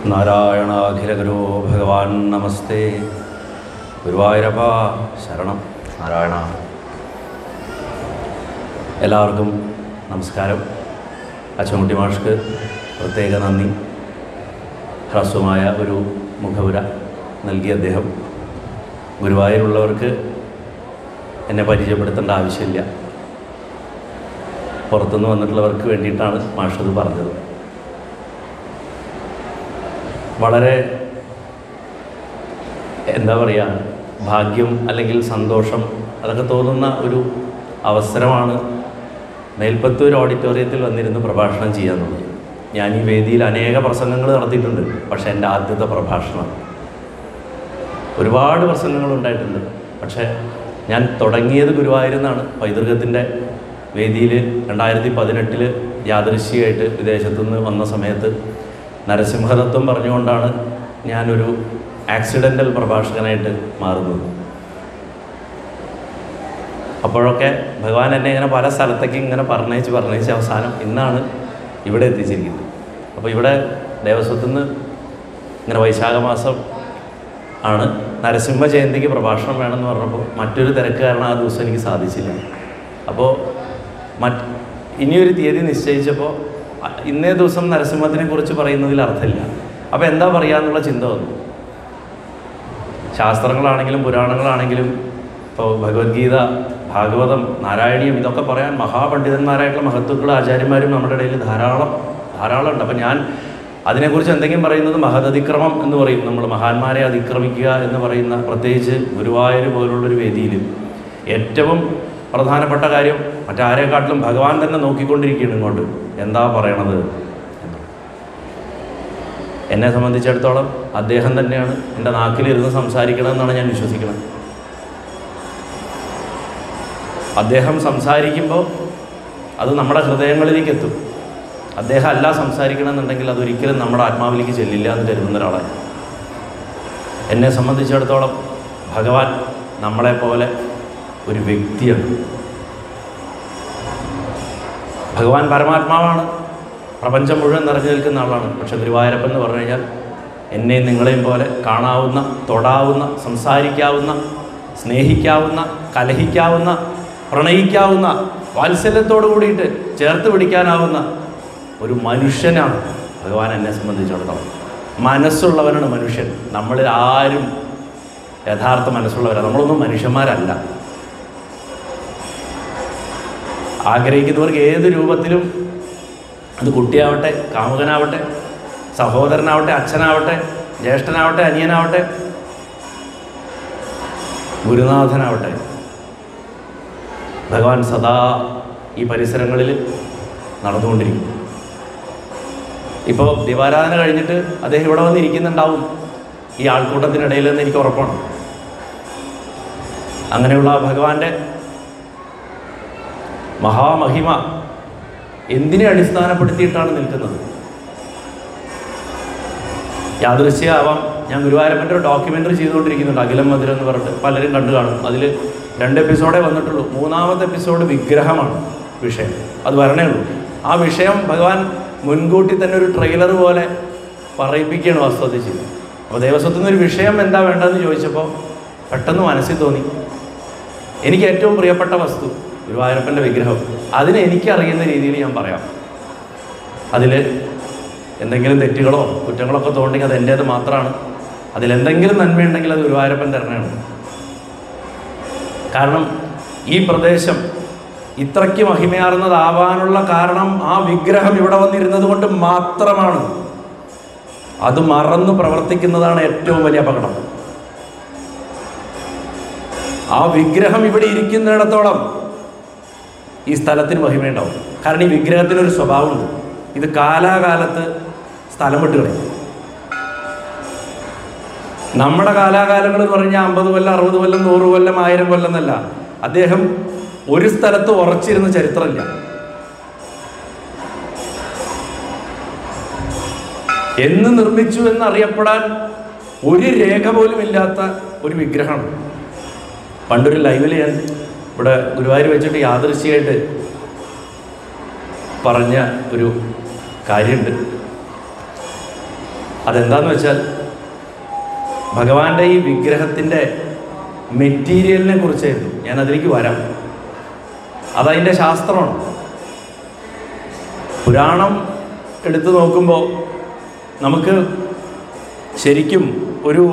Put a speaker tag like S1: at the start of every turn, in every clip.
S1: നാരായണാഖിലഗുരോ ഭഗവാൻ നമസ്തേ ഗുരുവായൂരപ്പ ശരണം നാരായണ എല്ലാവർക്കും നമസ്കാരം അച്ചൻകുട്ടി മാഷ്ക്ക് പ്രത്യേക നന്ദി ഹ്രസ്വമായ ഒരു മുഖവുര നൽകിയ അദ്ദേഹം ഗുരുവായൂരുള്ളവർക്ക് എന്നെ പരിചയപ്പെടുത്തേണ്ട ആവശ്യമില്ല പുറത്തുനിന്ന് വന്നിട്ടുള്ളവർക്ക് വേണ്ടിയിട്ടാണ് മാഷത് പറഞ്ഞത് വളരെ എന്താ പറയുക ഭാഗ്യം അല്ലെങ്കിൽ സന്തോഷം അതൊക്കെ തോന്നുന്ന ഒരു അവസരമാണ് മേൽപ്പത്തൂർ ഓഡിറ്റോറിയത്തിൽ വന്നിരുന്ന് പ്രഭാഷണം ചെയ്യാന്നുള്ളത് ഞാൻ ഈ വേദിയിൽ അനേക പ്രസംഗങ്ങൾ നടത്തിയിട്ടുണ്ട് പക്ഷേ എൻ്റെ ആദ്യത്തെ പ്രഭാഷണം ഒരുപാട് പ്രസംഗങ്ങൾ ഉണ്ടായിട്ടുണ്ട് പക്ഷേ ഞാൻ തുടങ്ങിയത് ഗുരുവായൂരുന്നാണ് പൈതൃകത്തിൻ്റെ വേദിയിൽ രണ്ടായിരത്തി പതിനെട്ടിൽ യാദൃശ്യമായിട്ട് വിദേശത്തു നിന്ന് വന്ന സമയത്ത് നരസിംഹതത്വം പറഞ്ഞുകൊണ്ടാണ് ഞാനൊരു ആക്സിഡൻ്റൽ പ്രഭാഷകനായിട്ട് മാറുന്നത് അപ്പോഴൊക്കെ ഭഗവാൻ എന്നെ ഇങ്ങനെ പല സ്ഥലത്തേക്ക് ഇങ്ങനെ പറഞ്ഞേച്ച് പറഞ്ഞേച്ച് അവസാനം ഇന്നാണ് ഇവിടെ എത്തിച്ചിരിക്കുന്നത് അപ്പോൾ ഇവിടെ ദേവസ്വത്തിൽ നിന്ന് ഇങ്ങനെ വൈശാഖ മാസം ആണ് നരസിംഹ ജയന്തിക്ക് പ്രഭാഷണം വേണമെന്ന് പറഞ്ഞപ്പോൾ മറ്റൊരു തിരക്ക് കാരണം ആ ദിവസം എനിക്ക് സാധിച്ചില്ല അപ്പോൾ മറ്റ് ഇനിയൊരു തീയതി നിശ്ചയിച്ചപ്പോൾ അ- ഇന്നേ ദിവസം നരസിംഹത്തിനെ കുറിച്ച് പറയുന്നതിൽ അർത്ഥമില്ല അപ്പോൾ എന്താ പറയുക എന്നുള്ള ചിന്ത വന്നു ശാസ്ത്രങ്ങളാണെങ്കിലും പുരാണങ്ങളാണെങ്കിലും ഇപ്പോൾ ഭഗവത്ഗീത ഭാഗവതം നാരായണീയം ഇതൊക്കെ പറയാൻ മഹാപണ്ഡിതന്മാരായിട്ടുള്ള മഹത്വക്കൾ ആചാര്യന്മാരും നമ്മുടെ ഇടയിൽ ധാരാളം ധാരാളം ഉണ്ട് അപ്പം ഞാൻ അതിനെക്കുറിച്ച് എന്തെങ്കിലും പറയുന്നത് മഹദതിക്രമം എന്ന് പറയും നമ്മൾ മഹാന്മാരെ അതിക്രമിക്കുക എന്ന് പറയുന്ന പ്രത്യേകിച്ച് ഗുരുവായൂർ പോലുള്ളൊരു വേദിയിൽ ഏറ്റവും പ്രധാനപ്പെട്ട കാര്യം മറ്റാരെക്കാട്ടിലും ഭഗവാൻ തന്നെ നോക്കിക്കൊണ്ടിരിക്കുകയാണ് ഇങ്ങോട്ട് എന്താ പറയണത് എന്ന് എന്നെ സംബന്ധിച്ചിടത്തോളം അദ്ദേഹം തന്നെയാണ് എൻ്റെ നാക്കിലിരുന്ന് സംസാരിക്കണമെന്നാണ് ഞാൻ വിശ്വസിക്കുന്നത് അദ്ദേഹം സംസാരിക്കുമ്പോൾ അത് നമ്മുടെ ഹൃദയങ്ങളിലേക്ക് എത്തും അദ്ദേഹം അല്ല സംസാരിക്കണമെന്നുണ്ടെങ്കിൽ അതൊരിക്കലും നമ്മുടെ ആത്മാവിലേക്ക് ചെല്ലില്ല എന്ന് കരുതുന്ന ഒരാളാണ് എന്നെ സംബന്ധിച്ചിടത്തോളം ഭഗവാൻ നമ്മളെപ്പോലെ ഒരു വ്യക്തിയാണ് ഭഗവാൻ പരമാത്മാവാണ് പ്രപഞ്ചം മുഴുവൻ നിറഞ്ഞു നിൽക്കുന്ന ആളാണ് പക്ഷെ ഗുരുവായൂരപ്പൻ എന്ന് പറഞ്ഞു കഴിഞ്ഞാൽ എന്നെയും നിങ്ങളെയും പോലെ കാണാവുന്ന തൊടാവുന്ന സംസാരിക്കാവുന്ന സ്നേഹിക്കാവുന്ന കലഹിക്കാവുന്ന പ്രണയിക്കാവുന്ന വാത്സല്യത്തോടു കൂടിയിട്ട് ചേർത്ത് പിടിക്കാനാവുന്ന ഒരു മനുഷ്യനാണ് ഭഗവാൻ എന്നെ സംബന്ധിച്ചിടത്തോളം മനസ്സുള്ളവനാണ് മനുഷ്യൻ നമ്മളിൽ ആരും യഥാർത്ഥ മനസ്സുള്ളവരാണ് നമ്മളൊന്നും മനുഷ്യന്മാരല്ല ആഗ്രഹിക്കുന്നവർക്ക് ഏത് രൂപത്തിലും അത് കുട്ടിയാവട്ടെ കാമുകനാവട്ടെ സഹോദരനാവട്ടെ അച്ഛനാവട്ടെ ജ്യേഷ്ഠനാവട്ടെ അനിയനാവട്ടെ ഗുരുനാഥനാവട്ടെ ഭഗവാൻ സദാ ഈ പരിസരങ്ങളിൽ നടന്നുകൊണ്ടിരിക്കും ഇപ്പോൾ ദീപാരാധന കഴിഞ്ഞിട്ട് അദ്ദേഹം ഇവിടെ വന്നിരിക്കുന്നുണ്ടാവും ഈ ആൾക്കൂട്ടത്തിനിടയിൽ എന്ന് എനിക്ക് ഉറപ്പാണ് അങ്ങനെയുള്ള ആ ഭഗവാന്റെ മഹാമഹിമ എന്തിനെ അടിസ്ഥാനപ്പെടുത്തിയിട്ടാണ് നിൽക്കുന്നത് യാദൃശ്യമാവാം ഞാൻ ഗുരുവായൂരപ്പൻ്റെ ഒരു ഡോക്യുമെൻ്ററി ചെയ്തുകൊണ്ടിരിക്കുന്നുണ്ട് അഖിലം മധുരം എന്ന് പറഞ്ഞിട്ട് പലരും കണ്ടു കാണും അതിൽ രണ്ട് എപ്പിസോഡേ വന്നിട്ടുള്ളൂ മൂന്നാമത്തെ എപ്പിസോഡ് വിഗ്രഹമാണ് വിഷയം അത് വരണേ ഉള്ളൂ ആ വിഷയം ഭഗവാൻ മുൻകൂട്ടി തന്നെ ഒരു ട്രെയിലർ പോലെ പറയിപ്പിക്കുകയാണ് വാസ്തവത്തിൽ ചെയ്തത് അപ്പോൾ ദേവസ്വത്തിൽ നിന്ന് ഒരു വിഷയം എന്താ വേണ്ടതെന്ന് ചോദിച്ചപ്പോൾ പെട്ടെന്ന് മനസ്സിൽ തോന്നി എനിക്ക് ഏറ്റവും പ്രിയപ്പെട്ട വസ്തു ഗുരുവായൂരപ്പൻ്റെ വിഗ്രഹം അതിനെ എനിക്കറിയുന്ന രീതിയിൽ ഞാൻ പറയാം അതിൽ എന്തെങ്കിലും തെറ്റുകളോ കുറ്റങ്ങളോ ഒക്കെ തോന്നുന്നെങ്കിൽ അത് എൻ്റേത് മാത്രമാണ് അതിലെന്തെങ്കിലും നന്മയുണ്ടെങ്കിൽ അത് ഗുരുവായൂരപ്പൻ തരണമാണ് കാരണം ഈ പ്രദേശം ഇത്രയ്ക്ക് മഹിമയാർന്നതാവാനുള്ള കാരണം ആ വിഗ്രഹം ഇവിടെ വന്നിരുന്നത് കൊണ്ട് മാത്രമാണ് അത് മറന്നു പ്രവർത്തിക്കുന്നതാണ് ഏറ്റവും വലിയ അപകടം ആ വിഗ്രഹം ഇവിടെ ഇരിക്കുന്നിടത്തോളം ഈ സ്ഥലത്തിന് മഹിമയുണ്ടാവും കാരണം ഈ വിഗ്രഹത്തിനൊരു സ്വഭാവമുണ്ട് ഇത് കാലാകാലത്ത് സ്ഥലം വിട്ട് കളയും നമ്മുടെ കാലാകാലങ്ങൾ എന്ന് പറഞ്ഞാൽ അമ്പത് കൊല്ലം അറുപത് കൊല്ലം നൂറ് കൊല്ലം ആയിരം കൊല്ലം എന്നല്ല അദ്ദേഹം ഒരു സ്ഥലത്ത് ഉറച്ചിരുന്ന ചരിത്രമില്ല എന്ന് നിർമ്മിച്ചു എന്നറിയപ്പെടാൻ ഒരു രേഖ പോലും ഇല്ലാത്ത ഒരു വിഗ്രഹമാണ് പണ്ടൊരു ലൈവിൽ ഞാൻ ഇവിടെ ഗുരുവായൂർ വെച്ചിട്ട് യാദൃശ്യമായിട്ട് പറഞ്ഞ ഒരു കാര്യമുണ്ട് അതെന്താന്ന് വെച്ചാൽ ഭഗവാന്റെ ഈ വിഗ്രഹത്തിൻ്റെ മെറ്റീരിയലിനെ കുറിച്ചായിരുന്നു ഞാൻ അതിലേക്ക് വരാം അതതിൻ്റെ ശാസ്ത്രമാണ് പുരാണം എടുത്തു നോക്കുമ്പോൾ നമുക്ക് ശരിക്കും ഒരു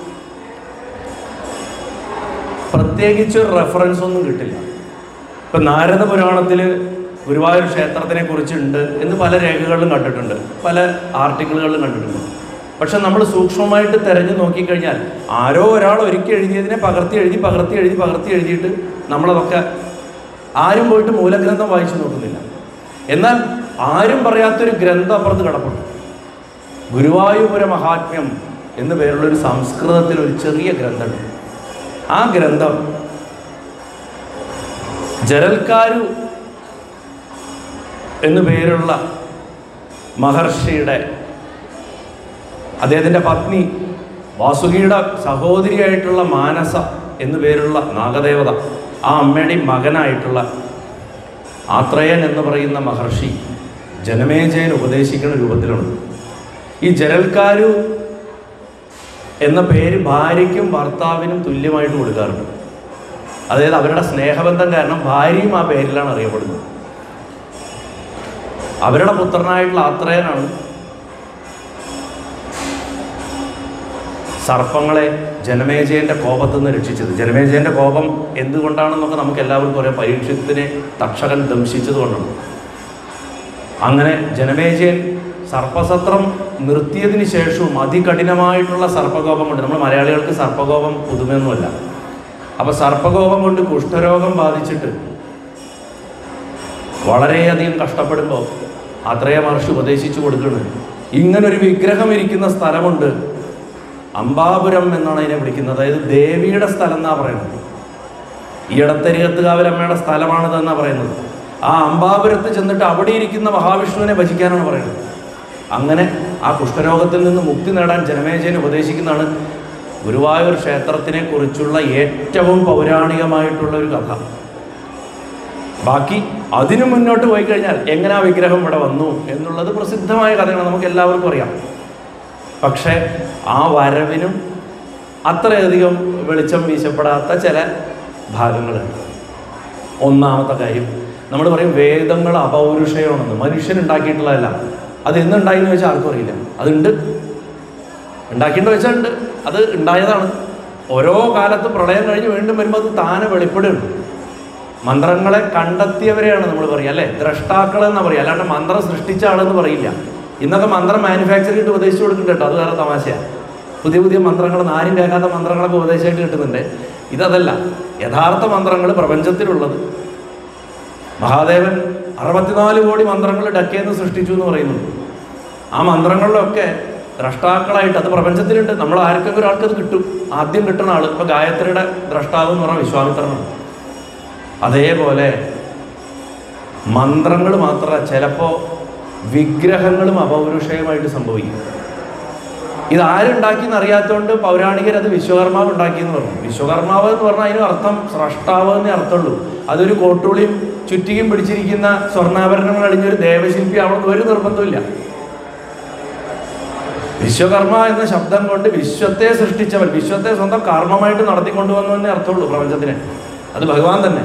S1: പ്രത്യേകിച്ച് ഒരു റെഫറൻസ് ഒന്നും കിട്ടില്ല ഇപ്പം നാരദ പുരാണത്തിൽ ഗുരുവായൂർ ക്ഷേത്രത്തിനെ കുറിച്ചുണ്ട് എന്ന് പല രേഖകളിലും കണ്ടിട്ടുണ്ട് പല ആർട്ടിക്കിളുകളിലും കണ്ടിട്ടുണ്ട് പക്ഷെ നമ്മൾ സൂക്ഷ്മമായിട്ട് തിരഞ്ഞു നോക്കിക്കഴിഞ്ഞാൽ ആരോ ഒരാൾ ഒരിക്കൽ എഴുതിയതിനെ പകർത്തി എഴുതി പകർത്തി എഴുതി പകർത്തി എഴുതിയിട്ട് നമ്മളതൊക്കെ ആരും പോയിട്ട് മൂലഗ്രന്ഥം വായിച്ചു നോക്കുന്നില്ല എന്നാൽ ആരും പറയാത്തൊരു ഗ്രന്ഥം അപ്പുറത്ത് കിടപ്പുണ്ട് ഗുരുവായൂപുര മഹാത്മ്യം എന്നു പേരുള്ളൊരു സംസ്കൃതത്തിൽ ഒരു ചെറിയ ഗ്രന്ഥമുണ്ട് ആ ഗ്രന്ഥം ജരൽക്കാരു എന്നു പേരുള്ള മഹർഷിയുടെ അദ്ദേഹത്തിൻ്റെ പത്നി വാസുകിയുടെ സഹോദരിയായിട്ടുള്ള മാനസ എന്നു പേരുള്ള നാഗദേവത ആ അമ്മയുടെ മകനായിട്ടുള്ള ആത്രേയൻ എന്ന് പറയുന്ന മഹർഷി ജനമേജയൻ ഉപദേശിക്കുന്ന രൂപത്തിലുണ്ട് ഈ ജരൽക്കാരു എന്ന പേര് ഭാര്യയ്ക്കും ഭർത്താവിനും തുല്യമായിട്ട് കൊടുക്കാറുണ്ട് അതായത് അവരുടെ സ്നേഹബന്ധം കാരണം ഭാര്യയും ആ പേരിലാണ് അറിയപ്പെടുന്നത് അവരുടെ പുത്രനായിട്ടുള്ള ആത്രേയനാണ് സർപ്പങ്ങളെ ജനമേജയന്റെ കോപത്തിൽ നിന്ന് രക്ഷിച്ചത് ജനമേജയന്റെ കോപം എന്തുകൊണ്ടാണെന്നൊക്കെ നമുക്ക് എല്ലാവർക്കും അറിയാം പരീക്ഷത്തിനെ തക്ഷകൻ ദംശിച്ചതുകൊണ്ടാണ് അങ്ങനെ ജനമേജയൻ സർപ്പസത്രം നിർത്തിയതിന് ശേഷവും അതികഠിനമായിട്ടുള്ള സർപ്പകോപം കൊണ്ട് നമ്മൾ മലയാളികൾക്ക് സർപ്പകോപം പുതുമയൊന്നുമല്ല അപ്പോൾ സർപ്പകോപം കൊണ്ട് കുഷ്ഠരോഗം ബാധിച്ചിട്ട് വളരെയധികം കഷ്ടപ്പെടുമ്പോൾ അത്രയ മഹർഷി ഉപദേശിച്ചു കൊടുക്കുന്നത് ഇങ്ങനൊരു വിഗ്രഹം ഇരിക്കുന്ന സ്ഥലമുണ്ട് അംബാപുരം എന്നാണ് അതിനെ വിളിക്കുന്നത് അതായത് ദേവിയുടെ സ്ഥലം എന്നാണ് പറയുന്നത് ഈ ഇടത്തരികത്തുകാവിലമ്മയുടെ സ്ഥലമാണിതെന്നാണ് പറയുന്നത് ആ അംബാപുരത്ത് ചെന്നിട്ട് അവിടെ ഇരിക്കുന്ന മഹാവിഷ്ണുവിനെ ഭജിക്കാനാണ് പറയുന്നത് അങ്ങനെ ആ കുഷ്ഠരോഗത്തിൽ നിന്ന് മുക്തി നേടാൻ ജനമേജയൻ ഉപദേശിക്കുന്നതാണ് ഗുരുവായൂർ ക്ഷേത്രത്തിനെ കുറിച്ചുള്ള ഏറ്റവും പൗരാണികമായിട്ടുള്ള ഒരു കഥ ബാക്കി അതിനു മുന്നോട്ട് പോയി കഴിഞ്ഞാൽ എങ്ങനെ ആ വിഗ്രഹം ഇവിടെ വന്നു എന്നുള്ളത് പ്രസിദ്ധമായ കഥയാണ് നമുക്ക് എല്ലാവർക്കും അറിയാം പക്ഷേ ആ വരവിനും അത്രയധികം വെളിച്ചം വീശപ്പെടാത്ത ചില ഭാഗങ്ങളുണ്ട് ഒന്നാമത്തെ കാര്യം നമ്മൾ പറയും വേദങ്ങൾ അപൗരുഷയമാണെന്ന് മനുഷ്യൻ ഉണ്ടാക്കിയിട്ടുള്ളതല്ല അത് എന്നുണ്ടായി എന്ന് വെച്ചാൽ ആർക്കും അറിയില്ല അതുണ്ട് ഉണ്ടാക്കിയിട്ട് വെച്ചാൽ ഉണ്ട് അത് ഉണ്ടായതാണ് ഓരോ കാലത്ത് പ്രളയം കഴിഞ്ഞ് വീണ്ടും വരുമ്പോൾ അത് താനെ വെളിപ്പെടുകയാണ് മന്ത്രങ്ങളെ കണ്ടെത്തിയവരെയാണ് നമ്മൾ പറയുക അല്ലേ ദ്രഷ്ടാക്കൾ എന്നാ പറയുക അല്ലാണ്ട് മന്ത്രം സൃഷ്ടിച്ച ആളെന്ന് പറയില്ല ഇന്നൊക്കെ മന്ത്രം മാനുഫാക്ചർ ചെയ്തിട്ട് ഉപദേശിച്ചു കൊടുക്കുന്നുണ്ട് കേട്ടോ അത് വേറെ തമാശയാണ് പുതിയ പുതിയ മന്ത്രങ്ങൾ ആരും കേൾക്കാത്ത മന്ത്രങ്ങളൊക്കെ ഉപദേശമായിട്ട് കിട്ടുന്നുണ്ട് ഇതതല്ല യഥാർത്ഥ മന്ത്രങ്ങൾ പ്രപഞ്ചത്തിലുള്ളത് മഹാദേവൻ അറുപത്തിനാല് കോടി മന്ത്രങ്ങൾ ഡക്കേന്ന് സൃഷ്ടിച്ചു എന്ന് പറയുന്നുണ്ട് ആ മന്ത്രങ്ങളിലൊക്കെ ദ്രഷ്ടാക്കളായിട്ട് അത് പ്രപഞ്ചത്തിലുണ്ട് നമ്മൾ ആർക്കൊക്കെ ഒരാൾക്ക് അത് കിട്ടും ആദ്യം കിട്ടുന്ന ആൾ ഇപ്പൊ ഗായത്രിയുടെ ദ്രഷ്ടാവ് എന്ന് പറഞ്ഞാൽ വിശ്വാമിത്രനാണ് അതേപോലെ മന്ത്രങ്ങൾ മാത്രമല്ല ചിലപ്പോൾ വിഗ്രഹങ്ങളും അപൗരുഷയമായിട്ട് സംഭവിക്കും ഇത് ആരുണ്ടാക്കിയെന്ന് അറിയാത്തതുകൊണ്ട് പൗരാണികർ അത് വിശ്വകർമാവ് ഉണ്ടാക്കിയെന്ന് പറഞ്ഞു വിശ്വകർമാവ് എന്ന് പറഞ്ഞാൽ അതിന് അർത്ഥം സ്രഷ്ടാവ് എന്നേ അർത്ഥമുള്ളൂ അതൊരു കോട്ടുളിയും ചുറ്റിയും പിടിച്ചിരിക്കുന്ന സ്വർണ്ണാഭരണങ്ങൾ അണിഞ്ഞൊരു ദേവശില്പി അവിടെ ഒരു നിർബന്ധമില്ല വിശ്വകർമ്മ എന്ന ശബ്ദം കൊണ്ട് വിശ്വത്തെ സൃഷ്ടിച്ചവൻ വിശ്വത്തെ സ്വന്തം കർമ്മമായിട്ട് നടത്തിക്കൊണ്ടുവന്നു എന്നേ അർത്ഥമുള്ളൂ പ്രപഞ്ചത്തിന് അത് ഭഗവാൻ തന്നെ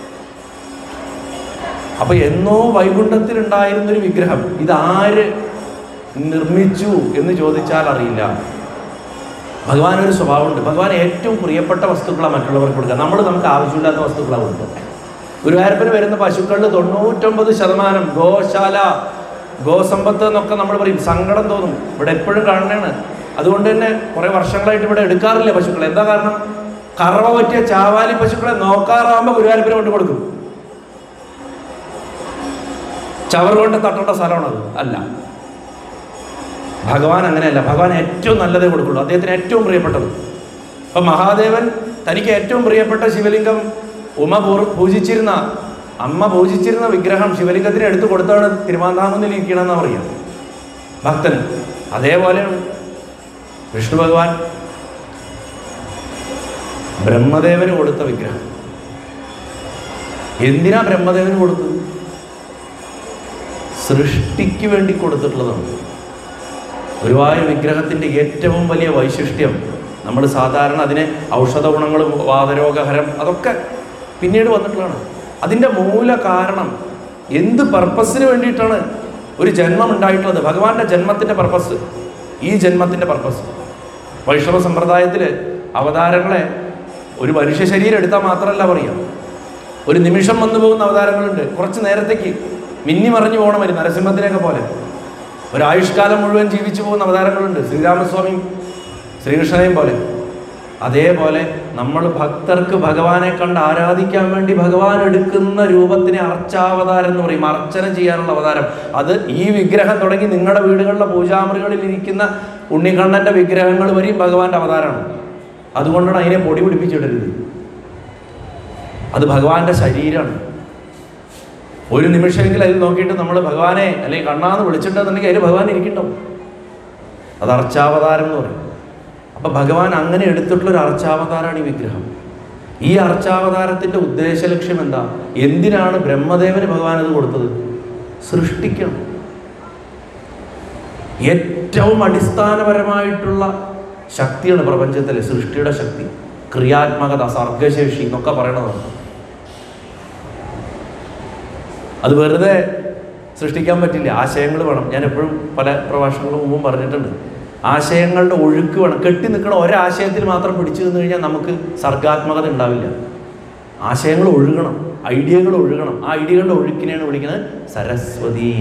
S1: അപ്പൊ എന്നോ വൈകുണ്ഠത്തിൽ ഉണ്ടായിരുന്നൊരു വിഗ്രഹം ഇതാര് നിർമ്മിച്ചു എന്ന് ചോദിച്ചാൽ അറിയില്ല ഭഗവാൻ ഒരു സ്വഭാവമുണ്ട് ഭഗവാൻ ഏറ്റവും പ്രിയപ്പെട്ട വസ്തുക്കളാണ് മറ്റുള്ളവർക്ക് കൊടുക്കുക നമ്മൾ നമുക്ക് ആവശ്യമില്ലാത്ത വസ്തുക്കളാണ് കൊടുക്കുക ഗുരുവായൂരപ്പന് വരുന്ന പശുക്കളിൽ തൊണ്ണൂറ്റൊമ്പത് ശതമാനം ഗോശാല ഗോസമ്പത്ത് എന്നൊക്കെ നമ്മൾ പറയും സങ്കടം തോന്നും ഇവിടെ എപ്പോഴും കാണണേണ് അതുകൊണ്ട് തന്നെ കുറേ വർഷങ്ങളായിട്ട് ഇവിടെ എടുക്കാറില്ല പശുക്കളെ എന്താ കാരണം കറവ പറ്റിയ ചാവാലി പശുക്കളെ നോക്കാറാകുമ്പോൾ ഗുരുവായൂരപ്പന് കൊണ്ട് കൊടുക്കും ചവർ കൊണ്ട് തട്ടേണ്ട സ്ഥലമാണത് അല്ല ഭഗവാൻ അങ്ങനെയല്ല ഭഗവാൻ ഏറ്റവും നല്ലതേ കൊടുക്കുള്ളൂ അദ്ദേഹത്തിന് ഏറ്റവും പ്രിയപ്പെട്ടത് അപ്പം മഹാദേവൻ തനിക്ക് ഏറ്റവും പ്രിയപ്പെട്ട ശിവലിംഗം ഉമ പൂർ പൂജിച്ചിരുന്ന അമ്മ പൂജിച്ചിരുന്ന വിഗ്രഹം ശിവലിംഗത്തിന് എടുത്തു കൊടുത്താണ് തിരുവാന്താമത്തിൽ ഇരിക്കണമെന്ന് പറയാം ഭക്തൻ അതേപോലെയാണ് വിഷ്ണു ഭഗവാൻ ബ്രഹ്മദേവന് കൊടുത്ത വിഗ്രഹം എന്തിനാ ബ്രഹ്മദേവന് കൊടുത്തത് സൃഷ്ടിക്ക് വേണ്ടി കൊടുത്തിട്ടുള്ളതാണ് ഗുരുവായൂർ വിഗ്രഹത്തിൻ്റെ ഏറ്റവും വലിയ വൈശിഷ്ട്യം നമ്മൾ സാധാരണ അതിന് ഔഷധ ഗുണങ്ങൾ വാതരോഗഹരം അതൊക്കെ പിന്നീട് വന്നിട്ടുള്ളതാണ് അതിൻ്റെ മൂല കാരണം എന്ത് പർപ്പസിന് വേണ്ടിയിട്ടാണ് ഒരു ജന്മം ഉണ്ടായിട്ടുള്ളത് ഭഗവാന്റെ ജന്മത്തിൻ്റെ പർപ്പസ് ഈ ജന്മത്തിൻ്റെ പർപ്പസ് വൈഷ്ണവ സമ്പ്രദായത്തിൽ അവതാരങ്ങളെ ഒരു മനുഷ്യ ശരീരം എടുത്താൽ മാത്രമല്ല പറയാം ഒരു നിമിഷം വന്നു പോകുന്ന അവതാരങ്ങളുണ്ട് കുറച്ച് നേരത്തേക്ക് മിന്നി മറിഞ്ഞു പോകണം വരും നരസിംഹത്തിനെയൊക്കെ പോലെ ഒരായുഷ്കാലം മുഴുവൻ ജീവിച്ചു പോകുന്ന അവതാരങ്ങളുണ്ട് ശ്രീരാമസ്വാമിയും ശ്രീകൃഷ്ണനെയും പോലെ അതേപോലെ നമ്മൾ ഭക്തർക്ക് ഭഗവാനെ കണ്ട് ആരാധിക്കാൻ വേണ്ടി ഭഗവാൻ എടുക്കുന്ന രൂപത്തിനെ അർച്ചാവതാരം എന്ന് പറയും അർച്ചന ചെയ്യാനുള്ള അവതാരം അത് ഈ വിഗ്രഹം തുടങ്ങി നിങ്ങളുടെ വീടുകളിലെ പൂജാമുറികളിൽ ഇരിക്കുന്ന ഉണ്ണിക്കണ്ണൻ്റെ വിഗ്രഹങ്ങൾ വരെയും ഭഗവാന്റെ അവതാരമാണ് അതുകൊണ്ടാണ് അതിനെ പൊടി പിടിപ്പിച്ചിടരുത് അത് ഭഗവാന്റെ ശരീരമാണ് ഒരു നിമിഷമെങ്കിലും അതിൽ നോക്കിയിട്ട് നമ്മൾ ഭഗവാനെ അല്ലെങ്കിൽ കണ്ണാന്ന് വിളിച്ചിട്ടുണ്ടെന്നുണ്ടെങ്കിൽ അതിൽ ഭഗവാൻ ഇരിക്കണ്ടാവും അത് അർച്ചാവതാരം എന്ന് പറയും അപ്പം ഭഗവാൻ അങ്ങനെ എടുത്തിട്ടുള്ള ഒരു അർച്ചാവതാരമാണ് ഈ വിഗ്രഹം ഈ അർച്ചാവതാരത്തിൻ്റെ ഉദ്ദേശ ലക്ഷ്യം എന്താ എന്തിനാണ് ബ്രഹ്മദേവന് ഭഗവാൻ അത് കൊടുത്തത് സൃഷ്ടിക്കണം ഏറ്റവും അടിസ്ഥാനപരമായിട്ടുള്ള ശക്തിയാണ് പ്രപഞ്ചത്തിലെ സൃഷ്ടിയുടെ ശക്തി ക്രിയാത്മകത സർഗശേഷി എന്നൊക്കെ പറയണതാണ് അത് വെറുതെ സൃഷ്ടിക്കാൻ പറ്റില്ല ആശയങ്ങൾ വേണം ഞാൻ എപ്പോഴും പല പ്രഭാഷണങ്ങളും മുമ്പും പറഞ്ഞിട്ടുണ്ട് ആശയങ്ങളുടെ ഒഴുക്ക് വേണം കെട്ടി നിൽക്കുന്ന ഒരാശയത്തിൽ മാത്രം പിടിച്ചു നിന്ന് കഴിഞ്ഞാൽ നമുക്ക് സർഗാത്മകത ഉണ്ടാവില്ല ആശയങ്ങൾ ഒഴുകണം ഐഡിയകൾ ഒഴുകണം ആ ഐഡിയകളുടെ ഒഴുക്കിനെയാണ് വിളിക്കുന്നത് സരസ്വതി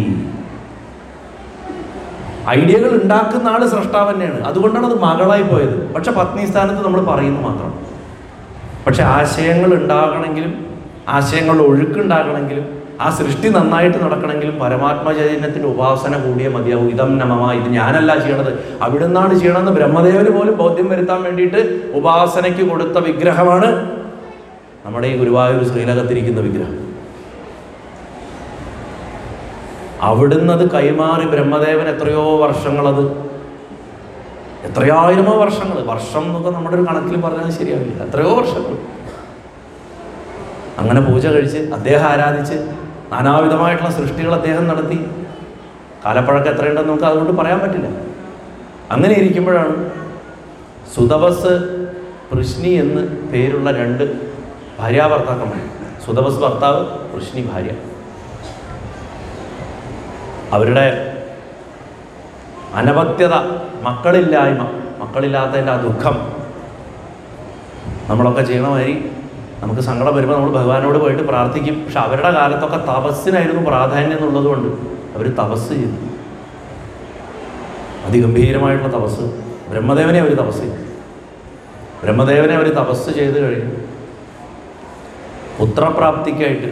S1: ഐഡിയകൾ ഉണ്ടാക്കുന്ന ആള് സ്രഷ്ടാവ് തന്നെയാണ് അതുകൊണ്ടാണ് അത് മകളായി പോയത് പക്ഷെ പത്നി സ്ഥാനത്ത് നമ്മൾ പറയുന്നു മാത്രം പക്ഷെ ആശയങ്ങൾ ഉണ്ടാകണമെങ്കിലും ആശയങ്ങളുടെ ഒഴുക്കുണ്ടാകണമെങ്കിലും ആ സൃഷ്ടി നന്നായിട്ട് നടക്കണമെങ്കിലും പരമാത്മ ചൈതന്യത്തിൻ്റെ ഉപാസന കൂടിയേ മതിയാവും ഇതം നമമ ഇത് ഞാനല്ല ചെയ്യണത് അവിടെ നിന്നാണ് ചെയ്യണമെന്ന് ബ്രഹ്മദേവന് പോലും ബോധ്യം വരുത്താൻ വേണ്ടിയിട്ട് ഉപാസനയ്ക്ക് കൊടുത്ത വിഗ്രഹമാണ് നമ്മുടെ ഈ ഗുരുവായൂർ ശ്രീലകത്തിരിക്കുന്ന വിഗ്രഹം അവിടുന്ന് അത് കൈമാറി ബ്രഹ്മദേവൻ എത്രയോ വർഷങ്ങളത് എത്രയായിരമോ വർഷങ്ങൾ വർഷം എന്നൊക്കെ നമ്മുടെ ഒരു കണക്കിൽ പറഞ്ഞാൽ ശരിയാവില്ല എത്രയോ വർഷങ്ങൾ അങ്ങനെ പൂജ കഴിച്ച് അദ്ദേഹം ആരാധിച്ച് നാനാവിധമായിട്ടുള്ള സൃഷ്ടികൾ അദ്ദേഹം നടത്തി കാലപ്പഴക്കം എത്രയുണ്ടെന്ന് നമുക്ക് അതുകൊണ്ട് പറയാൻ പറ്റില്ല അങ്ങനെ ഇരിക്കുമ്പോഴാണ് സുതപസ് പൃഷ്ണി എന്ന് പേരുള്ള രണ്ട് ഭാര്യാഭർത്താക്കന്മാർ സുതപസ് ഭർത്താവ് പൃഷ്ണി ഭാര്യ അവരുടെ അനപത്യത മക്കളില്ലായ്മ മക്കളില്ലാത്തതിൻ്റെ ആ ദുഃഖം നമ്മളൊക്കെ ചെയ്യണമാതിരി നമുക്ക് സങ്കടം വരുമ്പോൾ നമ്മൾ ഭഗവാനോട് പോയിട്ട് പ്രാർത്ഥിക്കും പക്ഷെ അവരുടെ കാലത്തൊക്കെ തപസ്സിനായിരുന്നു പ്രാധാന്യം എന്നുള്ളത് കൊണ്ട് അവർ തപസ് ചെയ്തു അതിഗംഭീരമായിട്ടുള്ള തപസ് ബ്രഹ്മദേവനെ അവർ തപസ് ചെയ്തു ബ്രഹ്മദേവനെ അവർ തപസ് ചെയ്ത് കഴിഞ്ഞു പുത്രപ്രാപ്തിക്കായിട്ട്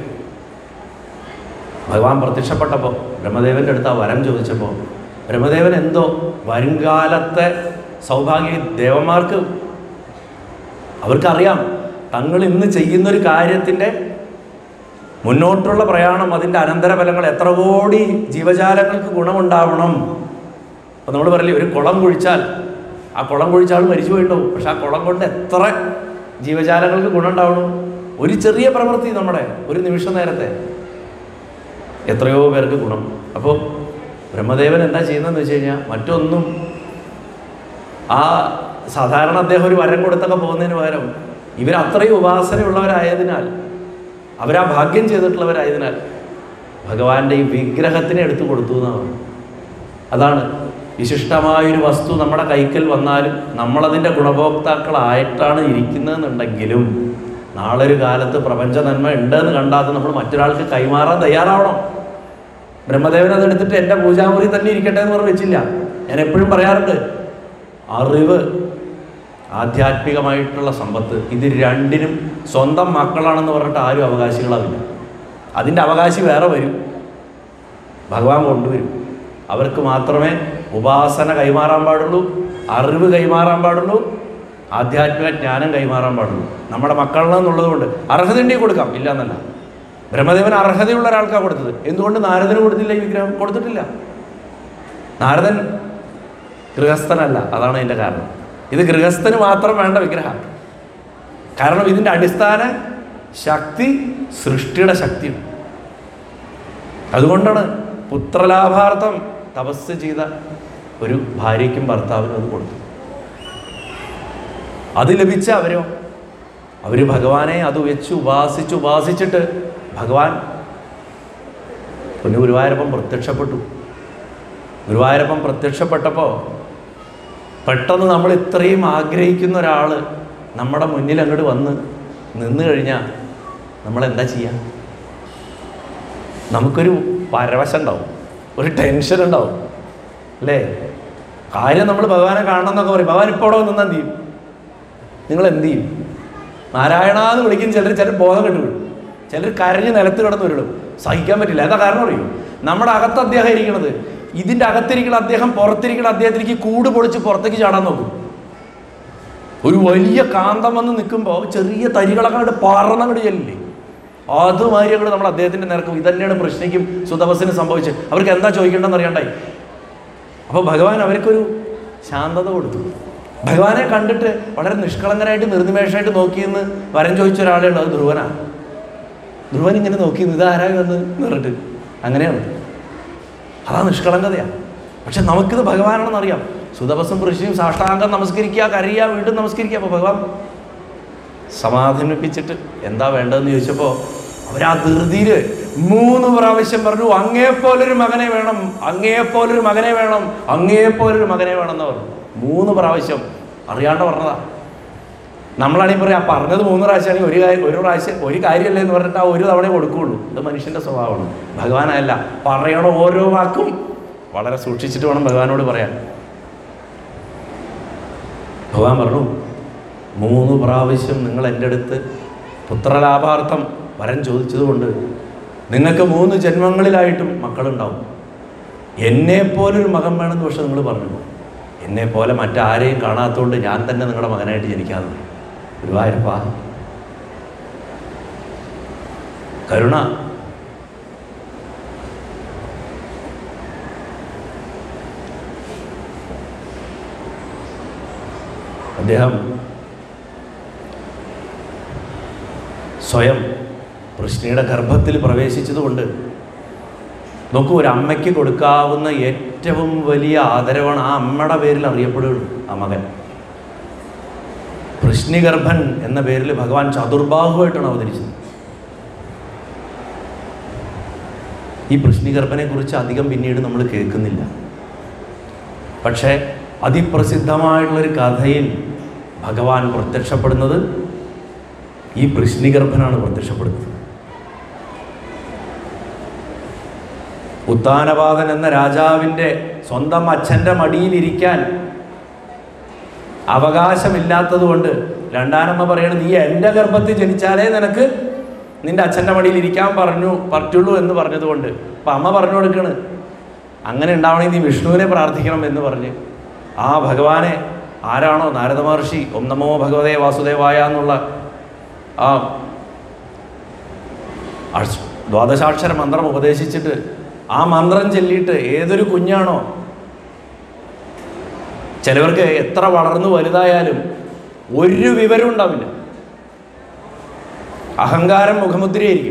S1: ഭഗവാൻ പ്രത്യക്ഷപ്പെട്ടപ്പോൾ ബ്രഹ്മദേവൻ്റെ അടുത്ത് ആ വരം ചോദിച്ചപ്പോൾ ബ്രഹ്മദേവൻ എന്തോ വരുംകാലത്തെ സൗഭാഗ്യ ദേവന്മാർക്ക് അവർക്കറിയാം തങ്ങൾ ഇന്ന് ചെയ്യുന്നൊരു കാര്യത്തിൻ്റെ മുന്നോട്ടുള്ള പ്രയാണം അതിൻ്റെ അനന്തരഫലങ്ങൾ എത്ര കോടി ജീവജാലങ്ങൾക്ക് ഗുണമുണ്ടാവണം അപ്പം നമ്മൾ പറയില്ലേ ഒരു കുളം കുഴിച്ചാൽ ആ കുളം കുഴിച്ചാൽ മരിച്ചു പോയിട്ടുണ്ടാവും പക്ഷെ ആ കുളം കൊണ്ട് എത്ര ജീവജാലങ്ങൾക്ക് ഗുണം ഉണ്ടാവണം ഒരു ചെറിയ പ്രവൃത്തി നമ്മുടെ ഒരു നിമിഷ നേരത്തെ എത്രയോ പേർക്ക് ഗുണം അപ്പോൾ ബ്രഹ്മദേവൻ എന്താ ചെയ്യുന്നതെന്ന് വെച്ച് കഴിഞ്ഞാൽ മറ്റൊന്നും ആ സാധാരണ അദ്ദേഹം ഒരു വരം കൊടുത്തൊക്കെ പോകുന്നതിന് പകരം ഇവർ അത്രയും ഉപാസനയുള്ളവരായതിനാൽ അവരാ ഭാഗ്യം ചെയ്തിട്ടുള്ളവരായതിനാൽ ഭഗവാന്റെ ഈ വിഗ്രഹത്തിനെ എടുത്തു കൊടുത്തു എന്നാണ് അതാണ് വിശിഷ്ടമായൊരു വസ്തു നമ്മുടെ കൈക്കൽ വന്നാലും നമ്മളതിൻ്റെ ഗുണഭോക്താക്കളായിട്ടാണ് ഇരിക്കുന്നതെന്നുണ്ടെങ്കിലും നാളെ ഒരു കാലത്ത് പ്രപഞ്ച നന്മ ഉണ്ടെന്ന് കണ്ടാൽ അത് നമ്മൾ മറ്റൊരാൾക്ക് കൈമാറാൻ തയ്യാറാവണം ബ്രഹ്മദേവൻ അത് എടുത്തിട്ട് എൻ്റെ പൂജാമുറി തന്നെ ഇരിക്കട്ടെ എന്ന് പറഞ്ഞ് വെച്ചില്ല ഞാൻ എപ്പോഴും പറയാറുണ്ട് അറിവ് ആധ്യാത്മികമായിട്ടുള്ള സമ്പത്ത് ഇത് രണ്ടിനും സ്വന്തം മക്കളാണെന്ന് പറഞ്ഞിട്ട് ആരും അവകാശികളാവില്ല അതിൻ്റെ അവകാശി വേറെ വരും ഭഗവാൻ കൊണ്ടുവരും അവർക്ക് മാത്രമേ ഉപാസന കൈമാറാൻ പാടുള്ളൂ അറിവ് കൈമാറാൻ പാടുള്ളൂ ആധ്യാത്മിക ജ്ഞാനം കൈമാറാൻ പാടുള്ളൂ നമ്മുടെ മക്കളിലെന്നുള്ളത് കൊണ്ട് അർഹതയുണ്ടെങ്കിൽ കൊടുക്കാം ഇല്ല എന്നല്ല ബ്രഹ്മദേവൻ അർഹതയുള്ള ഒരാൾക്കാണ് കൊടുത്തത് എന്തുകൊണ്ട് നാരദന് കൊടുത്തില്ല ഈ വിഗ്രഹം കൊടുത്തിട്ടില്ല നാരദൻ ഗൃഹസ്ഥനല്ല അതാണ് അതിൻ്റെ കാരണം ഇത് ഗൃഹസ്ഥന് മാത്രം വേണ്ട വിഗ്രഹം കാരണം ഇതിൻ്റെ അടിസ്ഥാന ശക്തി സൃഷ്ടിയുടെ ശക്തിയാണ് അതുകൊണ്ടാണ് പുത്രലാഭാർത്ഥം തപസ് ചെയ്ത ഒരു ഭാര്യയ്ക്കും ഭർത്താവിനും അത് കൊടുത്തു അത് ലഭിച്ച അവരോ അവർ ഭഗവാനെ അത് വെച്ച് ഉപാസിച്ച് ഉപാസിച്ചിട്ട് ഭഗവാൻ പിന്നെ ഗുരുവായൂരപ്പൻ പ്രത്യക്ഷപ്പെട്ടു ഗുരുവായൂരപ്പൻ പ്രത്യക്ഷപ്പെട്ടപ്പോൾ പെട്ടെന്ന് നമ്മൾ ഇത്രയും ആഗ്രഹിക്കുന്ന ഒരാൾ നമ്മുടെ മുന്നിൽ അങ്ങോട്ട് വന്ന് നിന്ന് കഴിഞ്ഞാൽ നമ്മൾ എന്താ ചെയ്യുക നമുക്കൊരു പരവശം ഉണ്ടാവും ഒരു ടെൻഷൻ ഉണ്ടാവും അല്ലേ കാര്യം നമ്മൾ ഭഗവാനെ കാണണം എന്നൊക്കെ പറയും ഭഗവാൻ ഇപ്പോൾ അവിടെ വന്നാൽ എന്ത് ചെയ്യും നിങ്ങൾ എന്ത് ചെയ്യും നാരായണാന്ന് വിളിക്കും ചിലർ ചിലർ ബോധം കെട്ട് വീഴും ചിലർ കരഞ്ഞ് നിലത്ത് കിടന്ന് വീഴും സഹിക്കാൻ പറ്റില്ല എന്താ കാരണം അറിയും നമ്മുടെ അകത്ത് അദ്ദേഹം ഇരിക്കണത് ഇതിൻ്റെ അകത്തിരിക്കുന്ന അദ്ദേഹം പുറത്തിരിക്കുന്ന അദ്ദേഹത്തിലേക്ക് കൂട് പൊളിച്ച് പുറത്തേക്ക് ചാടാൻ നോക്കും ഒരു വലിയ കാന്തം വന്ന് നിൽക്കുമ്പോൾ ചെറിയ തരികളൊക്കെ അങ്ങോട്ട് പറന്നങ്ങോട്ട് ചെല്ലില്ലേ അതുമാതിരി അങ്ങോട്ട് നമ്മൾ അദ്ദേഹത്തിൻ്റെ നേർക്കും ഇതന്നെയാണ് പ്രശ്നിക്കും സുതപസിന് സംഭവിച്ചത് അവർക്ക് എന്താ ചോദിക്കേണ്ടതെന്ന് അറിയണ്ടായി അപ്പോൾ ഭഗവാൻ അവർക്കൊരു ശാന്തത കൊടുത്തു ഭഗവാനെ കണ്ടിട്ട് വളരെ നിഷ്കളങ്കനായിട്ട് നിർനിമേഷമായിട്ട് നോക്കിയെന്ന് വരം ചോദിച്ച ഒരാളുണ്ട് അത് ധ്രുവനാണ് ധ്രുവൻ ഇങ്ങനെ നോക്കി ഇത് ആരാ എന്ന് പറഞ്ഞിട്ട് അങ്ങനെയാണ് അതാ നിഷ്കളങ്കതയാണ് പക്ഷെ നമുക്കിത് ഭഗവാനാണെന്ന് അറിയാം സുതപസും ഋഷിയും സാഷ്ടാംഗം നമസ്കരിക്കുക കരയുക വീണ്ടും നമസ്കരിക്കുക അപ്പോൾ ഭഗവാൻ സമാധാനിപ്പിച്ചിട്ട് എന്താ വേണ്ടതെന്ന് ചോദിച്ചപ്പോൾ അവരാ ധൃതിയിൽ മൂന്ന് പ്രാവശ്യം പറഞ്ഞു അങ്ങേപ്പോലൊരു മകനെ വേണം അങ്ങേപ്പോലൊരു മകനെ വേണം അങ്ങേപ്പോലൊരു മകനെ വേണം എന്ന് പറഞ്ഞു മൂന്ന് പ്രാവശ്യം അറിയാണ്ട് പറഞ്ഞതാ നമ്മളാണെങ്കിൽ പറയാം ആ പറഞ്ഞത് മൂന്ന് പ്രാവശ്യമാണെങ്കിൽ ഒരു കാര്യം ഒരു പ്രാവശ്യം ഒരു കാര്യമല്ലേ എന്ന് പറഞ്ഞിട്ട് ആ ഒരു തവണ കൊടുക്കുകയുള്ളൂ ഇത് മനുഷ്യൻ്റെ സ്വഭാവമാണ് ഭഗവാനല്ല പറയണ ഓരോ വാക്കും വളരെ സൂക്ഷിച്ചിട്ട് വേണം ഭഗവാനോട് പറയാൻ ഭഗവാൻ പറഞ്ഞു മൂന്ന് പ്രാവശ്യം നിങ്ങൾ എൻ്റെ അടുത്ത് പുത്രലാഭാർത്ഥം വരം ചോദിച്ചതുകൊണ്ട് നിങ്ങൾക്ക് മൂന്ന് ജന്മങ്ങളിലായിട്ടും മക്കളുണ്ടാവും എന്നെപ്പോലൊരു മകൻ വേണമെന്ന് പക്ഷെ നിങ്ങൾ പറഞ്ഞു എന്നെ പോലെ മറ്റാരെയും കാണാത്തതുകൊണ്ട് ഞാൻ തന്നെ നിങ്ങളുടെ മകനായിട്ട് ജനിക്കാതെ ഗുരുവായൂരപ്പ കരുണ അദ്ദേഹം സ്വയം കൃഷ്ണയുടെ ഗർഭത്തിൽ പ്രവേശിച്ചതുകൊണ്ട് നോക്കൂ ഒരു അമ്മയ്ക്ക് കൊടുക്കാവുന്ന ഏറ്റവും വലിയ ആദരവാണ് ആ അമ്മയുടെ പേരിൽ അറിയപ്പെടുകയുള്ളൂ ആ മകൻ കൃഷ്ണിഗർഭൻ എന്ന പേരിൽ ഭഗവാൻ ചതുർബാഹുവായിട്ടാണ് അവതരിച്ചത് ഈ കൃഷ്ണിഗർഭനെ കുറിച്ച് അധികം പിന്നീട് നമ്മൾ കേൾക്കുന്നില്ല പക്ഷേ അതിപ്രസിദ്ധമായിട്ടുള്ളൊരു കഥയിൽ ഭഗവാൻ പ്രത്യക്ഷപ്പെടുന്നത് ഈ കൃഷ്ണിഗർഭനാണ് പ്രത്യക്ഷപ്പെടുന്നത് ഉത്താനപാതൻ എന്ന രാജാവിൻ്റെ സ്വന്തം അച്ഛൻ്റെ മടിയിലിരിക്കാൻ അവകാശമില്ലാത്തത് കൊണ്ട് രണ്ടാനമ്മ പറയണത് നീ എൻ്റെ ഗർഭത്തിൽ ജനിച്ചാലേ നിനക്ക് നിന്റെ അച്ഛൻ്റെ മടിയിൽ ഇരിക്കാൻ പറഞ്ഞു പറ്റുള്ളൂ എന്ന് പറഞ്ഞതുകൊണ്ട് അപ്പം അമ്മ പറഞ്ഞു കൊടുക്കണ് അങ്ങനെ ഉണ്ടാവണമെങ്കിൽ നീ വിഷ്ണുവിനെ പ്രാർത്ഥിക്കണം എന്ന് പറഞ്ഞ് ആ ഭഗവാനെ ആരാണോ നാരദ മഹർഷി ഒം നമോ ഭഗവതേ വാസുദേവായ എന്നുള്ള ആ അക്ഷ- ദ്വാദശാക്ഷര മന്ത്രം ഉപദേശിച്ചിട്ട് ആ മന്ത്രം ചൊല്ലിയിട്ട് ഏതൊരു കുഞ്ഞാണോ ചിലവർക്ക് എത്ര വളർന്നു വലുതായാലും ഒരു വിവരം ഉണ്ടാവില്ല അഹങ്കാരം മുഖമുദ്രയായിരിക്കും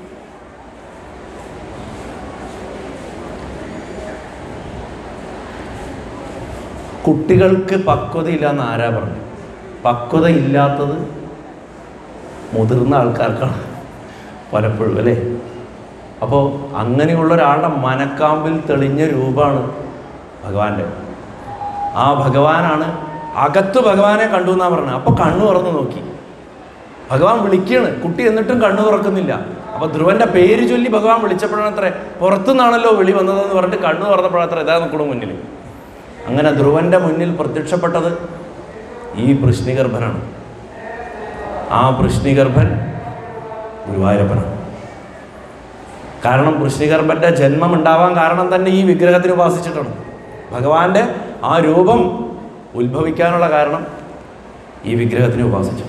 S1: കുട്ടികൾക്ക് പക്വതയില്ല എന്ന് ആരാ പറഞ്ഞു പക്വത ഇല്ലാത്തത് മുതിർന്ന ആൾക്കാർക്കാണ് പലപ്പോഴും അല്ലേ അപ്പോൾ അങ്ങനെയുള്ള ഒരാളുടെ മനക്കാമ്പിൽ തെളിഞ്ഞ രൂപമാണ് ഭഗവാന്റെ ആ ഭഗവാനാണ് അകത്ത് ഭഗവാനെ കണ്ടു എന്നാ പറഞ്ഞത് അപ്പോൾ കണ്ണു തുറന്ന് നോക്കി ഭഗവാൻ വിളിക്കുകയാണ് കുട്ടി എന്നിട്ടും കണ്ണു തുറക്കുന്നില്ല അപ്പോൾ ധ്രുവന്റെ പേര് ചൊല്ലി ഭഗവാൻ വിളിച്ചപ്പോഴാണത്രേ പുറത്തുനിന്നാണല്ലോ വിളി വന്നതെന്ന് പറഞ്ഞിട്ട് കണ്ണു തുറന്നപ്പോഴത്ര ഇതാ നിൽക്കണു മുന്നിൽ അങ്ങനെ ധ്രുവന്റെ മുന്നിൽ പ്രത്യക്ഷപ്പെട്ടത് ഈ വൃഷ്ണിഗർഭനാണ് ആ വൃഷ്ണിഗർഭൻ ഗുരുവായൂരപ്പനാണ് കാരണം വൃഷ്ണിഗർഭന്റെ ജന്മം ഉണ്ടാവാൻ കാരണം തന്നെ ഈ വിഗ്രഹത്തിന് ഉപാസിച്ചിട്ടാണ് ഭഗവാന്റെ ആ രൂപം ഉത്ഭവിക്കാനുള്ള കാരണം ഈ വിഗ്രഹത്തിന് ഉപാസിച്ചിട്ടുണ്ട്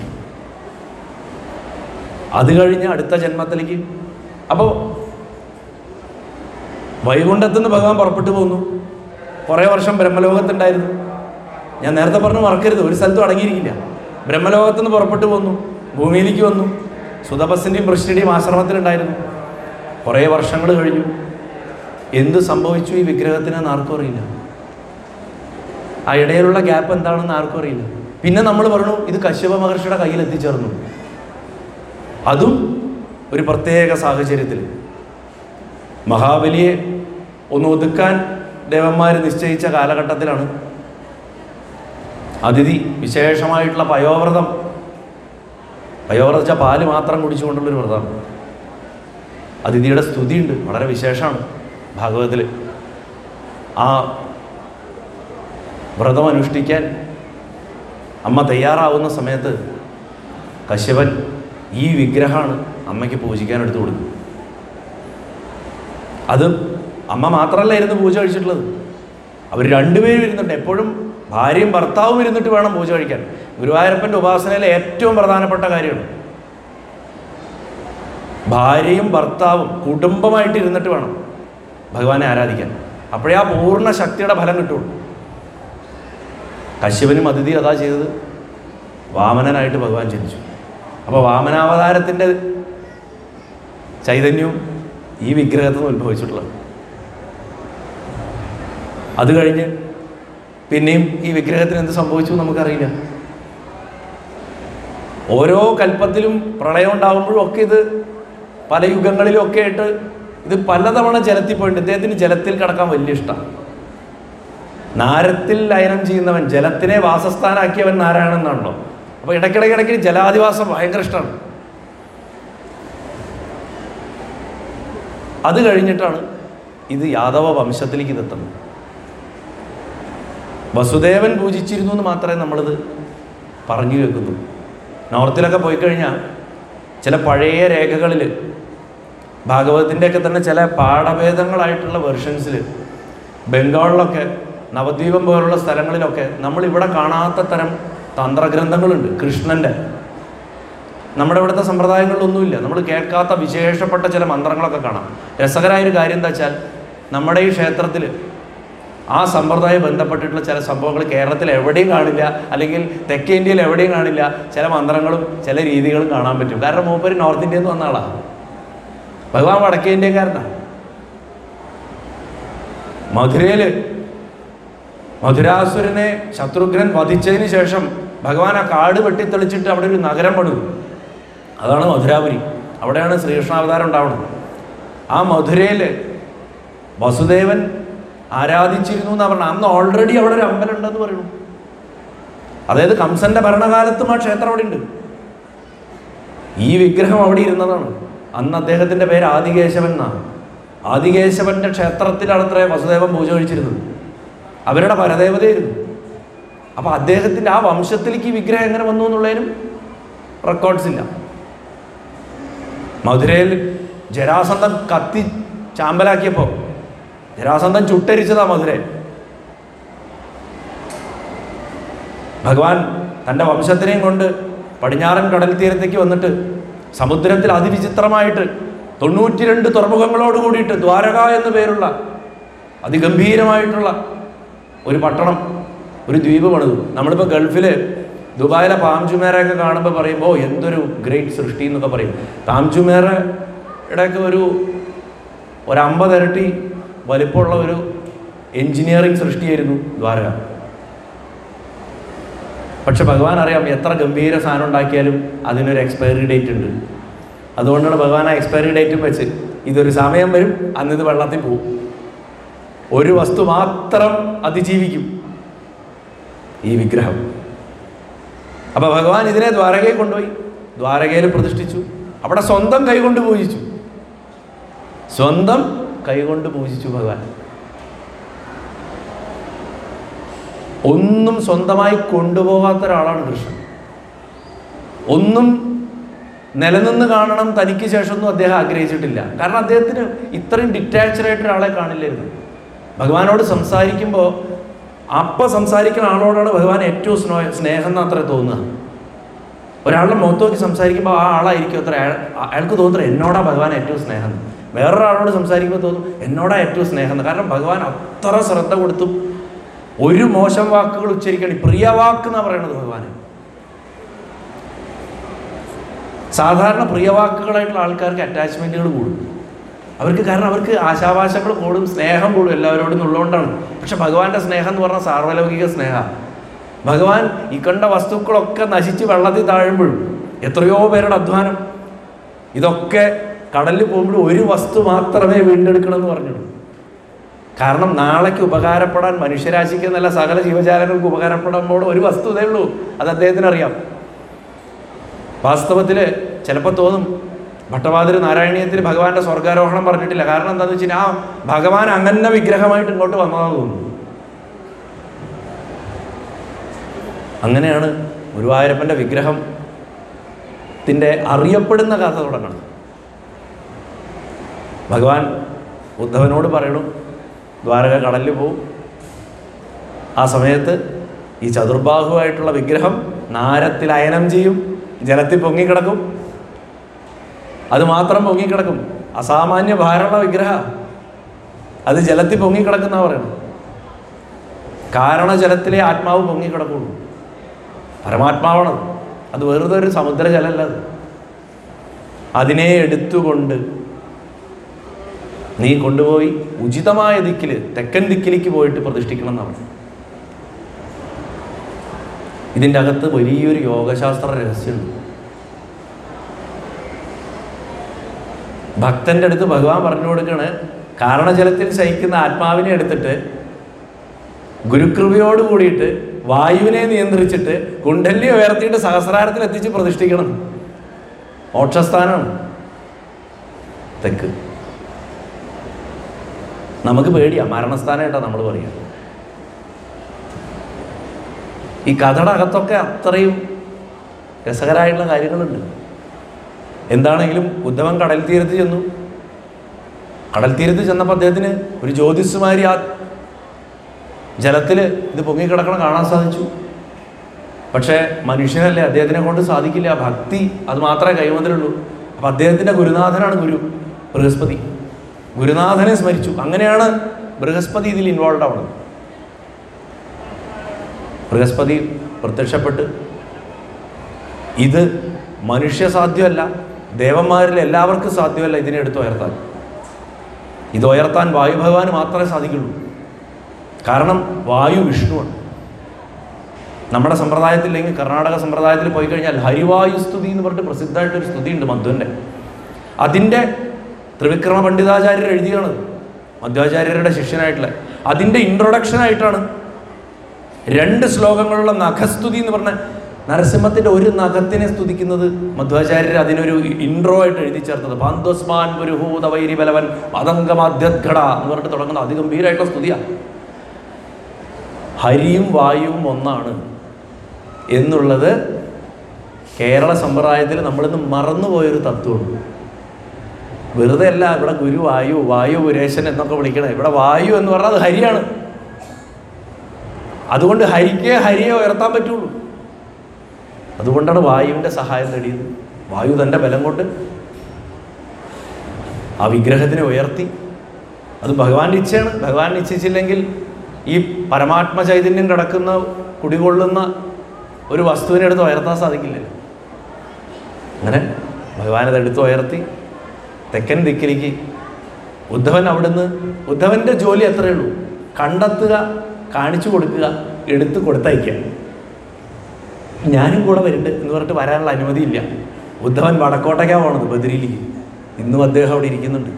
S1: അത് കഴിഞ്ഞ് അടുത്ത ജന്മത്തിലേക്ക് അപ്പോൾ വൈകുണ്ഠത്തുനിന്ന് ഭഗവാൻ പുറപ്പെട്ടു പോന്നു കുറേ വർഷം ബ്രഹ്മലോകത്തുണ്ടായിരുന്നു ഞാൻ നേരത്തെ പറഞ്ഞു മറക്കരുത് ഒരു സ്ഥലത്തും അടങ്ങിയിരിക്കില്ല ബ്രഹ്മലോകത്തുനിന്ന് പുറപ്പെട്ടു പോന്നു ഭൂമിയിലേക്ക് വന്നു സുതപസിൻ്റെയും വൃഷ്ടിയുടെയും ആശ്രമത്തിലുണ്ടായിരുന്നു കുറേ വർഷങ്ങൾ കഴിഞ്ഞു എന്ത് സംഭവിച്ചു ഈ വിഗ്രഹത്തിന് എന്ന് ആർക്കും അറിയില്ല ആ ഇടയിലുള്ള ഗ്യാപ്പ് എന്താണെന്ന് ആർക്കും അറിയില്ല പിന്നെ നമ്മൾ പറഞ്ഞു ഇത് കശ്യപ മഹർഷിയുടെ കയ്യിൽ എത്തിച്ചേർന്നു അതും ഒരു പ്രത്യേക സാഹചര്യത്തിൽ മഹാബലിയെ ഒന്ന് ഒതുക്കാൻ ദേവന്മാർ നിശ്ചയിച്ച കാലഘട്ടത്തിലാണ് അതിഥി വിശേഷമായിട്ടുള്ള പയോവ്രതം പയോവ്രതം വെച്ചാൽ പാല് മാത്രം കുടിച്ചുകൊണ്ടുള്ളൊരു വ്രതമാണ് അതിഥിയുടെ സ്തുതിയുണ്ട് വളരെ വിശേഷമാണ് ഭാഗവതത്തിൽ ആ വ്രതം അനുഷ്ഠിക്കാൻ അമ്മ തയ്യാറാവുന്ന സമയത്ത് കശ്യപൻ ഈ വിഗ്രഹമാണ് അമ്മയ്ക്ക് പൂജിക്കാൻ എടുത്തു കൊടുക്കും അത് അമ്മ മാത്രമല്ല ഇരുന്ന് പൂജ കഴിച്ചിട്ടുള്ളത് അവർ രണ്ടുപേരും ഇരുന്നുണ്ട് എപ്പോഴും ഭാര്യയും ഭർത്താവും ഇരുന്നിട്ട് വേണം പൂജ കഴിക്കാൻ ഗുരുവായൂരപ്പൻ്റെ ഉപാസനയിലെ ഏറ്റവും പ്രധാനപ്പെട്ട കാര്യമാണ് ഭാര്യയും ഭർത്താവും കുടുംബമായിട്ട് ഇരുന്നിട്ട് വേണം ഭഗവാനെ ആരാധിക്കാൻ അപ്പോഴേ ആ പൂർണ്ണ ശക്തിയുടെ ഫലം കിട്ടുള്ളൂ കശ്യപനും അതിഥി അതാ ചെയ്തത് വാമനനായിട്ട് ഭഗവാൻ ജനിച്ചു അപ്പോൾ വാമനാവതാരത്തിൻ്റെ ചൈതന്യവും ഈ വിഗ്രഹത്തിൽ നിന്ന് ഉത്ഭവിച്ചിട്ടുള്ളത് അത് കഴിഞ്ഞ് പിന്നെയും ഈ വിഗ്രഹത്തിന് എന്ത് സംഭവിച്ചു എന്ന് നമുക്കറിയില്ല ഓരോ കൽപ്പത്തിലും പ്രളയം ഉണ്ടാകുമ്പോഴും ഒക്കെ ഇത് പല യുഗങ്ങളിലും ഒക്കെ ആയിട്ട് ഇത് പലതവണ ജലത്തിൽ പോയിട്ടുണ്ട് ഇദ്ദേഹത്തിന് ജലത്തിൽ കിടക്കാൻ വലിയ ഇഷ്ടമാണ് നാരത്തിൽ ലയനം ചെയ്യുന്നവൻ ജലത്തിനെ വാസസ്ഥാനാക്കിയവൻ നാരായണൻ എന്നാണല്ലോ അപ്പോൾ ഇടയ്ക്കിടയ്ക്ക് ഇടയ്ക്ക് ജലാധിവാസം ഭയങ്കര ഇഷ്ടമാണ് അത് കഴിഞ്ഞിട്ടാണ് ഇത് യാദവ വംശത്തിലേക്ക് ഇതെത്തുന്നത് വസുദേവൻ പൂജിച്ചിരുന്നു എന്ന് മാത്രമേ നമ്മളിത് പറഞ്ഞു കേൾക്കുന്നു നോർത്തിലൊക്കെ പോയി കഴിഞ്ഞാൽ ചില പഴയ രേഖകളിൽ ഭാഗവതത്തിൻ്റെയൊക്കെ തന്നെ ചില പാഠഭേദങ്ങളായിട്ടുള്ള വെർഷൻസിൽ ബംഗാളിലൊക്കെ നവദ്വീപം പോലുള്ള സ്ഥലങ്ങളിലൊക്കെ നമ്മൾ ഇവിടെ കാണാത്ത തരം തന്ത്രഗ്രന്ഥങ്ങളുണ്ട് കൃഷ്ണൻ്റെ നമ്മുടെ ഇവിടുത്തെ സമ്പ്രദായങ്ങളിലൊന്നുമില്ല നമ്മൾ കേൾക്കാത്ത വിശേഷപ്പെട്ട ചില മന്ത്രങ്ങളൊക്കെ കാണാം രസകരമായ ഒരു കാര്യം എന്താ വെച്ചാൽ നമ്മുടെ ഈ ക്ഷേത്രത്തിൽ ആ സമ്പ്രദായം ബന്ധപ്പെട്ടിട്ടുള്ള ചില സംഭവങ്ങൾ കേരളത്തിൽ എവിടെയും കാണില്ല അല്ലെങ്കിൽ തെക്കേ ഇന്ത്യയിൽ എവിടെയും കാണില്ല ചില മന്ത്രങ്ങളും ചില രീതികളും കാണാൻ പറ്റും കാരണം മൂപ്പര് നോർത്ത് ഇന്ത്യയിൽ നിന്ന് വന്ന ആളാണ് ഭഗവാൻ വടക്കേ ഇന്ത്യക്കാരനാണ് മധുരയിൽ മധുരാസുരനെ ശത്രുഘ്നൻ വധിച്ചതിന് ശേഷം ഭഗവാൻ ആ കാട് വെട്ടിത്തെളിച്ചിട്ട് അവിടെ ഒരു നഗരം പണിതു അതാണ് മധുരാപുരി അവിടെയാണ് ശ്രീകൃഷ്ണാവതാരം ഉണ്ടാവുന്നത് ആ മധുരയിൽ വസുദേവൻ ആരാധിച്ചിരുന്നു എന്നാ പറഞ്ഞത് അന്ന് ഓൾറെഡി അവിടെ ഒരു അമ്പലം ഉണ്ടെന്ന് പറയുന്നു അതായത് കംസന്റെ ഭരണകാലത്തും ആ ക്ഷേത്രം അവിടെ ഉണ്ട് ഈ വിഗ്രഹം അവിടെ ഇരുന്നതാണ് അന്ന് അദ്ദേഹത്തിന്റെ പേര് ആദികേശവൻ എന്നാണ് ആദികേശവന്റെ ക്ഷേത്രത്തിലാണത്രേ വസുദേവൻ പൂജ കഴിച്ചിരുന്നത് അവരുടെ പരദേവതയായിരുന്നു അപ്പൊ അദ്ദേഹത്തിന്റെ ആ വംശത്തിലേക്ക് ഈ വിഗ്രഹം എങ്ങനെ വന്നു എന്നുള്ളതിനും റെക്കോർഡ്സ് ഇല്ല മധുരയിൽ ജരാസന്ധം കത്തി ചാമ്പലാക്കിയപ്പോൾ ജരാസന്ധം ചുട്ടരിച്ചതാ മധുര ഭഗവാൻ തൻ്റെ വംശത്തിനെയും കൊണ്ട് പടിഞ്ഞാറൻ കടൽ തീരത്തേക്ക് വന്നിട്ട് സമുദ്രത്തിൽ അതിവിചിത്രമായിട്ട് തൊണ്ണൂറ്റി രണ്ട് തുറമുഖങ്ങളോട് കൂടിയിട്ട് ദ്വാരക എന്ന് പേരുള്ള അതിഗംഭീരമായിട്ടുള്ള ഒരു പട്ടണം ഒരു ദ്വീപ് പണിതു നമ്മളിപ്പോൾ ഗൾഫിൽ ദുബായിലെ പാംചുമേറയൊക്കെ കാണുമ്പോൾ പറയുമ്പോൾ എന്തൊരു ഗ്രേറ്റ് സൃഷ്ടി എന്നൊക്കെ പറയും പാംചുമേറയുടെയൊക്കെ ഒരു ഒരു അമ്പത് ഇരട്ടി വലിപ്പമുള്ള ഒരു എൻജിനീയറിംഗ് സൃഷ്ടിയായിരുന്നു ദ്വാരക പക്ഷെ ഭഗവാൻ അറിയാം എത്ര ഗംഭീര സാധനം ഉണ്ടാക്കിയാലും അതിനൊരു എക്സ്പയറി ഡേറ്റ് ഉണ്ട് അതുകൊണ്ടാണ് ഭഗവാൻ ആ എക്സ്പയറി ഡേറ്റും വെച്ച് ഇതൊരു സമയം വരും അന്ന് ഇത് വെള്ളത്തിൽ പോകും ഒരു വസ്തു മാത്രം അതിജീവിക്കും ഈ വിഗ്രഹം അപ്പൊ ഭഗവാൻ ഇതിനെ ദ്വാരകയിൽ കൊണ്ടുപോയി ദ്വാരകയിൽ പ്രതിഷ്ഠിച്ചു അവിടെ സ്വന്തം കൈകൊണ്ട് പൂജിച്ചു സ്വന്തം കൈകൊണ്ട് പൂജിച്ചു ഭഗവാൻ ഒന്നും സ്വന്തമായി കൊണ്ടുപോകാത്ത ഒരാളാണ് കൃഷ്ണൻ ഒന്നും നിലനിന്ന് കാണണം തനിക്ക് ശേഷമൊന്നും അദ്ദേഹം ആഗ്രഹിച്ചിട്ടില്ല കാരണം അദ്ദേഹത്തിന് ഇത്രയും ഡിറ്റാച്ച്ഡ് ആയിട്ട് ഒരാളെ കാണില്ലായിരുന്നു ഭഗവാനോട് സംസാരിക്കുമ്പോൾ അപ്പം സംസാരിക്കുന്ന ആളോടാണ് ഭഗവാൻ ഏറ്റവും സ്നോ സ്നേഹം എന്ന് അത്ര തോന്നുക ഒരാളുടെ മുഖത്ത് നോക്കി സംസാരിക്കുമ്പോൾ ആ ആളായിരിക്കും അത്ര അയാൾ അയാൾക്ക് തോന്നുന്നത് എന്നോടാ ഭഗവാൻ ഏറ്റവും സ്നേഹം എന്ന്. വേറൊരാളോട് സംസാരിക്കുമ്പോൾ തോന്നും എന്നോടാ ഏറ്റവും സ്നേഹം എന്ന്. കാരണം ഭഗവാൻ അത്ര ശ്രദ്ധ കൊടുത്തും ഒരു മോശം വാക്കുകൾ ഉച്ചരിക്കണം പ്രിയ വാക്ക് എന്നാ പറയണത് ഭഗവാന് സാധാരണ പ്രിയവാക്കുകളായിട്ടുള്ള ആൾക്കാർക്ക് അറ്റാച്ച്മെന്റുകൾ കൂടും അവർക്ക് കാരണം അവർക്ക് ആശാഭാഷകൾ കൂടും സ്നേഹം കൂടും എല്ലാവരോടും ഉള്ളതുകൊണ്ടാണ് പക്ഷെ ഭഗവാന്റെ സ്നേഹം എന്ന് പറഞ്ഞാൽ സാർവലൗകിക സ്നേഹ ഭഗവാൻ ഈ കണ്ട വസ്തുക്കളൊക്കെ നശിച്ച് വെള്ളത്തിൽ താഴുമ്പോഴും എത്രയോ പേരുടെ അധ്വാനം ഇതൊക്കെ കടലിൽ പോകുമ്പോൾ ഒരു വസ്തു മാത്രമേ വീണ്ടെടുക്കണം എന്ന് പറഞ്ഞുള്ളൂ കാരണം നാളേക്ക് ഉപകാരപ്പെടാൻ മനുഷ്യരാശിക്ക് എന്നല്ല സകല ജീവജാലങ്ങൾക്ക് ഉപകാരപ്പെടുമ്പോൾ ഒരു വസ്തു ഇതേ ഉള്ളൂ അത് അദ്ദേഹത്തിന് അറിയാം വാസ്തവത്തിൽ ചിലപ്പോൾ തോന്നും ഭട്ടവാതിര് നാരായണീയത്തിൽ ഭഗവാന്റെ സ്വർഗാരോഹണം പറഞ്ഞിട്ടില്ല കാരണം എന്താണെന്ന് വെച്ച് കഴിഞ്ഞാൽ ആ ഭഗവാൻ അങ്ങനെ വിഗ്രഹമായിട്ട് ഇങ്ങോട്ട് വന്നതാണെന്ന് തോന്നുന്നു അങ്ങനെയാണ് ഗുരുവായൂരപ്പൻ്റെ വിഗ്രഹത്തിൻ്റെ അറിയപ്പെടുന്ന കഥ തുടങ്ങണം ഭഗവാൻ ഉദ്ധവനോട് പറയണം ദ്വാരക കടലിൽ പോവും ആ സമയത്ത് ഈ ചതുർബാഹുവായിട്ടുള്ള വിഗ്രഹം നാരത്തിൽ അയനം ചെയ്യും ജലത്തിൽ പൊങ്ങിക്കിടക്കും അത് മാത്രം പൊങ്ങിക്കിടക്കും അസാമാന്യ ഭാരമുള്ള വിഗ്രഹ അത് ജലത്തിൽ പൊങ്ങിക്കിടക്കുന്ന പറയണം കാരണജലത്തിലെ ആത്മാവ് പൊങ്ങിക്കിടക്കുള്ളൂ പരമാത്മാവാണത് അത് വെറുതെ ഒരു സമുദ്രജലമല്ല അത് അതിനെ എടുത്തുകൊണ്ട് നീ കൊണ്ടുപോയി ഉചിതമായ ദിക്കിൽ തെക്കൻ ദിക്കിലേക്ക് പോയിട്ട് പ്രതിഷ്ഠിക്കണം എന്നാണ് ഇതിൻ്റെ അകത്ത് വലിയൊരു യോഗശാസ്ത്ര രഹസ്യമുണ്ട് ഭക്തന്റെ അടുത്ത് ഭഗവാൻ പറഞ്ഞു കൊടുക്കണ് കാരണജലത്തിൽ ശയിക്കുന്ന ആത്മാവിനെ എടുത്തിട്ട് ഗുരുകൃപയോട് കൂടിയിട്ട് വായുവിനെ നിയന്ത്രിച്ചിട്ട് കുണ്ടല്ലി ഉയർത്തിയിട്ട് സഹസ്രാരത്തിൽ എത്തിച്ച് പ്രതിഷ്ഠിക്കണം മോക്ഷസ്ഥാനമാണ് തെക്ക് നമുക്ക് പേടിയാ മരണസ്ഥാനമായിട്ടാണ് നമ്മൾ പറയുക ഈ കഥയുടെ അകത്തൊക്കെ അത്രയും രസകരമായിട്ടുള്ള കാര്യങ്ങളുണ്ട് എന്താണെങ്കിലും ഉദ്ധവൻ കടൽ തീരത്ത് ചെന്നു കടൽ തീരത്ത് ചെന്നപ്പോൾ അദ്ദേഹത്തിന് ഒരു ജ്യോതിസ്മാരി ആ ജലത്തിൽ ഇത് പൊങ്ങിക്കിടക്കണം കാണാൻ സാധിച്ചു പക്ഷേ മനുഷ്യനല്ലേ അദ്ദേഹത്തിനെ കൊണ്ട് സാധിക്കില്ല ഭക്തി അത് മാത്രമേ കൈവന്നിലുള്ളൂ അപ്പം അദ്ദേഹത്തിൻ്റെ ഗുരുനാഥനാണ് ഗുരു ബൃഹസ്പതി ഗുരുനാഥനെ സ്മരിച്ചു അങ്ങനെയാണ് ബൃഹസ്പതി ഇതിൽ ഇൻവോൾവ് ആവുന്നത് ബൃഹസ്പതി പ്രത്യക്ഷപ്പെട്ട് ഇത് മനുഷ്യ സാധ്യമല്ല ദേവന്മാരിൽ എല്ലാവർക്കും സാധ്യമല്ല ഇതിനെ എടുത്ത് ഉയർത്താൻ ഇത് ഉയർത്താൻ വായു ഭഗവാന് മാത്രമേ സാധിക്കുള്ളൂ കാരണം വായു വിഷ്ണുവാണ് നമ്മുടെ സമ്പ്രദായത്തിൽ അല്ലെങ്കിൽ കർണാടക സമ്പ്രദായത്തിൽ പോയി കഴിഞ്ഞാൽ ഹരിവായു സ്തുതി എന്ന് പറഞ്ഞിട്ട് പ്രസിദ്ധമായിട്ടൊരു സ്തുതിയുണ്ട് മധ്വൻ്റെ അതിൻ്റെ ത്രിവിക്രമ പണ്ഡിതാചാര്യർ എഴുതിയാണ് മധ്വാചാര്യരുടെ ശിഷ്യനായിട്ടുള്ള അതിൻ്റെ ഇൻട്രൊഡക്ഷൻ ആയിട്ടാണ് രണ്ട് ശ്ലോകങ്ങളുള്ള നഖസ്തുതി എന്ന് പറഞ്ഞ നരസിംഹത്തിന്റെ ഒരു നഖത്തിനെ സ്തുതിക്കുന്നത് മധ്വാചാര്യർ അതിനൊരു ഇൻട്രോ ആയിട്ട് എഴുതി ചേർത്തത് പാന്തോസ്മാൻ പുരുഹൂത വൈരി ബലവൻ പതംഗമാധ്യഘട എന്ന് പറഞ്ഞിട്ട് തുടങ്ങുന്ന അതിഗംഭീരമായിട്ടുള്ള സ്തുതിയാണ് ഹരിയും വായുവും ഒന്നാണ് എന്നുള്ളത് കേരള സമ്പ്രദായത്തിൽ നമ്മളിന്ന് മറന്നുപോയൊരു തത്വമുണ്ട് വെറുതെ അല്ല ഇവിടെ ഗുരു വായു വായു പുരേശൻ എന്നൊക്കെ വിളിക്കണേ ഇവിടെ വായു എന്ന് പറഞ്ഞാൽ അത് ഹരിയാണ് അതുകൊണ്ട് ഹരിക്കേ ഹരിയെ ഉയർത്താൻ പറ്റുള്ളൂ അതുകൊണ്ടാണ് വായുവിൻ്റെ സഹായം തേടിയത് വായു തൻ്റെ ബലം കൊണ്ട് ആ വിഗ്രഹത്തിനെ ഉയർത്തി അത് ഭഗവാന്റെ ഇച്ഛയാണ് ഭഗവാൻ ഇച്ഛിച്ചില്ലെങ്കിൽ ഈ പരമാത്മ ചൈതന്യം കിടക്കുന്ന കുടികൊള്ളുന്ന ഒരു വസ്തുവിനെ എടുത്ത് ഉയർത്താൻ സാധിക്കില്ലല്ലോ അങ്ങനെ ഭഗവാൻ അതെടുത്ത് ഉയർത്തി തെക്കൻ ദിക്കിലേക്ക് ഉദ്ധവൻ അവിടുന്ന് ഉദ്ധവൻ്റെ ജോലി അത്രയേ ഉള്ളൂ കണ്ടെത്തുക കാണിച്ചു കൊടുക്കുക എടുത്ത് കൊടുത്തയക്കുക ഞാനും കൂടെ വരുന്നുണ്ട് എന്ന് പറഞ്ഞിട്ട് വരാനുള്ള അനുമതിയില്ല ഉദ്ധവൻ വടക്കോട്ടയ്ക്കാണ് പോണത് ബദരിയിലേക്ക് ഇന്നും അദ്ദേഹം അവിടെ ഇരിക്കുന്നുണ്ട്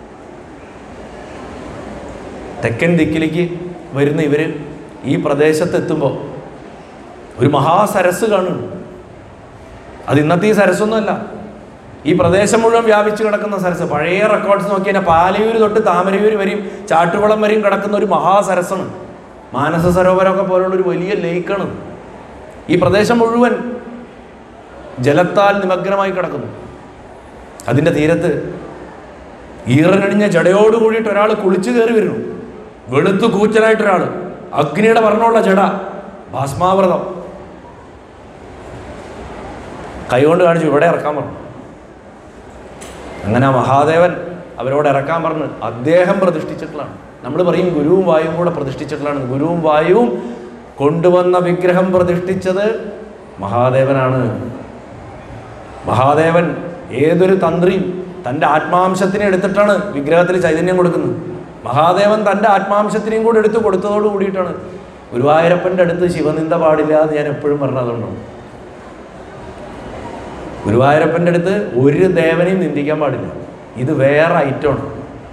S1: തെക്കൻ ദിക്കിലേക്ക് വരുന്ന ഇവർ ഈ പ്രദേശത്തെത്തുമ്പോൾ ഒരു മഹാസരസ് കാണുന്നു അത് ഇന്നത്തെ ഈ സരസ്സൊന്നുമല്ല ഈ പ്രദേശം മുഴുവൻ വ്യാപിച്ചു കിടക്കുന്ന സരസ് പഴയ റെക്കോർഡ്സ് നോക്കി കഴിഞ്ഞാൽ പാലയൂർ തൊട്ട് താമരയൂർ വരെയും ചാട്ടുകുളം വരെയും കിടക്കുന്ന ഒരു മഹാസരസാണ് മാനസ സരോവരമൊക്കെ പോലുള്ള ഒരു വലിയ ലേക്കാണ് ഈ പ്രദേശം മുഴുവൻ ജലത്താൽ നിമഗ്നമായി കിടക്കുന്നു അതിൻ്റെ തീരത്ത് ഈറനണിഞ്ഞ ജടയോട് കൂടിയിട്ട് ഒരാൾ കുളിച്ചു കയറി വരുന്നു വെളുത്തു കൂച്ചനായിട്ടൊരാൾ അഗ്നിയുടെ വർണ്ണമുള്ള ജട ഭസ്മാവൃതം കൈകൊണ്ട് കാണിച്ചു ഇവിടെ ഇറക്കാൻ പറഞ്ഞു അങ്ങനെ ആ മഹാദേവൻ അവരോട് ഇറക്കാൻ പറഞ്ഞ് അദ്ദേഹം പ്രതിഷ്ഠിച്ചിട്ടുള്ളതാണ് നമ്മൾ പറയും ഗുരുവും വായുവും കൂടെ പ്രതിഷ്ഠിച്ചിട്ടുള്ളതാണ് ഗുരുവും വായുവും കൊണ്ടുവന്ന വിഗ്രഹം പ്രതിഷ്ഠിച്ചത് മഹാദേവനാണ് മഹാദേവൻ ഏതൊരു തന്ത്രിയും തൻ്റെ ആത്മാംശത്തിനെ എടുത്തിട്ടാണ് വിഗ്രഹത്തിൽ ചൈതന്യം കൊടുക്കുന്നത് മഹാദേവൻ തൻ്റെ ആത്മാംശത്തിനെയും കൂടി എടുത്ത് കൊടുത്തതോട് കൂടിയിട്ടാണ് ഗുരുവായൂരപ്പൻ്റെ അടുത്ത് ശിവനിന്ദ പാടില്ല എന്ന് ഞാൻ എപ്പോഴും പറഞ്ഞതുകൊണ്ടാണ് ഗുരുവായൂരപ്പൻ്റെ അടുത്ത് ഒരു ദേവനെയും നിന്ദിക്കാൻ പാടില്ല ഇത് വേറെ ഐറ്റമാണ്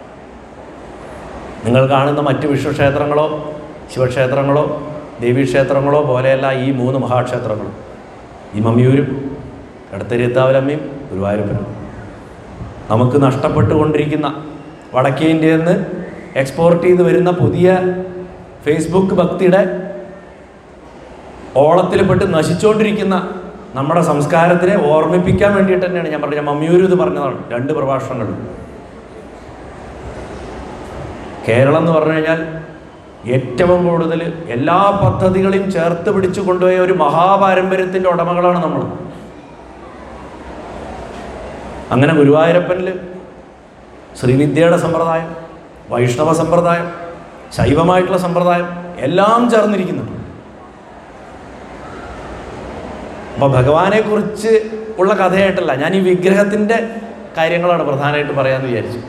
S1: നിങ്ങൾ കാണുന്ന മറ്റ് വിഷ്ണുക്ഷേത്രങ്ങളോ ശിവക്ഷേത്രങ്ങളോ ദേവീക്ഷേത്രങ്ങളോ പോലെയല്ല ഈ മൂന്ന് മഹാക്ഷേത്രങ്ങളും ഈ മമ്മിയൂരും എടത്തരിയത്താവലമ്മയും ഗുരുവായൂരപ്പനും നമുക്ക് നഷ്ടപ്പെട്ടുകൊണ്ടിരിക്കുന്ന വടക്കേ ഇന്ത്യയിൽ നിന്ന് എക്സ്പോർട്ട് ചെയ്ത് വരുന്ന പുതിയ ഫേസ്ബുക്ക് ഭക്തിയുടെ ഓളത്തിൽപ്പെട്ട് നശിച്ചുകൊണ്ടിരിക്കുന്ന നമ്മുടെ സംസ്കാരത്തിനെ ഓർമ്മിപ്പിക്കാൻ വേണ്ടിയിട്ട് തന്നെയാണ് ഞാൻ പറഞ്ഞത് ഞാൻ മമ്മിയൂർ ഇത് പറഞ്ഞതാണ് രണ്ട് പ്രഭാഷണങ്ങൾ കേരളം എന്ന് പറഞ്ഞു കഴിഞ്ഞാൽ ഏറ്റവും കൂടുതൽ എല്ലാ പദ്ധതികളെയും ചേർത്ത് പിടിച്ചു കൊണ്ടുപോയ ഒരു മഹാപാരമ്പര്യത്തിൻ്റെ ഉടമകളാണ് നമ്മൾ അങ്ങനെ ഗുരുവായൂരപ്പനിൽ ശ്രീവിദ്യയുടെ സമ്പ്രദായം വൈഷ്ണവ സമ്പ്രദായം ശൈവമായിട്ടുള്ള സമ്പ്രദായം എല്ലാം ചേർന്നിരിക്കുന്നുണ്ട് അപ്പോൾ ഭഗവാനെ കുറിച്ച് ഉള്ള കഥയായിട്ടല്ല ഞാൻ ഈ വിഗ്രഹത്തിൻ്റെ കാര്യങ്ങളാണ് പ്രധാനമായിട്ട് പറയാമെന്ന് വിചാരിച്ചു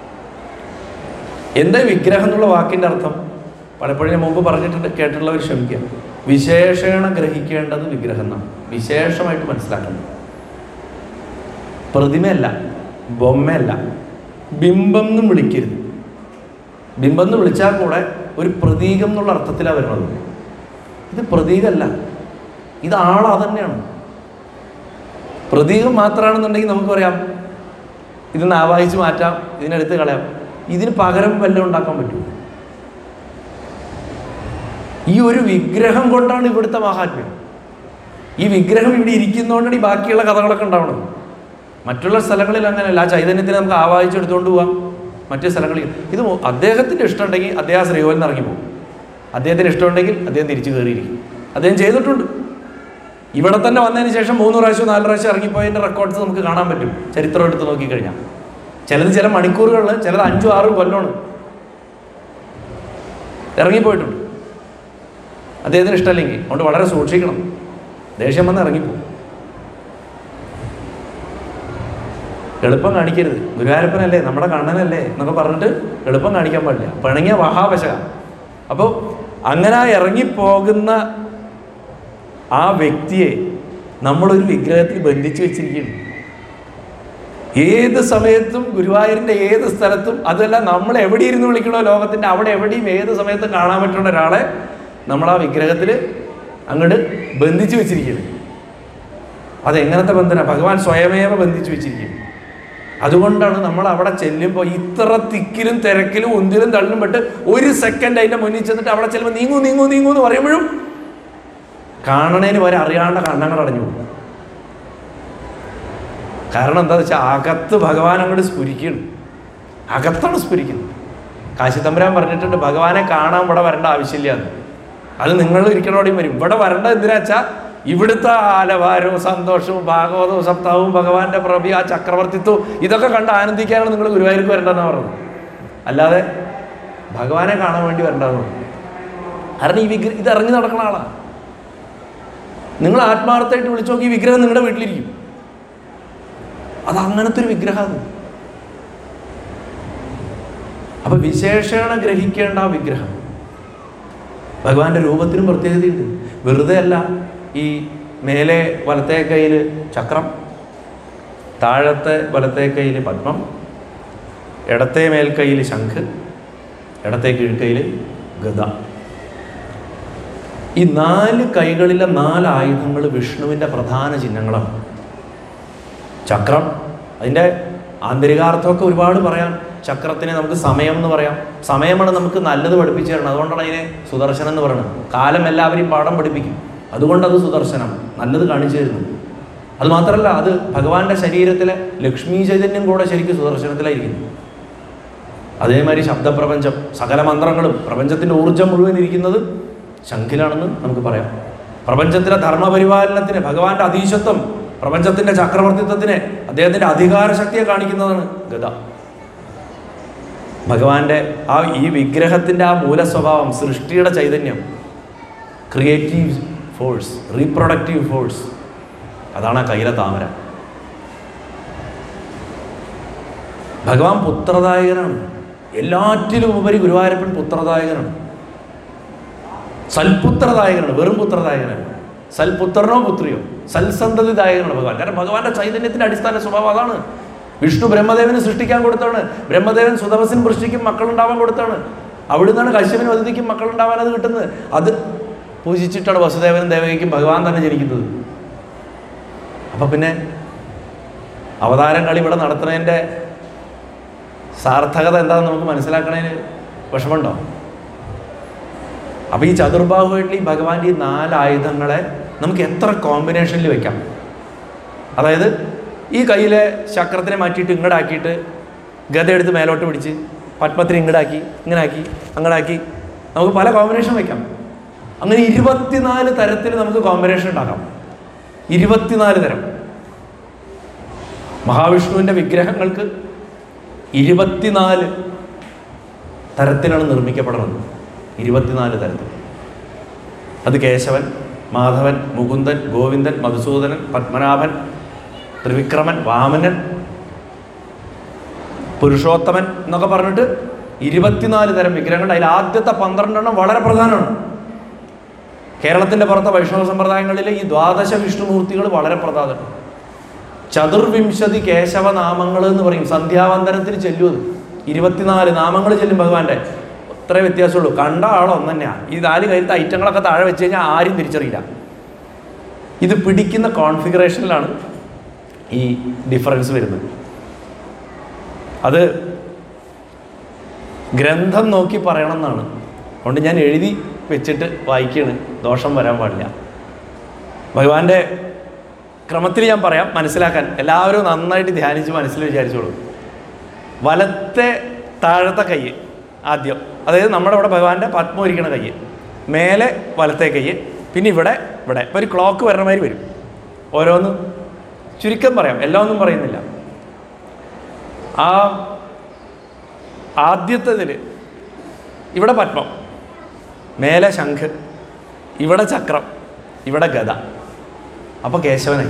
S1: എന്താ വിഗ്രഹം എന്നുള്ള വാക്കിൻ്റെ അർത്ഥം പലപ്പോഴും ഞാൻ മുമ്പ് പറഞ്ഞിട്ടുണ്ട് കേട്ടിട്ടുള്ളവർ ക്ഷമിക്കുക വിശേഷണം ഗ്രഹിക്കേണ്ടത് വിഗ്രഹം എന്നാണ് വിശേഷമായിട്ട് മനസ്സിലാക്കുന്നത് പ്രതിമയല്ല ബൊമ്മയല്ല ബിംബം എന്നും വിളിക്കരുത് ബിംബം എന്ന് വിളിച്ചാൽ കൂടെ ഒരു പ്രതീകം എന്നുള്ള അർത്ഥത്തിലാണ് വരുന്നത് ഇത് പ്രതീകമല്ല ഇത് ആളാ തന്നെയാണ് പ്രതീകം മാത്രമാണെന്നുണ്ടെങ്കിൽ നമുക്ക് പറയാം ഇതിന്ന് ആവാഹിച്ച് മാറ്റാം ഇതിനെടുത്ത് കളയാം ഇതിന് പകരം വല്ലതും ഉണ്ടാക്കാൻ പറ്റുമോ ഈ ഒരു വിഗ്രഹം കൊണ്ടാണ് ഇവിടുത്തെ മഹാത്മ്യം ഈ വിഗ്രഹം ഇവിടെ ഇരിക്കുന്നതുകൊണ്ടാണ് ഈ ബാക്കിയുള്ള കഥകളൊക്കെ ഉണ്ടാവണത് മറ്റുള്ള സ്ഥലങ്ങളിൽ അങ്ങനെയല്ല ആ ചൈതന്യത്തിനെ നമുക്ക് ആവാഹിച്ചെടുത്തുകൊണ്ട് പോവാം മറ്റു സ്ഥലങ്ങളിൽ ഇത് മു- അദ്ദേഹത്തിൻ്റെ ഇഷ്ടമുണ്ടെങ്കിൽ അദ്ദേഹം ആ ശ്രീകോലിൽ നിന്ന് ഇറങ്ങി പോകും അദ്ദേഹത്തിന് ഇഷ്ടമുണ്ടെങ്കിൽ അദ്ദേഹം തിരിച്ചു കയറിയിരിക്കും അദ്ദേഹം ചെയ്തിട്ടുണ്ട് ഇവിടെ തന്നെ വന്നതിന് ശേഷം മൂന്ന് പ്രാവശ്യം നാല് പ്രാവശ്യം ഇറങ്ങിപ്പോയതിൻ്റെ റെക്കോർഡ്സ് നമുക്ക് കാണാൻ പറ്റും ചരിത്രം എടുത്ത് നോക്കിക്കഴിഞ്ഞാൽ ചിലത് ചില മണിക്കൂറുകളിൽ ചിലത് അഞ്ചും ആറും കൊല്ലമാണ് ഇറങ്ങിപ്പോയിട്ടുണ്ട് അദ്ദേഹത്തിന് ഇഷ്ടമല്ലെങ്കിൽ അതുകൊണ്ട് വളരെ സൂക്ഷിക്കണം ദേഷ്യം വന്ന് ഇറങ്ങിപ്പോകും എളുപ്പം കാണിക്കരുത് ഗുരുവായൂരപ്പനല്ലേ നമ്മുടെ കണ്ണനല്ലേ എന്നൊക്കെ പറഞ്ഞിട്ട് എളുപ്പം കാണിക്കാൻ പാടില്ല പിണങ്ങിയ മഹാപശക അപ്പോൾ അങ്ങനെ ആ ഇറങ്ങിപ്പോകുന്ന ആ വ്യക്തിയെ നമ്മളൊരു വിഗ്രഹത്തിൽ ബന്ധിച്ചു വെച്ചിരിക്കുകയാണ് ഏത് സമയത്തും ഗുരുവായൂരിൻ്റെ ഏത് സ്ഥലത്തും അതല്ല നമ്മൾ എവിടെ ഇരുന്ന് വിളിക്കണോ ലോകത്തിൻ്റെ അവിടെ എവിടെയും ഏത് സമയത്തും കാണാൻ പറ്റുന്ന ഒരാളെ നമ്മൾ ആ വിഗ്രഹത്തിൽ അങ്ങോട്ട് ബന്ധിച്ചു വെച്ചിരിക്കുകയാണ് അതെങ്ങനത്തെ ബന്ധന ഭഗവാൻ സ്വയമേവ ബന്ധിച്ചു വെച്ചിരിക്കും അതുകൊണ്ടാണ് നമ്മൾ അവിടെ ചെല്ലുമ്പോൾ ഇത്ര തിക്കിലും തിരക്കിലും ഉന്തിലും തള്ളിലും പെട്ട് ഒരു സെക്കൻഡ് അതിൻ്റെ മുന്നിൽ ചെന്നിട്ട് അവിടെ ചെല്ലുമ്പോൾ നീങ്ങൂ നീങ്ങൂ നീങ്ങൂ എന്ന് പറയുമ്പോഴും കാണണേന് വരെ അറിയാണ്ട കണ്ണങ്ങൾ അടഞ്ഞു പോകും കാരണം എന്താ വെച്ചാൽ അകത്ത് ഭഗവാൻ അങ്ങോട്ട് സ്ഫുരിക്കണം അകത്താണ് സ്ഫുരിക്കുന്നത് കാശിത്തമ്പുരാൻ പറഞ്ഞിട്ടുണ്ട് ഭഗവാനെ കാണാൻ ഇവിടെ വരേണ്ട ആവശ്യമില്ല എന്ന് അത് നിങ്ങൾ ഇരിക്കണോടെയും വരും ഇവിടെ വരേണ്ട എന്തിനാ വെച്ചാൽ ഇവിടുത്തെ ആലവാരവും സന്തോഷവും ഭാഗവതവും സപ്താവും ഭഗവാന്റെ പ്രഭി ആ ചക്രവർത്തിത്വവും ഇതൊക്കെ കണ്ട് ആനന്ദിക്കാനാണ് നിങ്ങൾ ഗുരുവായൂർക്ക് വരേണ്ടതെന്നാണ് പറഞ്ഞത് അല്ലാതെ ഭഗവാനെ കാണാൻ വേണ്ടി വരേണ്ടതെന്ന് പറഞ്ഞു കാരണം ഈ വിഗ്രഹം ഇത് ഇറങ്ങി നടക്കുന്ന ആളാണ് നിങ്ങൾ ആത്മാർത്ഥമായിട്ട് വിളിച്ചു നോക്കി ഈ വിഗ്രഹം നിങ്ങളുടെ വീട്ടിലിരിക്കും അത് അങ്ങനത്തെ ഒരു വിഗ്രഹമാണ് അപ്പൊ വിശേഷണ ഗ്രഹിക്കേണ്ട ആ വിഗ്രഹം ഭഗവാന്റെ രൂപത്തിനും പ്രത്യേകതയുണ്ട് വെറുതെ അല്ല ഈ മേലെ വലത്തെ കയ്യിൽ ചക്രം താഴത്തെ വലത്തെ കയ്യിൽ പത്മം ഇടത്തെ മേൽക്കൈയിൽ ശംഖ് ഇടത്തെ കീഴ്ക്കൈയിൽ ഗദ ഈ നാല് കൈകളിലെ നാല് ആയുധങ്ങൾ വിഷ്ണുവിൻ്റെ പ്രധാന ചിഹ്നങ്ങളാണ് ചക്രം അതിൻ്റെ ആന്തരികാർത്ഥമൊക്കെ ഒരുപാട് പറയാം ചക്രത്തിനെ നമുക്ക് സമയം എന്ന് പറയാം സമയമാണ് നമുക്ക് നല്ലത് പഠിപ്പിച്ചു തരണം അതുകൊണ്ടാണ് അതിനെ സുദർശനം എന്ന് പറയുന്നത് കാലം എല്ലാവരെയും പാഠം പഠിപ്പിക്കും അതുകൊണ്ട് അത് സുദർശനം നല്ലത് കാണിച്ചു തരുന്നു അത് മാത്രമല്ല അത് ഭഗവാന്റെ ശരീരത്തിലെ ലക്ഷ്മി ചൈതന്യം കൂടെ ശരിക്കും സുദർശനത്തിലായിരിക്കുന്നു അതേമാതിരി ശബ്ദപ്രപഞ്ചം സകല മന്ത്രങ്ങളും പ്രപഞ്ചത്തിൻ്റെ ഊർജം മുഴുവൻ ഇരിക്കുന്നത് ശംഖിലാണെന്ന് നമുക്ക് പറയാം പ്രപഞ്ചത്തിലെ ധർമ്മപരിപാലനത്തിന് ഭഗവാന്റെ അതീശത്വം പ്രപഞ്ചത്തിന്റെ ചക്രവർത്തിത്വത്തിന് അദ്ദേഹത്തിന്റെ അധികാര ശക്തിയെ കാണിക്കുന്നതാണ് ഗത ഭഗവാന്റെ ആ ഈ വിഗ്രഹത്തിന്റെ ആ മൂലസ്വഭാവം സൃഷ്ടിയുടെ ചൈതന്യം ക്രിയേറ്റീവ് ഫോഴ്സ് റീപ്രൊഡക്റ്റീവ് ഫോഴ്സ് അതാണ് ആ കയ്യിലെ താമര ഭഗവാൻ പുത്രദായകനാണ് എല്ലാറ്റിലും ഉപരി ഗുരുവായൂരപ്പൻ പുത്രദായകനാണ് സൽപുത്രദായകനാണ് വെറും പുത്രദായകനാണ് സൽപുത്രനോ പുത്രിയോ സൽസന്തതിദായകനാണ് ഭഗവാൻ കാരണം ഭഗവാന്റെ ചൈതന്യത്തിന്റെ അടിസ്ഥാന സ്വഭാവം അതാണ് വിഷ്ണു ബ്രഹ്മദേവന് സൃഷ്ടിക്കാൻ കൊടുത്താണ് ബ്രഹ്മദേവൻ സുതപസിൻ വൃഷ്ടിക്കും മക്കളുണ്ടാവാൻ കൊടുത്താണ് അവിടുന്നാണ് കശ്യപനും അതിഥിക്കും മക്കളുണ്ടാവാൻ അത് കിട്ടുന്നത് അത് പൂജിച്ചിട്ടാണ് വസുദേവനും ദേവകിക്കും ഭഗവാൻ തന്നെ ജനിക്കുന്നത് അപ്പം പിന്നെ അവതാരം കളി ഇവിടെ നടത്തുന്നതിൻ്റെ സാർത്ഥകത എന്താണെന്ന് നമുക്ക് മനസ്സിലാക്കണതിന് വിഷമമുണ്ടോ അപ്പോൾ ഈ ചതുർബാഹുവായിട്ടുള്ള ഈ ഭഗവാന്റെ ഈ നാല് ആയുധങ്ങളെ നമുക്ക് എത്ര കോമ്പിനേഷനിൽ വെക്കാം അതായത് ഈ കയ്യിലെ ചക്രത്തിനെ മാറ്റിയിട്ട് ഇങ്ങടാക്കിയിട്ട് ഗത എടുത്ത് മേലോട്ട് പിടിച്ച് പത്മത്തിന് ഇങ്ങടാക്കി ഇങ്ങനാക്കി അങ്ങടാക്കി നമുക്ക് പല കോമ്പിനേഷൻ വെക്കാം അങ്ങനെ ഇരുപത്തിനാല് തരത്തിൽ നമുക്ക് കോമ്പിനേഷൻ ഉണ്ടാക്കാം ഇരുപത്തിനാല് തരം മഹാവിഷ്ണുവിൻ്റെ വിഗ്രഹങ്ങൾക്ക് ഇരുപത്തിനാല് തരത്തിലാണ് നിർമ്മിക്കപ്പെടുന്നത് ഇരുപത്തിനാല് തരത്തിൽ അത് കേശവൻ മാധവൻ മുകുന്ദൻ ഗോവിന്ദൻ മധുസൂദനൻ പത്മനാഭൻ ത്രിവിക്രമൻ വാമനൻ പുരുഷോത്തമൻ എന്നൊക്കെ പറഞ്ഞിട്ട് ഇരുപത്തിനാല് തരം വിഗ്രഹങ്ങളുണ്ട് അതിൽ ആദ്യത്തെ പന്ത്രണ്ടെണ്ണം വളരെ പ്രധാനമാണ് കേരളത്തിൻ്റെ പുറത്തെ വൈഷ്ണവ സമ്പ്രദായങ്ങളിൽ ഈ ദ്വാദശ വിഷ്ണുമൂർത്തികൾ വളരെ പ്രധാനമാണ് ചതുർവിംശതി കേശവ നാമങ്ങൾ എന്ന് പറയും സന്ധ്യാവന്തനത്തിൽ ചെല്ലും അത് ഇരുപത്തിനാല് നാമങ്ങൾ ചെല്ലും ഭഗവാന്റെ അത്രേ വ്യത്യാസമുള്ളൂ കണ്ട ആളോ ഒന്ന് തന്നെയാണ് ഈ നാല് കയ്യിലത്തെ ഐറ്റങ്ങളൊക്കെ താഴെ വെച്ച് കഴിഞ്ഞാൽ ആരും തിരിച്ചറിയില്ല ഇത് പിടിക്കുന്ന കോൺഫിഗറേഷനിലാണ് ഈ ഡിഫറൻസ് വരുന്നത് അത് ഗ്രന്ഥം നോക്കി പറയണം എന്നാണ് അതുകൊണ്ട് ഞാൻ എഴുതി വെച്ചിട്ട് വായിക്കുകയാണ് ദോഷം വരാൻ പാടില്ല ഭഗവാന്റെ ക്രമത്തിൽ ഞാൻ പറയാം മനസ്സിലാക്കാൻ എല്ലാവരും നന്നായിട്ട് ധ്യാനിച്ച് മനസ്സിൽ വിചാരിച്ചോളൂ വലത്തെ താഴത്തെ കൈ ആദ്യം അതായത് നമ്മുടെ ഇവിടെ ഭഗവാന്റെ പത്മം ഇരിക്കണ കൈ മേലെ വലത്തെ കൈ പിന്നെ ഇവിടെ ഇവിടെ ഇപ്പോൾ ഒരു ക്ലോക്ക് വരണ മാതിരി വരും ഓരോന്ന് ചുരുക്കം പറയാം എല്ലാം ഒന്നും പറയുന്നില്ല ആ ആദ്യത്തേതിൽ ഇവിടെ പത്മം മേലെ ശംഖ് ഇവിടെ ചക്രം ഇവിടെ ഗത അപ്പോൾ കേശവനായി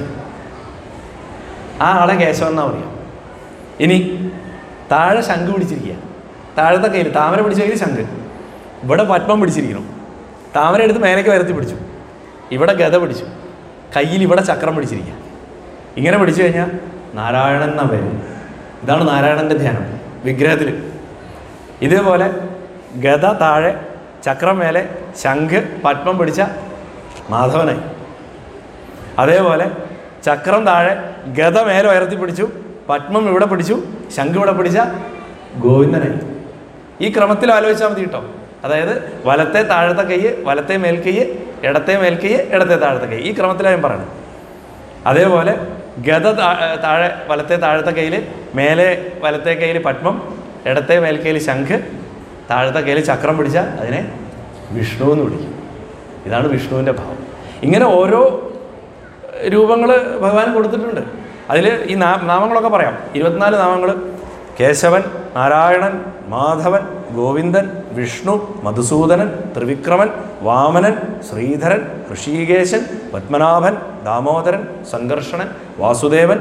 S1: ആ ആളെ കേശവൻ എന്നാ പറയാം ഇനി താഴെ ശംഖ് പിടിച്ചിരിക്കുക താഴത്തെ കയ്യിൽ താമര പിടിച്ച കയ്യിൽ ശംഖ് ഇവിടെ പത്മം പിടിച്ചിരിക്കണം താമര എടുത്ത് മേലേക്ക് വരത്തി പിടിച്ചു ഇവിടെ ഗത പിടിച്ചു കയ്യിൽ ഇവിടെ ചക്രം പിടിച്ചിരിക്കുക ഇങ്ങനെ പിടിച്ചു കഴിഞ്ഞാൽ നാരായണൻ എന്നാ പേര് ഇതാണ് നാരായണൻ്റെ ധ്യാനം വിഗ്രഹത്തിൽ ഇതേപോലെ ഗത താഴെ ചക്രം മേലെ ശംഖ് പത്മം പിടിച്ച മാധവനായി അതേപോലെ ചക്രം താഴെ ഗത മേലെ ഉയർത്തി പിടിച്ചു പത്മം ഇവിടെ പിടിച്ചു ശംഖ് ഇവിടെ പിടിച്ച ഗോവിന്ദനായി ഈ ക്രമത്തിൽ ആലോചിച്ചാൽ മതി കേട്ടോ അതായത് വലത്തെ താഴത്തെ കൈ വലത്തെ മേൽക്കൈ ഇടത്തെ മേൽക്കൈ ഇടത്തെ താഴത്തെ കൈ ഈ ക്രമത്തിലാണ് ഞാൻ പറയുന്നത് അതേപോലെ ഗത താ- താഴെ വലത്തെ താഴത്തെ കയ്യിൽ മേലെ വലത്തെ കയ്യിൽ പത്മം ഇടത്തെ മേൽക്കൈയിൽ ശംഖ് താഴത്തെ കയ്യിൽ ചക്രം പിടിച്ചാൽ അതിനെ വിഷ്ണു എന്ന് വിളിക്കും ഇതാണ് വിഷ്ണുവിൻ്റെ ഭാവം ഇങ്ങനെ ഓരോ രൂപങ്ങൾ ഭഗവാൻ കൊടുത്തിട്ടുണ്ട് അതിൽ ഈ നാ നാമങ്ങളൊക്കെ പറയാം ഇരുപത്തിനാല് നാമങ്ങൾ കേശവൻ നാരായണൻ മാധവൻ ഗോവിന്ദൻ വിഷ്ണു മധുസൂദനൻ ത്രിവിക്രമൻ വാമനൻ ശ്രീധരൻ ഋഷികേശൻ പത്മനാഭൻ ദാമോദരൻ സംഘർഷണൻ വാസുദേവൻ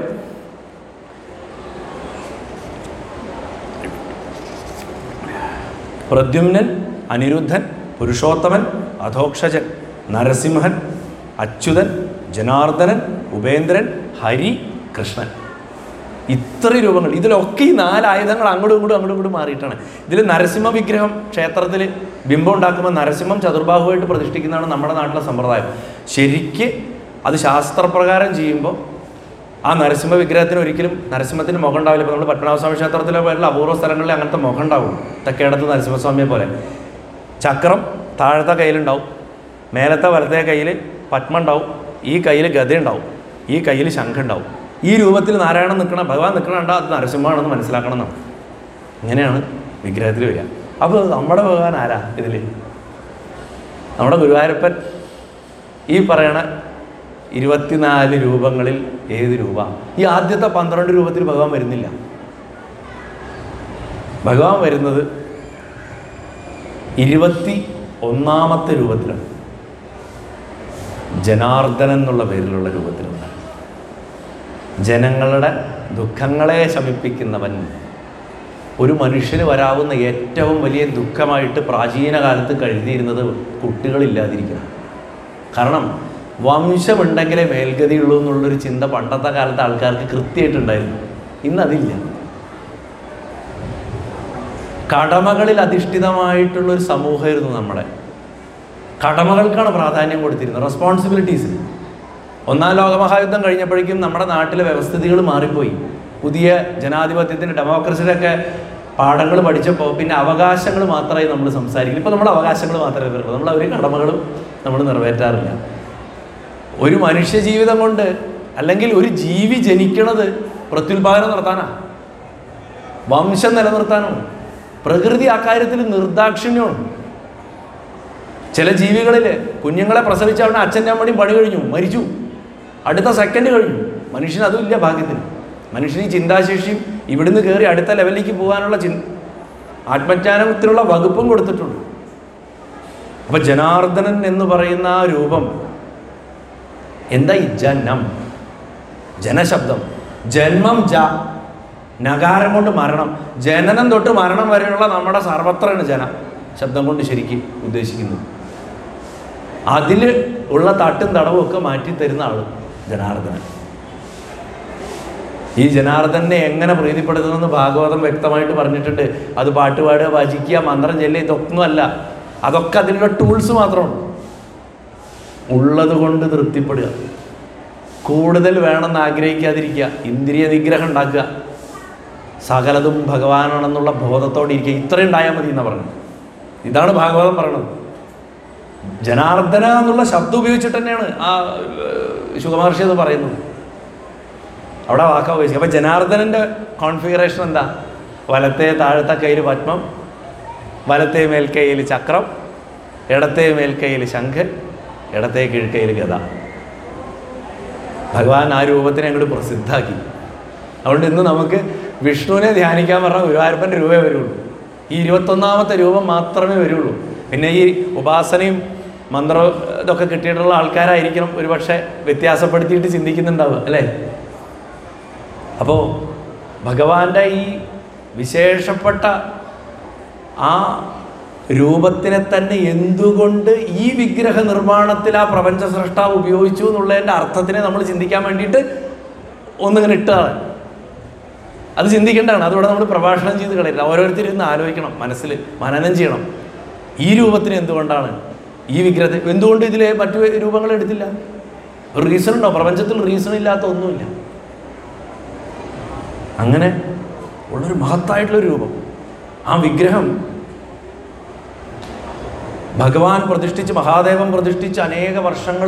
S1: പ്രദ്യുമ്നൻ അനിരുദ്ധൻ പുരുഷോത്തമൻ അധോക്ഷജൻ നരസിംഹൻ അച്യുതൻ ജനാർദ്ദനൻ ഉപേന്ദ്രൻ ഹരി കൃഷ്ണൻ ഇത്ര രൂപങ്ങൾ ഇതിലൊക്കെ ഈ നാല് ആയുധങ്ങൾ അങ്ങോട്ടും ഇങ്ങോട്ടും അങ്ങോട്ടും ഇങ്ങോട്ടും മാറിയിട്ടാണ് ഇതിൽ നരസിംഹ വിഗ്രഹം ക്ഷേത്രത്തിൽ ബിംബം ഉണ്ടാക്കുമ്പോൾ നരസിംഹം ചതുർബാഹുവായിട്ട് പ്രതിഷ്ഠിക്കുന്നതാണ് നമ്മുടെ നാട്ടിലെ സമ്പ്രദായം ശരിക്ക് അത് ശാസ്ത്രപ്രകാരം ചെയ്യുമ്പോൾ ആ നരസിംഹ വിഗ്രഹത്തിന് ഒരിക്കലും നരസിംഹത്തിന് മുഖം ഉണ്ടാവില്ല ഇപ്പോൾ നമ്മൾ പത്മനാഭസ്വാമി ക്ഷേത്രത്തിലെ പോലുള്ള അപൂർവ സ്ഥലങ്ങളിൽ അങ്ങനത്തെ മുഖം ഉണ്ടാവും തെക്കേടത്ത് നരസിംഹസ്വാമിയെ പോലെ ചക്രം താഴത്തെ കയ്യിലുണ്ടാവും മേലത്തെ വലത്തെ കയ്യിൽ പത്മ ഉണ്ടാവും ഈ കയ്യിൽ ഗത ഉണ്ടാവും ഈ കയ്യിൽ ശംഖ് ഉണ്ടാവും ഈ രൂപത്തിൽ നാരായണൻ നിൽക്കണം ഭഗവാൻ നിൽക്കണം കണ്ടാൽ അത് നരസിംഹമാണെന്ന് മനസ്സിലാക്കണം എന്നാണ് ഇങ്ങനെയാണ് വിഗ്രഹത്തിൽ വരിക അപ്പോൾ നമ്മുടെ ഭഗവാൻ ആരാ ഇതിൽ നമ്മുടെ ഗുരുവായൂരപ്പൻ ഈ പറയണ ഇരുപത്തിനാല് രൂപങ്ങളിൽ ഏത് രൂപ ഈ ആദ്യത്തെ പന്ത്രണ്ട് രൂപത്തിൽ ഭഗവാൻ വരുന്നില്ല ഭഗവാൻ വരുന്നത് ഇരുപത്തി ഒന്നാമത്തെ രൂപത്തിലാണ് ജനാർദ്ദനൻ എന്നുള്ള പേരിലുള്ള രൂപത്തിലാണ് ജനങ്ങളുടെ ദുഃഖങ്ങളെ ശമിപ്പിക്കുന്നവൻ ഒരു മനുഷ്യന് വരാവുന്ന ഏറ്റവും വലിയ ദുഃഖമായിട്ട് പ്രാചീന കാലത്ത് കരുതിയിരുന്നത് കുട്ടികളില്ലാതിരിക്കണം കാരണം വംശമുണ്ടെങ്കിലേ മേൽഗതിയുള്ളൂ എന്നുള്ളൊരു ചിന്ത പണ്ടത്തെ കാലത്ത് ആൾക്കാർക്ക് കൃത്യമായിട്ടുണ്ടായിരുന്നു ഇന്നതില്ല കടമകളിൽ അധിഷ്ഠിതമായിട്ടുള്ളൊരു സമൂഹമായിരുന്നു നമ്മുടെ കടമകൾക്കാണ് പ്രാധാന്യം കൊടുത്തിരുന്നത് റെസ്പോൺസിബിലിറ്റീസിന് ഒന്നാം ലോകമഹായുദ്ധം കഴിഞ്ഞപ്പോഴേക്കും നമ്മുടെ നാട്ടിലെ വ്യവസ്ഥിതികൾ മാറിപ്പോയി പുതിയ ജനാധിപത്യത്തിൻ്റെ ഡെമോക്രസിയുടെ ഒക്കെ പാഠങ്ങൾ പഠിച്ചപ്പോൾ പിന്നെ അവകാശങ്ങൾ മാത്രമായി നമ്മൾ സംസാരിക്കും ഇപ്പോൾ നമ്മൾ അവകാശങ്ങൾ മാത്രമേ വരുള്ളൂ നമ്മൾ ഒരു കടമകളും നമ്മൾ നിറവേറ്റാറില്ല ഒരു മനുഷ്യ ജീവിതം കൊണ്ട് അല്ലെങ്കിൽ ഒരു ജീവി ജനിക്കണത് പ്രത്യുൽപാദനം നടത്താനാ വംശം നിലനിർത്താനാണ് പ്രകൃതി അക്കാര്യത്തിൽ നിർദാക്ഷിണ്യമാണ് ചില ജീവികളിൽ കുഞ്ഞുങ്ങളെ പ്രസവിച്ച അവിടെ അച്ഛൻ്റെ അമ്മയും പണി കഴിഞ്ഞു മരിച്ചു അടുത്ത സെക്കൻഡ് കഴിഞ്ഞു മനുഷ്യന് അതും ഇല്ല ഭാഗ്യത്തിന് മനുഷ്യന് ഈ ചിന്താശേഷിയും ഇവിടുന്ന് കയറി അടുത്ത ലെവലിലേക്ക് പോകാനുള്ള ചിന് ആത്മജ്ഞാനത്തിനുള്ള വകുപ്പും കൊടുത്തിട്ടുണ്ട് അപ്പൊ ജനാർദ്ദനൻ എന്ന് പറയുന്ന ആ രൂപം എന്താ ഈ ജനം ജനശബ്ദം ജന്മം ജ നഗാരം കൊണ്ട് മരണം ജനനം തൊട്ട് മരണം വരെയുള്ള നമ്മുടെ സർവത്രയാണ് ജന ശബ്ദം കൊണ്ട് ശരിക്കും ഉദ്ദേശിക്കുന്നത് അതിൽ ഉള്ള തട്ടും തടവും ഒക്കെ മാറ്റി തരുന്ന ആള് ജനാർദ്ദനൻ ഈ ജനാർദ്ദനെ എങ്ങനെ പ്രീതിപ്പെടുത്തണമെന്ന് ഭാഗവതം വ്യക്തമായിട്ട് പറഞ്ഞിട്ടുണ്ട് അത് പാട്ടുപാടുക ഭജിക്കുക മന്ത്രം ചെല്ലുക ഇതൊന്നുമല്ല അതൊക്കെ അതിലുള്ള ടൂൾസ് മാത്രമാണ് ഉള്ളത് കൊണ്ട് തൃപ്തിപ്പെടുക കൂടുതൽ വേണമെന്ന് ആഗ്രഹിക്കാതിരിക്കുക ഇന്ദ്രിയ നിഗ്രഹം ഉണ്ടാക്കുക സകലതും ഭഗവാനാണെന്നുള്ള ബോധത്തോടെ ഇരിക്കുക ഇത്രയും ഉണ്ടായാൽ മതി എന്നാണ് പറഞ്ഞത് ഇതാണ് ഭാഗവതം പറയണത് ജനാർദ്ദന എന്നുള്ള ശബ്ദം ഉപയോഗിച്ചിട്ട് തന്നെയാണ് ആ ഏഹ്, ശുഗമഹർഷി അത് പറയുന്നത് അവിടെ വാക്ക ഉപയോഗിക്കുക അപ്പം ജനാർദ്ദനൻ്റെ കോൺഫിഗറേഷൻ എന്താ വലത്തെ താഴത്തെ കയ്യിൽ പത്മം വലത്തെ മേൽക്കൈയിൽ ചക്രം ഇടത്തെ മേൽക്കൈയിൽ ശംഖ് ഇടത്തെ കീഴ്ക്കൈയിൽ ഗത ഭഗവാൻ ആ രൂപത്തിനെ അങ്ങോട്ട് പ്രസിദ്ധാക്കി അതുകൊണ്ട് ഇന്ന് നമുക്ക് വിഷ്ണുവിനെ ധ്യാനിക്കാൻ പറഞ്ഞാൽ ഗുരുവായൂരപ്പൻ്റെ രൂപേ വരുള്ളൂ ഈ ഇരുപത്തൊന്നാമത്തെ രൂപം മാത്രമേ വരുള്ളൂ പിന്നെ ഈ ഉപാസനയും മന്ത്ര ഇതൊക്കെ കിട്ടിയിട്ടുള്ള ആൾക്കാരായിരിക്കണം ഒരുപക്ഷെ വ്യത്യാസപ്പെടുത്തിയിട്ട് ചിന്തിക്കുന്നുണ്ടാവുക അല്ലേ അപ്പോൾ ഭഗവാന്റെ ഈ വിശേഷപ്പെട്ട ആ രൂപത്തിനെ തന്നെ എന്തുകൊണ്ട് ഈ വിഗ്രഹ നിർമ്മാണത്തിൽ ആ പ്രപഞ്ച സൃഷ്ടാവ് ഉപയോഗിച്ചു എന്നുള്ളതിൻ്റെ അർത്ഥത്തിനെ നമ്മൾ ചിന്തിക്കാൻ വേണ്ടിയിട്ട് ഒന്നിങ്ങനെ ഇട്ടതാണ് അത് ചിന്തിക്കേണ്ടതാണ് അതുകൂടെ നമ്മൾ പ്രഭാഷണം ചെയ്ത് കളയില്ല ഓരോരുത്തരും ഇന്ന് ആലോചിക്കണം മനസ്സിൽ മനനം ചെയ്യണം ഈ രൂപത്തിന് എന്തുകൊണ്ടാണ് ഈ വിഗ്രഹത്തിൽ എന്തുകൊണ്ട് ഇതിലെ മറ്റു രൂപങ്ങൾ എടുത്തില്ല ഒരു റീസൺ ഉണ്ടോ പ്രപഞ്ചത്തിൽ റീസൺ ഇല്ലാത്ത ഒന്നുമില്ല അങ്ങനെ ഉള്ളൊരു മഹത്തായിട്ടുള്ളൊരു രൂപം ആ വിഗ്രഹം ഭഗവാൻ പ്രതിഷ്ഠിച്ച് മഹാദേവൻ പ്രതിഷ്ഠിച്ച് അനേക വർഷങ്ങൾ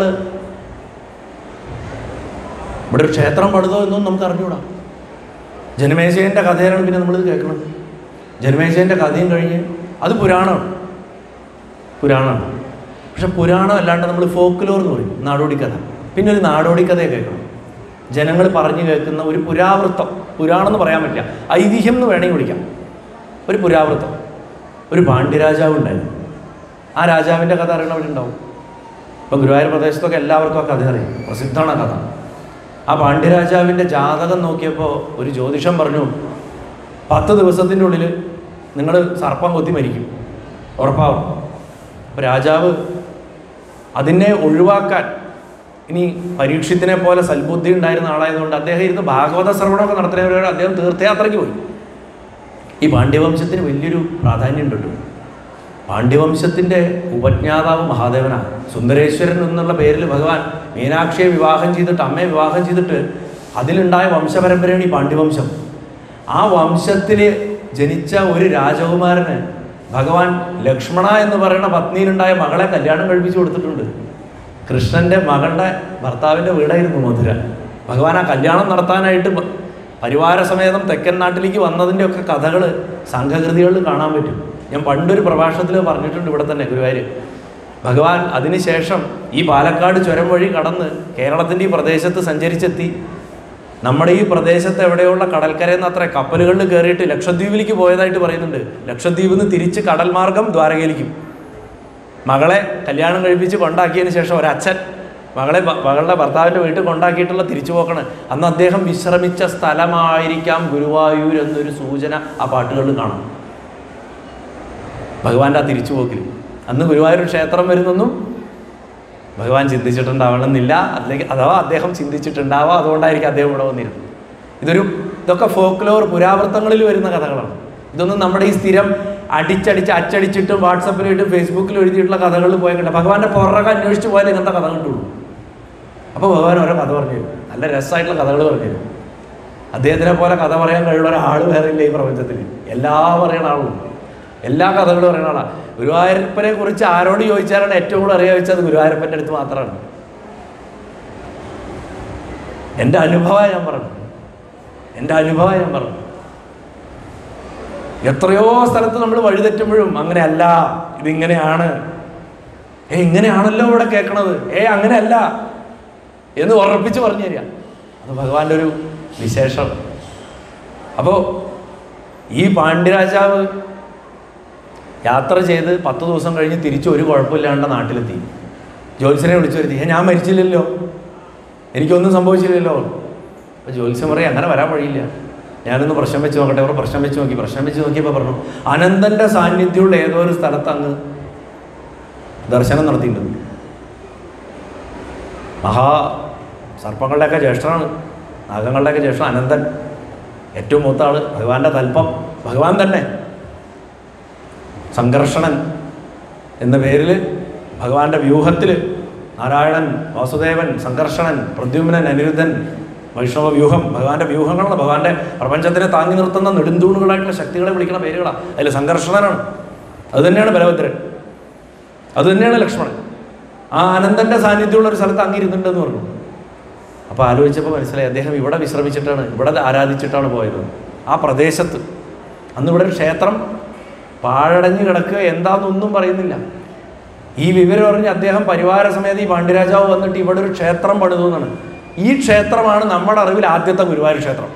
S1: ഇവിടെ ഒരു ക്ഷേത്രം പണിതോ എന്നൊന്നും നമുക്ക് അറിഞ്ഞൂടാ ജനമേജയൻ്റെ കഥയാണ് പിന്നെ നമ്മളിത് കേൾക്കുന്നത് ജനമേജയൻ്റെ കഥയും കഴിഞ്ഞ് അത് പുരാണമാണ് പുരാണമാണ് പക്ഷെ പുരാണം അല്ലാണ്ട് നമ്മൾ ഫോക്ക്ലോർ എന്ന് പറയും നാടോടി കഥ പിന്നെ ഒരു നാടോടി കഥയെ കേൾക്കണം ജനങ്ങൾ പറഞ്ഞു കേൾക്കുന്ന ഒരു പുരാവൃത്തം പുരാണം എന്ന് പറയാൻ പറ്റില്ല ഐതിഹ്യം എന്ന് വേണമെങ്കിൽ വിളിക്കാം ഒരു പുരാവൃത്തം ഒരു പാണ്ഡ്യരാജാവ് ഉണ്ടായിരുന്നു ആ രാജാവിൻ്റെ കഥ അറിയണവരുണ്ടാവും ഇപ്പം ഗുരുവായൂർ പ്രദേശത്തൊക്കെ എല്ലാവർക്കും ആ കഥ അറിയാം പ്രസിദ്ധമാണ് ആ കഥ ആ പാണ്ഡ്യരാജാവിൻ്റെ ജാതകം നോക്കിയപ്പോൾ ഒരു ജ്യോതിഷം പറഞ്ഞു പത്ത് ദിവസത്തിൻ്റെ ഉള്ളിൽ നിങ്ങൾ സർപ്പം കൊത്തി മരിക്കും ഉറപ്പാവും അപ്പോൾ രാജാവ് അതിനെ ഒഴിവാക്കാൻ ഇനി പരീക്ഷത്തിനെ പോലെ സൽബുദ്ധി ഉണ്ടായിരുന്ന ആളായതുകൊണ്ട് അദ്ദേഹം ഇരുന്ന് ഭാഗവത ശ്രവണമൊക്കെ നടത്തുന്നവരോട് അദ്ദേഹം തീർത്ഥയാത്രയ്ക്ക് പോയി ഈ പാണ്ഡ്യവംശത്തിന് വലിയൊരു പ്രാധാന്യം ഉണ്ട് പാണ്ഡ്യവംശത്തിൻ്റെ ഉപജ്ഞാതാവ് മഹാദേവനാണ് സുന്ദരേശ്വരൻ എന്നുള്ള പേരിൽ ഭഗവാൻ മീനാക്ഷിയെ വിവാഹം ചെയ്തിട്ട് അമ്മയെ വിവാഹം ചെയ്തിട്ട് അതിലുണ്ടായ വംശപരമ്പരയാണ് ഈ പാണ്ഡ്യവംശം ആ വംശത്തിൽ ജനിച്ച ഒരു രാജകുമാരന് ഭഗവാൻ ലക്ഷ്മണ എന്ന് പറയുന്ന പത്നിയിലുണ്ടായ മകളെ കല്യാണം കഴിപ്പിച്ചു കൊടുത്തിട്ടുണ്ട് കൃഷ്ണൻ്റെ മകളുടെ ഭർത്താവിൻ്റെ വീടായിരുന്നു മധുര ഭഗവാൻ ആ കല്യാണം നടത്താനായിട്ട് പ- പരിവാരസമേതം തെക്കൻ നാട്ടിലേക്ക് വന്നതിൻ്റെ ഒക്കെ കഥകൾ സംഘകൃതികളിൽ കാണാൻ പറ്റും ഞാൻ പണ്ടൊരു പ്രഭാഷണത്തിൽ പറഞ്ഞിട്ടുണ്ട് ഇവിടെ തന്നെ ഗുരുവായൂർ ഭഗവാൻ അതിനുശേഷം ഈ പാലക്കാട് ചുരം വഴി കടന്ന് കേരളത്തിൻ്റെ ഈ പ്രദേശത്ത് സഞ്ചരിച്ചെത്തി നമ്മുടെ ഈ പ്രദേശത്ത് എവിടെയുള്ള കടൽക്കരയിൽ നിന്ന് അത്ര കപ്പലുകളിൽ കയറിയിട്ട് ലക്ഷദ്വീപിലേക്ക് പോയതായിട്ട് പറയുന്നുണ്ട് ലക്ഷദ്വീപിൽ നിന്ന് തിരിച്ച് കടൽ മാർഗം ദ്വാരകയിലേക്കും മകളെ കല്യാണം കഴിപ്പിച്ച് കൊണ്ടാക്കിയതിന് ശേഷം ഒരച്ഛൻ മകളെ ഭ- മകളുടെ ഭർത്താവിൻ്റെ വീട്ടിൽ കൊണ്ടാക്കിയിട്ടുള്ള തിരിച്ചു പോക്കണ് അന്ന് അദ്ദേഹം വിശ്രമിച്ച സ്ഥലമായിരിക്കാം ഗുരുവായൂർ എന്നൊരു സൂചന ആ പാട്ടുകളിൽ കാണാം ഭഗവാന്റെ ആ തിരിച്ചുപോക്കിൽ അന്ന് ഗുരുവായൂർ ക്ഷേത്രം വരുന്നൊന്നും ഭഗവാൻ ചിന്തിച്ചിട്ടുണ്ടാവണമെന്നില്ല അല്ലെങ്കിൽ അഥവാ അദ്ദേഹം ചിന്തിച്ചിട്ടുണ്ടാവാം അതുകൊണ്ടായിരിക്കും അദ്ദേഹം ഇവിടെ വന്നിരുന്നത് ഇതൊരു ഇതൊക്കെ ഫോക്ലോർ പുരാവൃത്തങ്ങളിൽ വരുന്ന കഥകളാണ് ഇതൊന്നും നമ്മുടെ ഈ സ്ഥിരം അടിച്ചടിച്ച് അച്ചടിച്ചിട്ടും വാട്സപ്പിലിട്ടും ഫേസ്ബുക്കിലും എഴുതിയിട്ടുള്ള കഥകളിൽ പോയാൽ കിട്ടില്ല ഭഗവാന്റെ പുറകെ അന്വേഷിച്ച് പോയാൽ ഇങ്ങനത്തെ കഥ കിട്ടുള്ളൂ അപ്പോൾ ഭഗവാൻ ഓരോ കഥ പറഞ്ഞു തരും നല്ല രസമായിട്ടുള്ള കഥകൾ പറഞ്ഞു തരും അദ്ദേഹത്തിനെ പോലെ കഥ പറയാൻ കഴിയുള്ള ഒരാൾ വേറെ ഇല്ല ഈ പ്രപഞ്ചത്തിൽ എല്ലാ പറയുന്ന ആളും എല്ലാ കഥകളും പറയുന്ന ആളാണ് ഗുരുവായൂരപ്പനെ കുറിച്ച് ആരോട് ചോദിച്ചാലാണ് ഏറ്റവും കൂടുതൽ അറിയാൻ വെച്ചത് ഗുരുവായൂരപ്പൻ്റെ അടുത്ത് മാത്രമാണ് എൻ്റെ അനുഭവമാണ് ഞാൻ പറഞ്ഞു എൻ്റെ അനുഭവമാണ് ഞാൻ പറഞ്ഞു എത്രയോ സ്ഥലത്ത് നമ്മൾ വഴിതെറ്റുമ്പോഴും അങ്ങനെയല്ല ഇതിങ്ങനെയാണ് ഏ ഇങ്ങനെയാണല്ലോ ഇവിടെ കേൾക്കണത് ഏ അങ്ങനെയല്ല എന്ന് ഉറപ്പിച്ച് പറഞ്ഞു തരിക അത് ഭഗവാന്റെ ഒരു വിശേഷം അപ്പോൾ ഈ പാണ്ഡ്യരാജാവ് യാത്ര ചെയ്ത് പത്ത് ദിവസം കഴിഞ്ഞ് തിരിച്ച് ഒരു കുഴപ്പമില്ലാണ്ട് നാട്ടിലെത്തി ജ്യോത്സ്യനെ വിളിച്ചു വരുത്തി "ഏ, ഞാൻ മരിച്ചില്ലല്ലോ എനിക്കൊന്നും സംഭവിച്ചില്ലല്ലോ അപ്പോൾ ജ്യോത്സ്യം പറയും അങ്ങനെ വരാൻ വഴിയില്ല ഞാനൊന്ന് പ്രശ്നം വെച്ച് നോക്കട്ടെ അവർ പ്രശ്നം വെച്ച് നോക്കി പ്രശ്നം വെച്ച് നോക്കിയപ്പോൾ പറഞ്ഞു അനന്തൻ്റെ സാന്നിധ്യമുള്ള ഏതോ ഒരു സ്ഥലത്ത് അങ്ങ് ദർശനം നടത്തിയിട്ടുണ്ട് മഹാ സർപ്പങ്ങളുടെയൊക്കെ ജ്യേഷ്ഠനാണ് നാഗങ്ങളുടെയൊക്കെ ജ്യേഷ്ഠൻ അനന്തൻ ഏറ്റവും മൂത്ത ആള് ഭഗവാന്റെ തൽപ്പം ഭഗവാൻ തന്നെ സംഘർഷണൻ എന്ന പേരിൽ ഭഗവാന്റെ വ്യൂഹത്തിൽ നാരായണൻ വാസുദേവൻ സംഘർഷണൻ പ്രദ്യുമ്നൻ അനിരുദ്ധൻ വൈഷ്ണവ വ്യൂഹം ഭഗവാന്റെ വ്യൂഹങ്ങളാണ് ഭഗവാന്റെ പ്രപഞ്ചത്തിനെ താങ്ങി നിർത്തുന്ന നെടുന്തൂണുകളായിട്ടുള്ള ശക്തികളെ വിളിക്കുന്ന പേരുകളാണ് അതിൽ സംഘർഷണനാണ് അത് തന്നെയാണ് ബലഭദ്രൻ അത് തന്നെയാണ് ലക്ഷ്മണൻ ആ അനന്തന്റെ സാന്നിധ്യമുള്ള ഒരു സ്ഥലത്ത് അങ്ങിരുന്നുണ്ടെന്ന് പറഞ്ഞു അപ്പോൾ ആലോചിച്ചപ്പോൾ മനസ്സിലായി അദ്ദേഹം ഇവിടെ വിശ്രമിച്ചിട്ടാണ് ഇവിടെ ആരാധിച്ചിട്ടാണ് പോയത് ആ പ്രദേശത്ത് അന്ന് ഇവിടെ ഒരു ക്ഷേത്രം പാഴടഞ്ഞ് കിടക്കുക എന്താണെന്നൊന്നും പറയുന്നില്ല ഈ വിവരം അറിഞ്ഞ് അദ്ദേഹം പരിവാര സമേത ഈ പാണ്ഡ്യരാജാവ് വന്നിട്ട് ഇവിടെ ഒരു ക്ഷേത്രം പണിതു എന്നാണ് ഈ ക്ഷേത്രമാണ് നമ്മുടെ അറിവിൽ ആദ്യത്തെ ഗുരുവായൂർ ക്ഷേത്രം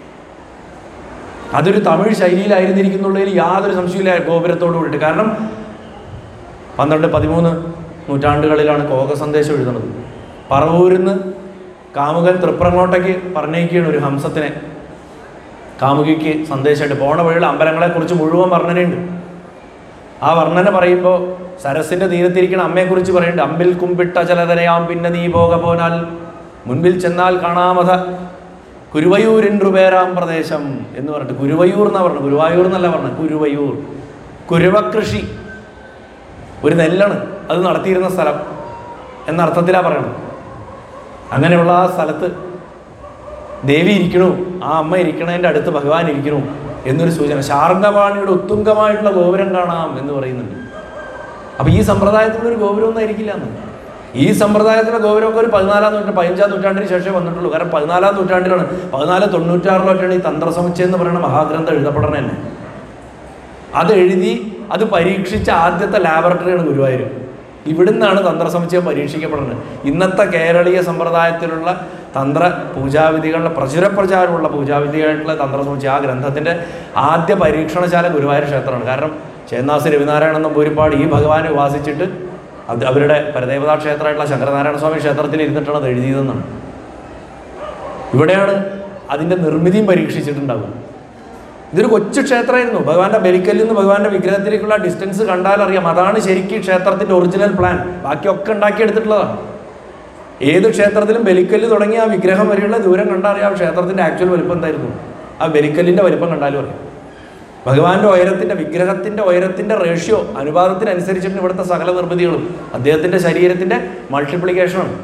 S1: അതൊരു തമിഴ് ശൈലിയിലായിരുന്നിരിക്കുന്നുള്ളതിൽ യാതൊരു സംശയമില്ല ഗോപുരത്തോട് കൂടിയിട്ട് കാരണം പന്ത്രണ്ട് പതിമൂന്ന് നൂറ്റാണ്ടുകളിലാണ് കോക സന്ദേശം എഴുതുന്നത് പറവൂരിൽ നിന്ന് കാമുകൻ തൃപ്രങ്ങോട്ടേക്ക് പറഞ്ഞേക്കുകയാണ് ഒരു ഹംസത്തിനെ കാമുകിക്ക് സന്ദേശമായിട്ട് പോണ വഴിയുള്ള അമ്പലങ്ങളെക്കുറിച്ച് മുഴുവൻ വർണ്ണനയുണ്ട് ആ വർണ്ണന പറയുമ്പോൾ സരസിന്റെ തീരത്തിരിക്കുന്ന അമ്മയെക്കുറിച്ച് പറയുന്നുണ്ട് അമ്പിൽ കുമ്പിട്ട ചലതരയാം പിന്നെ നീ പോക പോനാൽ മുൻപിൽ ചെന്നാൽ കാണാമത കുരുവയൂരിൻ റുപേരാം പ്രദേശം എന്ന് പറഞ്ഞിട്ട് കുരുവയൂർ എന്നാ പറഞ്ഞത് ഗുരുവായൂർ എന്നല്ല പറഞ്ഞത് കുരുവയൂർ കുരുവകൃഷി ഒരു നെല്ലാണ് അത് നടത്തിയിരുന്ന സ്ഥലം എന്ന അർത്ഥത്തിലാണ് പറയണത് അങ്ങനെയുള്ള ആ സ്ഥലത്ത് ദേവി ഇരിക്കണു ആ അമ്മ ഇരിക്കണതിൻ്റെ അടുത്ത് ഭഗവാൻ ഇരിക്കണു എന്നൊരു സൂചന ശാർംഗവാണിയുടെ ഉത്തുംഗമായിട്ടുള്ള ഗോപുരം കാണാം എന്ന് പറയുന്നുണ്ട് അപ്പൊ ഈ സമ്പ്രദായത്തിലുള്ള ഒരു ഗോപുരം ഒന്നും ആയിരിക്കില്ല എന്ന് ഈ സമ്പ്രദായത്തിലെ ഗോപുരമൊക്കെ ഒരു പതിനാലാം നൂറ്റാണ്ട് പതിനഞ്ചാം നൂറ്റാണ്ടിന് ശേഷമേ വന്നിട്ടുള്ളൂ കാരണം പതിനാലാം നൂറ്റാണ്ടിലാണ് പതിനാല് തൊണ്ണൂറ്റാറിലൊക്കെയാണ് ഈ തന്ത്രസമുച്ചയം എന്ന് പറയുന്ന മഹാഗ്രന്ഥം എഴുതപ്പെടണ തന്നെ അത് എഴുതി അത് പരീക്ഷിച്ച ആദ്യത്തെ ലാബറട്ടറിയാണ് ഗുരുവായൂർ ഇവിടുന്നാണ് തന്ത്രസമുച്ചയം പരീക്ഷിക്കപ്പെടുന്നത് ഇന്നത്തെ കേരളീയ സമ്പ്രദായത്തിലുള്ള തന്ത്ര പൂജാവിധികളുടെ പ്രചുര പ്രചാരമുള്ള പൂജാവിധിയായിട്ടുള്ള തന്ത്രസമുച്ചയം ആ ഗ്രന്ഥത്തിൻ്റെ ആദ്യ പരീക്ഷണശാല ഗുരുവായൂർ ക്ഷേത്രമാണ് കാരണം ചേന്നാസ് രവിനാരായണൻ നമ്പൂരിപ്പാട് ഈ ഭഗവാനെ ഉപാസിച്ചിട്ട് അത് അവരുടെ പരദേവതാ ക്ഷേത്രമായിട്ടുള്ള ശങ്കരനാരായണ സ്വാമി ക്ഷേത്രത്തിൽ ഇരുന്നിട്ടാണ് അത് എഴുതിയതെന്നാണ് ഇവിടെയാണ് അതിൻ്റെ നിർമ്മിതിയും പരീക്ഷിച്ചിട്ടുണ്ടാവുക ഇതൊരു കൊച്ചു ക്ഷേത്രമായിരുന്നു ഭഗവാന്റെ ബലിക്കല്ലിൽ നിന്ന് ഭഗവാന്റെ വിഗ്രഹത്തിലേക്കുള്ള ഡിസ്റ്റൻസ് കണ്ടാൽ അറിയാം അതാണ് ശരിക്കും ക്ഷേത്രത്തിന്റെ ഒറിജിനൽ പ്ലാൻ ബാക്കിയൊക്കെ ഉണ്ടാക്കിയെടുത്തിട്ടുള്ളതാണ് ഏത് ക്ഷേത്രത്തിലും ബലിക്കല്ല് തുടങ്ങി ആ വിഗ്രഹം വരെയുള്ള ദൂരം കണ്ടാൽ അറിയാം ആ ക്ഷേത്രത്തിന്റെ ആക്ച്വൽ വലിപ്പം എന്തായിരുന്നു ആ ബലിക്കല്ലിന്റെ വലിപ്പം കണ്ടാലും അറിയാം ഭഗവാന്റെ ഉയരത്തിന്റെ വിഗ്രഹത്തിന്റെ ഉയരത്തിന്റെ റേഷ്യോ അനുപാതത്തിനനുസരിച്ചിട്ട് ഇവിടുത്തെ സകല നിർമ്മിതികളും അദ്ദേഹത്തിന്റെ ശരീരത്തിന്റെ മൾട്ടിപ്ലിക്കേഷനാണ്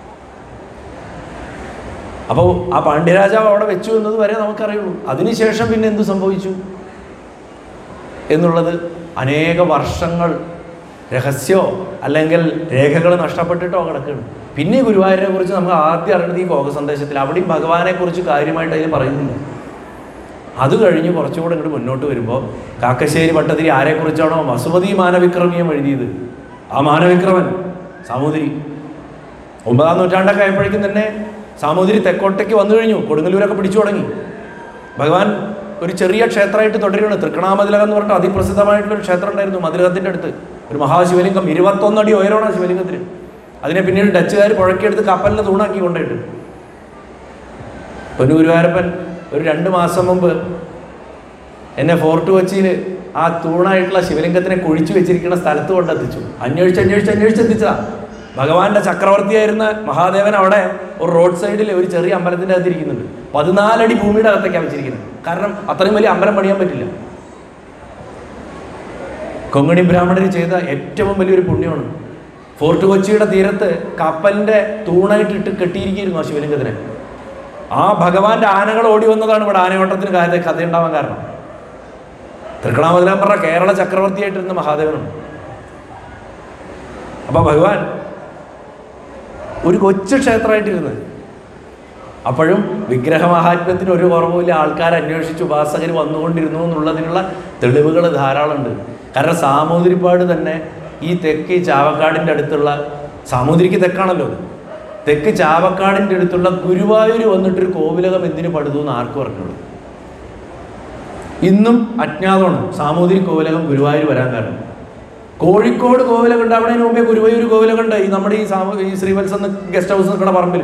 S1: അപ്പോൾ ആ പാണ്ഡ്യരാജാവ് അവിടെ വെച്ചു എന്നത് വരെ നമുക്കറിയുള്ളൂ അതിനുശേഷം പിന്നെ എന്ത് സംഭവിച്ചു എന്നുള്ളത് അനേക വർഷങ്ങൾ രഹസ്യമോ അല്ലെങ്കിൽ രേഖകൾ നഷ്ടപ്പെട്ടിട്ടോ കിടക്കുകയാണ് പിന്നെ ഈ ഗുരുവായൂരിനെ കുറിച്ച് നമുക്ക് ആദ്യം അറിയുന്നത് ഈ കോക സന്ദേശത്തിൽ അവിടെയും ഭഗവാനെ കുറിച്ച് കാര്യമായിട്ട് അതിൽ പറയുന്നില്ല അത് കഴിഞ്ഞ് കുറച്ചുകൂടെ ഇങ്ങോട്ട് മുന്നോട്ട് വരുമ്പോൾ കാക്കശ്ശേരി ഭട്ടതിരി ആരെക്കുറിച്ചാണോ വസുമതി മാനവിക്രമിയം എഴുതിയത് ആ മാനവിക്രമൻ സാമൂതിരി ഒമ്പതാം നൂറ്റാണ്ടൊക്കെ ആയപ്പോഴേക്കും തന്നെ സാമൂതിരി തെക്കോട്ടേക്ക് വന്നു കഴിഞ്ഞു കൊടുങ്ങല്ലൂരൊക്കെ പിടിച്ചു തുടങ്ങി ഭഗവാൻ ഒരു ചെറിയ ക്ഷേത്രമായിട്ട് തുടരുകയാണ് തൃക്കണാമതിലകം എന്ന് പറഞ്ഞിട്ട് അതിപ്രസിദ്ധമായിട്ടുള്ള ഒരു ക്ഷേത്രം ഉണ്ടായിരുന്നു മതിലകത്തിൻ്റെ അടുത്ത് ഒരു മഹാശിവലിംഗം ഇരുപത്തൊന്നടി ഉയരമാണ് ആ ശിവലിംഗത്തിന് അതിനെ പിന്നീട് ഡച്ചുകാർ പുഴക്കിയെടുത്ത് കപ്പലിനെ തൂണാക്കി കൊണ്ടിട്ട് പൊന്നു ഗുരുവായൂരപ്പൻ ഒരു രണ്ട് മാസം മുമ്പ് എന്നെ ഫോർട്ട് കൊച്ചിയിൽ ആ തൂണായിട്ടുള്ള ശിവലിംഗത്തിനെ കുഴിച്ചു വെച്ചിരിക്കുന്ന സ്ഥലത്ത് കൊണ്ടെത്തിച്ചു അന്വേഷിച്ച് അന്വേഷിച്ച് അന്വേഷിച്ച് എത്തിച്ചതാ ഭഗവാന്റെ ചക്രവർത്തിയായിരുന്ന മഹാദേവൻ അവിടെ ഒരു റോഡ് സൈഡിൽ ഒരു ചെറിയ അമ്പലത്തിൻ്റെ അകത്ത് ഇരിക്കുന്നുണ്ട് പതിനാലടി ഭൂമിയുടെ അകത്തേക്കാണ് വെച്ചിരിക്കുന്നത് കാരണം അത്രയും വലിയ അമ്പലം പണിയാൻ പറ്റില്ല കൊങ്ങണി ബ്രാഹ്മണർ ചെയ്ത ഏറ്റവും വലിയൊരു പുണ്യമാണ് ഫോർട്ട് കൊച്ചിയുടെ തീരത്ത് കപ്പലിന്റെ തൂണായിട്ടിട്ട് കെട്ടിയിരിക്കുന്നു ആ ശിവലിംഗത്തിനെ ആ ഭഗവാന്റെ ആനകൾ ഓടി വന്നതാണ് ഇവിടെ ആനയോട്ടത്തിന് കാര്യ കഥയുണ്ടാവാൻ കാരണം തൃക്കണാമതിലാൻ പറഞ്ഞ കേരള ചക്രവർത്തിയായിട്ടിരുന്ന മഹാദേവനാണ് അപ്പൊ ഭഗവാൻ ഒരു കൊച്ചു ക്ഷേത്രമായിട്ടിരുന്നത് അപ്പോഴും വിഗ്രഹമഹാത്മ്യത്തിന് ഒരു കുറവുമില്ല ആൾക്കാർ അന്വേഷിച്ച് ഉപാസകർ വന്നുകൊണ്ടിരുന്നു എന്നുള്ളതിനുള്ള തെളിവുകൾ ധാരാളമുണ്ട് കാരണം സാമൂതിരിപ്പാട് തന്നെ ഈ തെക്ക് ചാവക്കാടിൻ്റെ അടുത്തുള്ള സാമൂതിരിക്ക് തെക്കാണല്ലോ അത്. തെക്ക് ചാവക്കാടിൻ്റെ അടുത്തുള്ള ഗുരുവായൂർ വന്നിട്ടൊരു കോവിലകം എന്തിനു പടുതു എന്ന് ആർക്കും അറിഞ്ഞുള്ളൂ ഇന്നും അജ്ഞാതമാണ് സാമൂതിരി കോവിലകം ഗുരുവായൂർ വരാൻ കാരണം കോഴിക്കോട് കോവിലകം ഉണ്ടാവണതിന് മുമ്പേ ഗുരുവായൂർ കോവിലകം ഉണ്ട് ഈ നമ്മുടെ ഈ സാമൂ ഈ ശ്രീവത്സം ഗസ്റ്റ് ഹൗസ് നിൽക്കുന്ന പറമ്പിൽ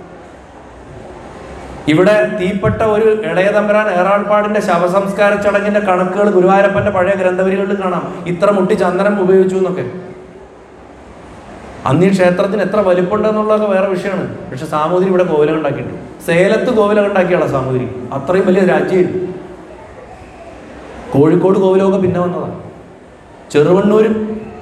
S1: ഇവിടെ തീപ്പെട്ട ഒരു ഇളയതമ്പരാൻ ഏറാൾപ്പാടിന്റെ ശവസംസ്കാര ചടങ്ങിന്റെ കണക്കുകൾ ഗുരുവായൂരപ്പന്റെ പഴയ ഗ്രന്ഥവരികളിൽ കാണാം ഇത്ര മുട്ടി ചന്ദനം ഉപയോഗിച്ചു എന്നൊക്കെ അന്ന് ഈ ക്ഷേത്രത്തിന് എത്ര വലിപ്പമുണ്ടെന്നുള്ളതൊക്കെ വേറെ വിഷയമാണ് പക്ഷെ സാമൂതിരി ഇവിടെ കോവിലകം ഉണ്ടാക്കിയിട്ടുണ്ട് സേലത്ത് കോവിലകം ഉണ്ടാക്കിയാണ് സാമൂതിരി അത്രയും വലിയ രാജ്യം കോഴിക്കോട് കോവിലമൊക്കെ പിന്നെ വന്നതാണ് ചെറുവണ്ണൂരും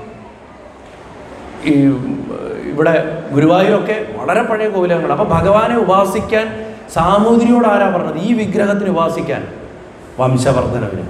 S1: ഈ ഇവിടെ ഗുരുവായൂരൊക്കെ വളരെ പഴയ കോവിലകങ്ങൾ അപ്പൊ ഭഗവാനെ ഉപാസിക്കാൻ സാമൂതിരിയോട് ആരാ പറഞ്ഞത് ഈ വിഗ്രഹത്തിന് ഉപാസിക്കാൻ വംശവർദ്ധനവിന്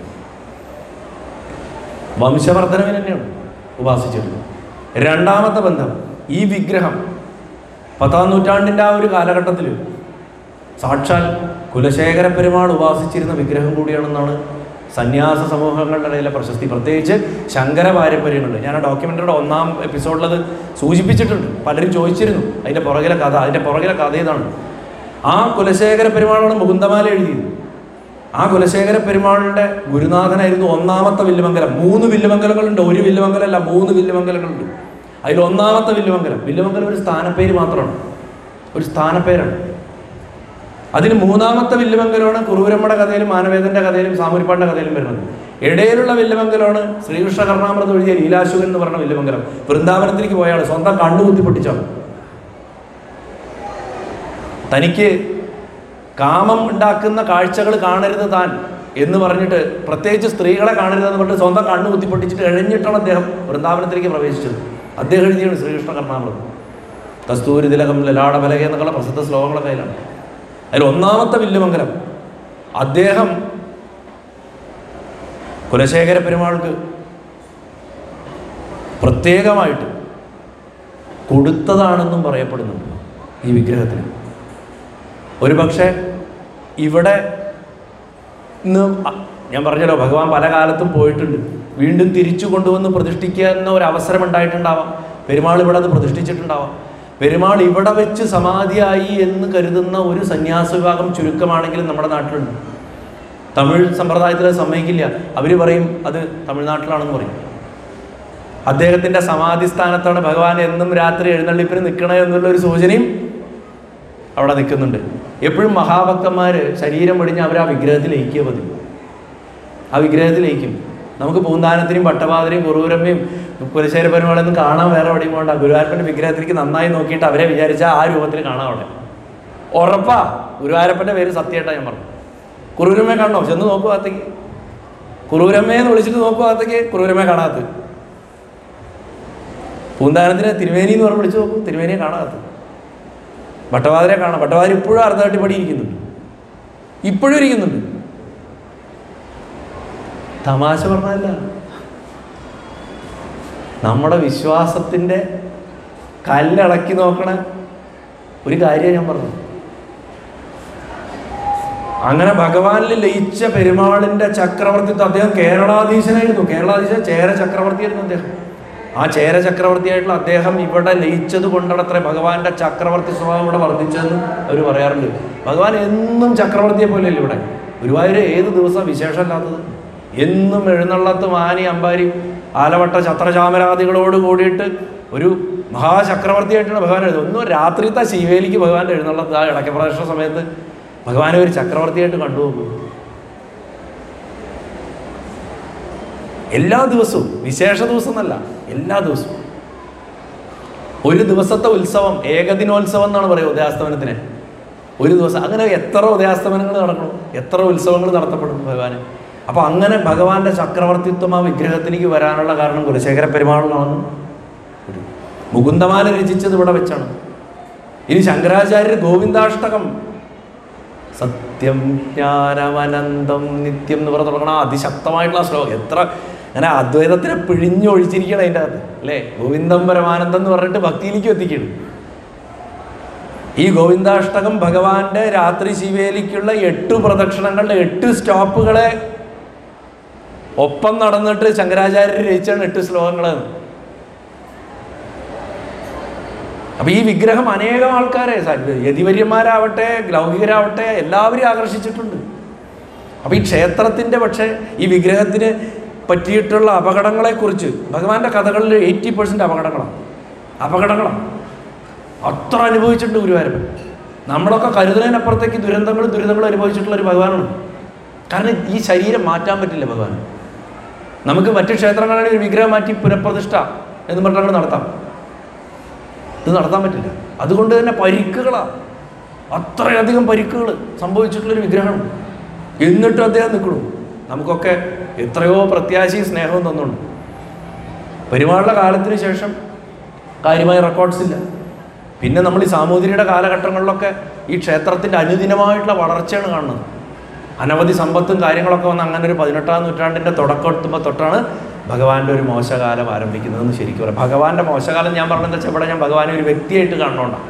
S1: വംശവർദ്ധനവിന് തന്നെയാണ് ഉപാസിച്ചിട്ടുള്ളത് രണ്ടാമത്തെ ബന്ധം ഈ വിഗ്രഹം പത്താം നൂറ്റാണ്ടിൻ്റെ ആ ഒരു കാലഘട്ടത്തിൽ സാക്ഷാൽ കുലശേഖര പെരുമാൾ ഉപാസിച്ചിരുന്ന വിഗ്രഹം കൂടിയാണെന്നാണ് സന്യാസ സമൂഹങ്ങളുടെ ഇടയിലെ പ്രശസ്തി പ്രത്യേകിച്ച് ശങ്കര പാരമ്പര്യങ്ങളിൽ ഞാൻ ആ ഡോക്യുമെൻ്ററിയുടെ ഒന്നാം എപ്പിസോഡിൽ അത് സൂചിപ്പിച്ചിട്ടുണ്ട് പലരും ചോദിച്ചിരുന്നു അതിൻ്റെ പുറകിലെ കഥ അതിൻ്റെ പുറകിലെ കഥ ഇതാണ് ആ കുലശേഖര പെരുമാളാണ് മുകുന്ദമാല എഴുതിയത് ആ കുലശേഖര പെരുമാളിന്റെ ഗുരുനാഥനായിരുന്നു ഒന്നാമത്തെ വില്ലുമംഗലം മൂന്ന് വില്ലുമംഗലങ്ങളുണ്ട് ഒരു വില്ലുമംഗലമല്ല മൂന്ന് വില്ലുമംഗലങ്ങളുണ്ട് അതിൽ ഒന്നാമത്തെ വില്ലുമംഗലം വില്ലുമംഗലം ഒരു സ്ഥാനപ്പേര് മാത്രമാണ് ഒരു സ്ഥാനപ്പേരാണ് അതിന് മൂന്നാമത്തെ വില്ലുമംഗലമാണ് കുറൂരമ്മയുടെ കഥയിലും മാനവേദന്റെ കഥയിലും സാമൂരിപ്പാടിന്റെ കഥയിലും വരുന്നത് ഇടയിലുള്ള വില്ലുമംഗലമാണ് ശ്രീകൃഷ്ണ കർണാമൃതം എഴുതിയ ലീലാശുകൻ എന്ന് പറഞ്ഞ വില്ലുമംഗലം വൃന്ദാവനത്തിലേക്ക് പോയാൾ സ്വന്തം കണ്ണു കുത്തി പൊട്ടിച്ചാണ് തനിക്ക് കാമം ഉണ്ടാക്കുന്ന കാഴ്ചകൾ കാണരുത് താൻ എന്ന് പറഞ്ഞിട്ട് പ്രത്യേകിച്ച് സ്ത്രീകളെ കാണരുതെന്ന് പറഞ്ഞിട്ട് സ്വന്തം കണ്ണ് കുത്തിപ്പൊട്ടിച്ചിട്ട് എഴഞ്ഞിട്ടാണ് അദ്ദേഹം വൃന്ദാവനത്തിലേക്ക് പ്രവേശിച്ചത് അദ്ദേഹം എഴുതിയാണ് ശ്രീകൃഷ്ണ കർണാമൃതം കസ്തൂരി തിലകം ലലാടബലക എന്നൊക്കെയുള്ള പ്രസിദ്ധ ശ്ലോകങ്ങളൊക്കെ അതിലാണ് അതിൽ ഒന്നാമത്തെ വില്ലുമംഗലം അദ്ദേഹം കുലശേഖര പെരുമാൾക്ക് പ്രത്യേകമായിട്ട് കൊടുത്തതാണെന്നും പറയപ്പെടുന്നുണ്ട് ഈ വിഗ്രഹത്തിന് ഒരു പക്ഷേ ഇവിടെ ഇന്ന് അ- ഞാൻ പറഞ്ഞല്ലോ ഭഗവാൻ പല കാലത്തും പോയിട്ടുണ്ട് വീണ്ടും തിരിച്ചു കൊണ്ടുവന്ന് പ്രതിഷ്ഠിക്കുന്ന ഒരു അവസരം ഉണ്ടായിട്ടുണ്ടാവാം പെരുമാൾ ഇവിടെ അത് പ്രതിഷ്ഠിച്ചിട്ടുണ്ടാവാം പെരുമാൾ ഇവിടെ വെച്ച് സമാധിയായി എന്ന് കരുതുന്ന ഒരു സന്യാസ വിഭാഗം ചുരുക്കമാണെങ്കിലും നമ്മുടെ നാട്ടിലുണ്ട് തമിഴ് സമ്പ്രദായത്തിൽ അത് സമ്മതിക്കില്ല അവർ പറയും അത് തമിഴ്നാട്ടിലാണെന്ന് പറയും അദ്ദേഹത്തിൻ്റെ സമാധി സ്ഥാനത്താണ് ഭഗവാൻ എന്നും രാത്രി എഴുന്നള്ളിപ്പിന് നിൽക്കണേ എന്നുള്ള ഒരു സൂചനയും അവിടെ നിൽക്കുന്നുണ്ട് എപ്പോഴും മഹാഭക്തന്മാർ ശരീരം വെടിഞ്ഞ് അവർ ആ വിഗ്രഹത്തിൽ ലയിക്കുക പതിവ് ആ വിഗ്രഹത്തിൽ ലയിക്കും നമുക്ക് പൂന്താനത്തിനും പട്ടപാതിരിയും കുറൂരമ്മയും കുലശേര പെരുമാളൊന്നും കാണാൻ വേറെ എവിടെയും പോകണ്ട ഗുരുവായൂരപ്പൻ്റെ വിഗ്രഹത്തിലേക്ക് നന്നായി നോക്കിയിട്ട് അവരെ വിചാരിച്ചാൽ ആ രൂപത്തിൽ കാണാം അവിടെ ഉറപ്പാ ഗുരുവായൂരപ്പൻ്റെ പേര് സത്യമായിട്ടാണ് ഞാൻ പറഞ്ഞു കുറൂരമ്മയെ കാണണോ ചെന്ന് നോക്കുവാത്തേക്ക് കുറൂരമ്മയെന്ന് വിളിച്ചിട്ട് നോക്കുവാത്തേക്ക് കുറൂരമ്മയെ കാണാത്ത പൂന്താനത്തിന് തിരുവേനി എന്ന് പറഞ്ഞ് വിളിച്ച് നോക്കും തിരുവേനിയെ കാണാത്ത ഭട്ടവാതിരെ കാണാം ഭട്ടവാതിരി ഇപ്പോഴും അർദ്ധവട്ടിപ്പടി ഇരിക്കുന്നുണ്ട് ഇപ്പോഴും ഇരിക്കുന്നുണ്ട് തമാശ പറഞ്ഞല്ല നമ്മുടെ വിശ്വാസത്തിൻ്റെ കല്ലിളക്കി നോക്കണ ഒരു കാര്യം ഞാൻ പറഞ്ഞു അങ്ങനെ ഭഗവാനിൽ ലയിച്ച പെരുമാളിന്റെ ചക്രവർത്തിത്വം അദ്ദേഹം കേരളാധീശനായിരുന്നു കേരളാധീശൻ ചേര ചക്രവർത്തിയായിരുന്നു അദ്ദേഹം ആ ചേര ചക്രവർത്തിയായിട്ടുള്ള അദ്ദേഹം ഇവിടെ ലയിച്ചത് കൊണ്ടത്രേ ഭഗവാന്റെ ചക്രവർത്തി സ്വഭാവം ഇവിടെ വർദ്ധിച്ചതെന്ന് അവർ പറയാറുണ്ട് ഭഗവാൻ എന്നും ചക്രവർത്തിയെ പോലെയല്ല ഇവിടെ ഗുരുവായൂർ ഏത് ദിവസം വിശേഷമല്ലാത്തത് എന്നും എഴുന്നള്ളത്ത് മാനി അമ്പാരി ആലവട്ട ഛത്രചാമരാദികളോട് കൂടിയിട്ട് ഒരു മഹാചക്രവർത്തിയായിട്ടാണ് ഭഗവാൻ എഴുതുന്നത് ഒന്നും രാത്രിത്തെ ശിവേലിക്ക് ഭഗവാൻ എഴുന്നള്ളത് ആ ഇടയ്ക്കപ്രദർശന സമയത്ത് ഭഗവാനെ ഒരു ചക്രവർത്തിയായിട്ട് കണ്ടു നോക്കൂ എല്ലാ ദിവസവും വിശേഷ ദിവസം എന്നല്ല എല്ലാ ദിവസവും ഒരു ദിവസത്തെ ഉത്സവം ഏകദിനോത്സവം എന്നാണ് പറയുക ഉദയാസ്തമനത്തിന് ഒരു ദിവസം അങ്ങനെ എത്ര ഉദയാസ്തമനങ്ങൾ നടക്കണം എത്ര ഉത്സവങ്ങൾ നടത്തപ്പെടും ഭഗവാന് അപ്പൊ അങ്ങനെ ഭഗവാന്റെ ചക്രവർത്തിത്വം ആ വിഗ്രഹത്തിലേക്ക് വരാനുള്ള കാരണം കുലശേഖര പെരുമാളിലാണ് ഒരു മുകുന്ദമാല രചിച്ചത് ഇവിടെ വെച്ചാണ് ഇനി ശങ്കരാചാര്യർ ഗോവിന്ദാഷ്ടകം സത്യം ജ്ഞാനമനന്തം നിത്യം എന്ന് പറഞ്ഞ് തുടങ്ങണ അതിശക്തമായിട്ടുള്ള ശ്ലോകം എത്ര അങ്ങനെ അദ്വൈതത്തിനെ പിഴിഞ്ഞൊഴിച്ചിരിക്കണം അതിൻ്റെ അകത്ത് അല്ലേ ഗോവിന്ദം പരമാനന്ദം എന്ന് പറഞ്ഞിട്ട് ഭക്തിയിലേക്ക് എത്തിക്കണം ഈ ഗോവിന്ദാഷ്ടകം ഭഗവാന്റെ രാത്രി ശിവേലിക്കുള്ള എട്ട് പ്രദക്ഷിണങ്ങളുടെ എട്ട് സ്റ്റോപ്പുകളെ ഒപ്പം നടന്നിട്ട് ശങ്കരാചാര്യർ രചിച്ചാണ് എട്ട് ശ്ലോകങ്ങളെന്ന് അപ്പൊ ഈ വിഗ്രഹം അനേകം ആൾക്കാരെ സ- യതിവര്യന്മാരാവട്ടെ ലൗകികരാവട്ടെ എല്ലാവരെയും ആകർഷിച്ചിട്ടുണ്ട് അപ്പൊ ഈ ക്ഷേത്രത്തിന്റെ പക്ഷേ ഈ വിഗ്രഹത്തിന് പറ്റിയിട്ടുള്ള അപകടങ്ങളെക്കുറിച്ച് ഭഗവാന്റെ കഥകളിൽ എയ്റ്റി പെർസെന്റ് അപകടങ്ങളാണ് അപകടങ്ങളാണ് അത്ര അനുഭവിച്ചിട്ടുണ്ട് ഗുരുവായൂരപ്പൻ നമ്മളൊക്കെ കരുതുന്നതിനപ്പുറത്തേക്ക് ദുരന്തങ്ങളും ദുരിതങ്ങളും അനുഭവിച്ചിട്ടുള്ള ഒരു ഭഗവാനാണ് കാരണം ഈ ശരീരം മാറ്റാൻ പറ്റില്ല ഭഗവാൻ നമുക്ക് മറ്റു ക്ഷേത്രങ്ങളിൽ ഒരു വിഗ്രഹം മാറ്റി പുനഃപ്രതിഷ്ഠ എന്ന് പറഞ്ഞാൽ നടത്താം ഇത് നടത്താൻ പറ്റില്ല അതുകൊണ്ട് തന്നെ പരിക്കുകളാണ് അത്രയധികം പരിക്കുകൾ സംഭവിച്ചിട്ടുള്ളൊരു വിഗ്രഹമാണ് എന്നിട്ടും അദ്ദേഹം നിൽക്കണു നമുക്കൊക്കെ എത്രയോ പ്രത്യാശയും സ്നേഹവും തന്നുണ്ട് പെരുമാളുടെ കാലത്തിന് ശേഷം കാര്യമായ റെക്കോർഡ്സ് ഇല്ല പിന്നെ നമ്മൾ ഈ സാമൂതിരിയുടെ കാലഘട്ടങ്ങളിലൊക്കെ ഈ ക്ഷേത്രത്തിൻ്റെ അനുദിനമായിട്ടുള്ള വളർച്ചയാണ് കാണുന്നത് അനവധി സമ്പത്തും കാര്യങ്ങളൊക്കെ വന്ന് അങ്ങനെ ഒരു പതിനെട്ടാം നൂറ്റാണ്ടിൻ്റെ തുടക്കം എത്തുമ്പോൾ തൊട്ടാണ് ഭഗവാന്റെ ഒരു മോശകാലം ആരംഭിക്കുന്നതെന്ന് ശരിക്കും പറയാം ഭഗവാന്റെ മോശകാലം ഞാൻ പറഞ്ഞത് വെച്ചാൽ ഇവിടെ ഞാൻ ഭഗവാനെ ഒരു വ്യക്തിയായിട്ട് കാണണോണ്ടാണ്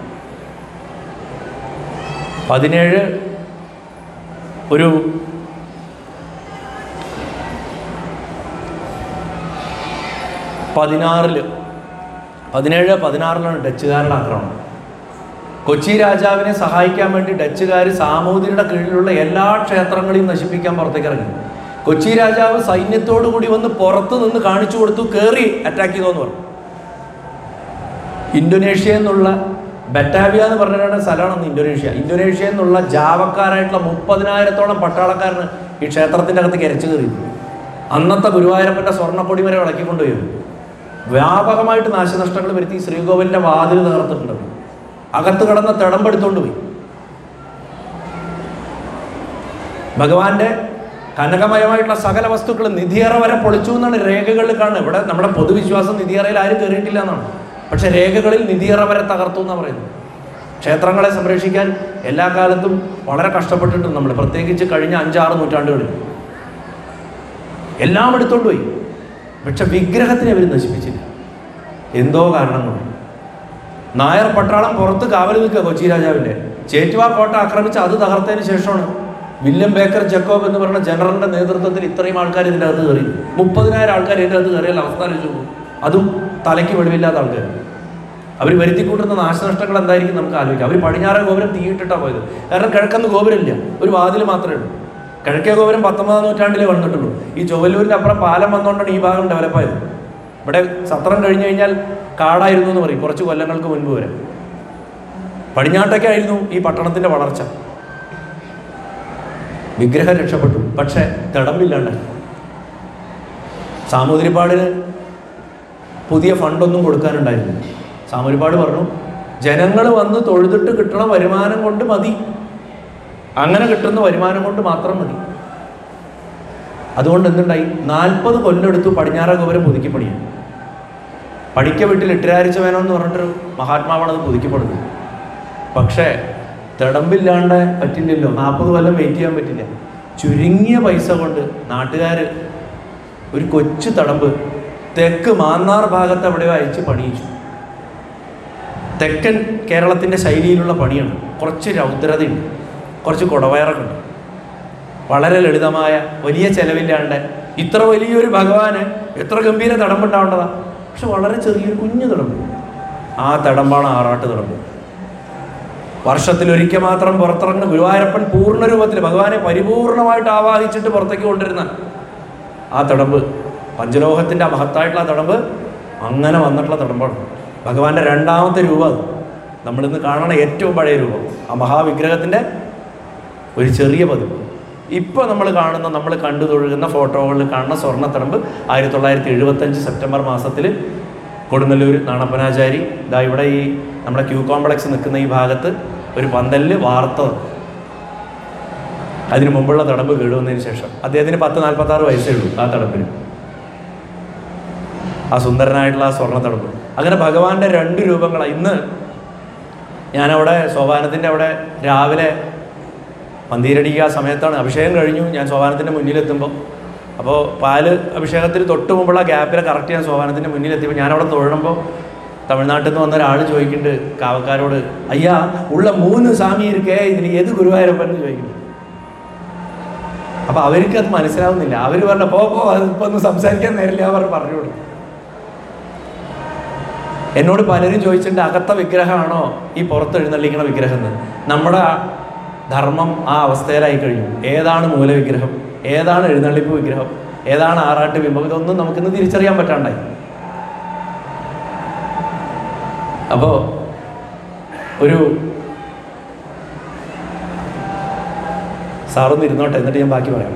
S1: പതിനേഴ് ഒരു പതിനാറില് പതിനേഴ് പതിനാറിലാണ് ഡച്ചുകാരുടെ ആക്രമണം കൊച്ചി രാജാവിനെ സഹായിക്കാൻ വേണ്ടി ഡച്ചുകാർ സാമൂതിരിയുടെ കീഴിലുള്ള എല്ലാ ക്ഷേത്രങ്ങളെയും നശിപ്പിക്കാൻ പുറത്തേക്ക് ഇറങ്ങി കൊച്ചി രാജാവ് സൈന്യത്തോടു കൂടി വന്ന് പുറത്ത് നിന്ന് കാണിച്ചു കൊടുത്തു കയറി അറ്റാക്ക് ചെയ്തോന്ന് പറഞ്ഞു ഇന്തോനേഷ്യ എന്നുള്ള ബറ്റാവിയ എന്ന് പറഞ്ഞിട്ടാണ് സ്ഥലമാണ് ഇന്തോനേഷ്യ ഇന്തോനേഷ്യ എന്നുള്ള ജാവക്കാരായിട്ടുള്ള മുപ്പതിനായിരത്തോളം പട്ടാളക്കാരന് ഈ ക്ഷേത്രത്തിൻ്റെ അകത്ത് കരച്ചു കയറി അന്നത്തെ ഗുരുവായൂരപ്പൻ്റെ സ്വർണ്ണക്കൊടി വരെ ഇളക്കിക്കൊണ്ടുപോയി വ്യാപകമായിട്ട് നാശനഷ്ടങ്ങൾ വരുത്തി ശ്രീകോവിലിൻ്റെ വാതിൽ തകർത്തിട്ടുണ്ട് അകത്ത് കിടന്ന തിടമ്പെടുത്തോണ്ട് പോയി ഭഗവാന്റെ കനകമയമായിട്ടുള്ള സകല വസ്തുക്കളും നിധിയറ വരെ പൊളിച്ചു എന്നാണ് രേഖകളിൽ കാണുന്നത് ഇവിടെ നമ്മുടെ പൊതുവിശ്വാസം നിധിയറയിൽ ആരും കയറിയിട്ടില്ല എന്നാണ് പക്ഷെ രേഖകളിൽ നിധിയറ വരെ തകർത്തു എന്നാണ് പറയുന്നത് ക്ഷേത്രങ്ങളെ സംരക്ഷിക്കാൻ എല്ലാ കാലത്തും വളരെ കഷ്ടപ്പെട്ടിട്ടുണ്ട് നമ്മൾ പ്രത്യേകിച്ച് കഴിഞ്ഞ അഞ്ചാറ് നൂറ്റാണ്ടുകളിൽ എല്ലാം എടുത്തോണ്ട് പോയി പക്ഷെ വിഗ്രഹത്തിനെ അവർ നശിപ്പിച്ചില്ല എന്തോ കാരണം കൊണ്ട് നായർ പട്ടാളം പുറത്ത് കാവൽ നിൽക്കുക കൊച്ചി രാജാവിൻ്റെ ചേറ്റുവാ കോട്ട ആക്രമിച്ച് അത് തകർത്തതിന് ശേഷമാണ് വില്യം ബേക്കർ ജക്കോബ് എന്ന് പറയുന്ന ജനറലിന്റെ നേതൃത്വത്തിൽ ഇത്രയും ആൾക്കാർ ഇതിൻ്റെ അകത്ത് കയറി മുപ്പതിനായിരം ആൾക്കാർ ഇതിൻ്റെ അകത്ത് കയറിയാൽ അവസ്ഥ ആലോചിച്ച് നോക്കൂ. അതും തലയ്ക്ക് വെളിവില്ലാത്ത ആൾക്കാർ അവർ വരുത്തിക്കൂട്ടുന്ന നാശനഷ്ടങ്ങൾ എന്തായിരിക്കും നമുക്ക് ആലോചിക്കാം അവർ പടിഞ്ഞാറേ ഗോപുരം തീയിട്ടിട്ടാണ് പോയത് കാരണം കിഴക്കന്ന് ഗോപുരമില്ല ഒരു വാതിൽ മാത്രമേ ഉള്ളൂ കിഴക്കേ ഗോപുരം പത്തൊമ്പതാം നൂറ്റാണ്ടിലേ വന്നിട്ടുള്ളൂ ഈ ചൊവ്വല്ലൂരിൻ്റെ അപ്പുറം പാലം വന്നുകൊണ്ടാണ് ഈ ഭാഗം ഡെവലപ്പായത് ഇവിടെ സത്രം കഴിഞ്ഞു കഴിഞ്ഞാൽ കാടായിരുന്നു എന്ന് പറയും കുറച്ച് കൊല്ലങ്ങൾക്ക് മുൻപ് വരെ പടിഞ്ഞാട്ടൊക്കെയായിരുന്നു ഈ പട്ടണത്തിൻ്റെ വളർച്ച വിഗ്രഹം രക്ഷപ്പെട്ടു പക്ഷേ തിടമ്പില്ലാണ്ട് സാമൂതിരിപ്പാടിന് പുതിയ ഫണ്ടൊന്നും കൊടുക്കാനുണ്ടായിരുന്നു സാമൂതിരിപ്പാട് പറഞ്ഞു ജനങ്ങൾ വന്ന് തൊഴുതിട്ട് കിട്ടണ വരുമാനം കൊണ്ട് മതി അങ്ങനെ കിട്ടുന്ന വരുമാനം കൊണ്ട് മാത്രം മതി അതുകൊണ്ട് എന്തുണ്ടായി നാൽപ്പത് കൊല്ലെടുത്തു പടിഞ്ഞാറ ഗോപുരം പുതുക്കി പണിയാൻ പണിക്ക വീട്ടിൽ ഇട്ടുരാരിച്ച വേണം എന്ന് പറഞ്ഞിട്ടൊരു മഹാത്മാവാണ് അത് പുതുക്കിപ്പെടുന്നത് പക്ഷേ തിടമ്പില്ലാണ്ട് പറ്റില്ലല്ലോ നാൽപ്പത് കൊല്ലം വെയിറ്റ് ചെയ്യാൻ പറ്റില്ല ചുരുങ്ങിയ പൈസ കൊണ്ട് നാട്ടുകാർ ഒരു കൊച്ചു തടമ്പ് തെക്ക് മാന്നാർ ഭാഗത്ത് എവിടെയോ അയച്ച് പണിയിച്ചു തെക്കൻ കേരളത്തിൻ്റെ ശൈലിയിലുള്ള പണിയാണ് കുറച്ച് രൗദ്രതയുണ്ട് കുറച്ച് കുടവയറൊക്കെ ഉണ്ട് വളരെ ലളിതമായ വലിയ ചെലവില്ലാണ്ട് ഇത്ര വലിയൊരു ഭഗവാന് എത്ര ഗംഭീര തടമ്പുണ്ടാവേണ്ടതാ പക്ഷെ വളരെ ചെറിയൊരു കുഞ്ഞു തടമ്പ് ആ തടമ്പാണ് ആറാട്ട് തടമ്പ് വർഷത്തിലൊരിക്കൽ മാത്രം പുറത്തിറങ്ങുന്ന ഗുരുവായൂരപ്പൻ പൂർണ്ണ രൂപത്തിൽ ഭഗവാനെ പരിപൂർണമായിട്ട് ആവാഹിച്ചിട്ട് പുറത്തേക്ക് കൊണ്ടിരുന്ന ആ തടമ്പ് പഞ്ചലോഹത്തിൻ്റെ ആ മഹത്തായിട്ടുള്ള ആ തടമ്പ് അങ്ങനെ വന്നിട്ടുള്ള തടമ്പാണ് ഭഗവാന്റെ രണ്ടാമത്തെ രൂപം അത് നമ്മളിന്ന് കാണണ ഏറ്റവും പഴയ രൂപം ആ മഹാവിഗ്രഹത്തിൻ്റെ ഒരു ചെറിയ പതിപ്പ് ഇപ്പോൾ നമ്മൾ കാണുന്ന നമ്മൾ കണ്ടു തൊഴുകുന്ന ഫോട്ടോകളിൽ കാണുന്ന സ്വർണ്ണത്തടമ്പ് ആയിരത്തി തൊള്ളായിരത്തി എഴുപത്തഞ്ച് സെപ്റ്റംബർ മാസത്തിൽ കൊടുങ്ങല്ലൂർ നാണപ്പനാചാരി ഇതാ ഇവിടെ ഈ നമ്മുടെ ക്യൂ കോംപ്ലക്സ് നിൽക്കുന്ന ഈ ഭാഗത്ത് ഒരു പന്തലിൽ വാർത്തത് അതിന് മുമ്പുള്ള തടമ്പ് കേടുവന്നതിന് ശേഷം അദ്ദേഹത്തിന് പത്ത് നാൽപ്പത്തി ആറ് വയസ്സേ ഉള്ളൂ ആ തടമ്പിന് ആ സുന്ദരനായിട്ടുള്ള ആ സ്വർണ്ണ തടമ്പ് അങ്ങനെ ഭഗവാന്റെ രണ്ട് രൂപങ്ങളാണ് ഇന്ന് ഞാനവിടെ സോപാനത്തിൻ്റെ അവിടെ രാവിലെ മന്ദിരടിക്കുക ആ സമയത്താണ് അഭിഷേകം കഴിഞ്ഞു ഞാൻ സോപാനത്തിൻ്റെ മുന്നിലെത്തുമ്പോൾ അപ്പോൾ പാല് അഭിഷേകത്തിന് തൊട്ട് മുമ്പുള്ള ഗ്യാപ്പിൽ കറക്റ്റ് ഞാൻ സോപാനത്തിൻ്റെ മുന്നിലെത്തിയപ്പോൾ ഞാനവിടെ തൊഴുമ്പോൾ തമിഴ്നാട്ടിൽ നിന്ന് വന്ന ഒരാൾ ചോദിക്കുന്നുണ്ട് കാവക്കാരോട് അയ്യാ ഉള്ള മൂന്ന് സ്വാമി ഇരിക്കേ ഇതിൽ ഏത് ഗുരുവായൂരപ്പൻ എന്ന് ചോദിക്കുന്നു അപ്പോൾ അവർക്ക് അത് മനസ്സിലാവുന്നില്ല അവർ പറഞ്ഞ പോ പോ അതിപ്പോൾ ഒന്ന് സംസാരിക്കാൻ നേരില്ല അവർ പറഞ്ഞു കൊടുത്തു എന്നോട് പലരും ചോദിച്ചിട്ടുണ്ട് അകത്ത വിഗ്രഹമാണോ ഈ പുറത്ത് എഴുന്നള്ളിക്കണ വിഗ്രഹം എന്ന് നമ്മുടെ ആ ധർമ്മം ആ അവസ്ഥയിലായി കഴിഞ്ഞു ഏതാണ് മൂലവിഗ്രഹം ഏതാണ് എഴുന്നള്ളിപ്പ് വിഗ്രഹം ഏതാണ് ആറാട്ട് ബിംബം ഇതൊന്നും നമുക്കിന്ന് തിരിച്ചറിയാൻ പറ്റാണ്ടായി അപ്പോൾ ഒരു സാറൊന്ന് ഇരുന്നോട്ടെ എന്നിട്ട് ഞാൻ ബാക്കി പറയാം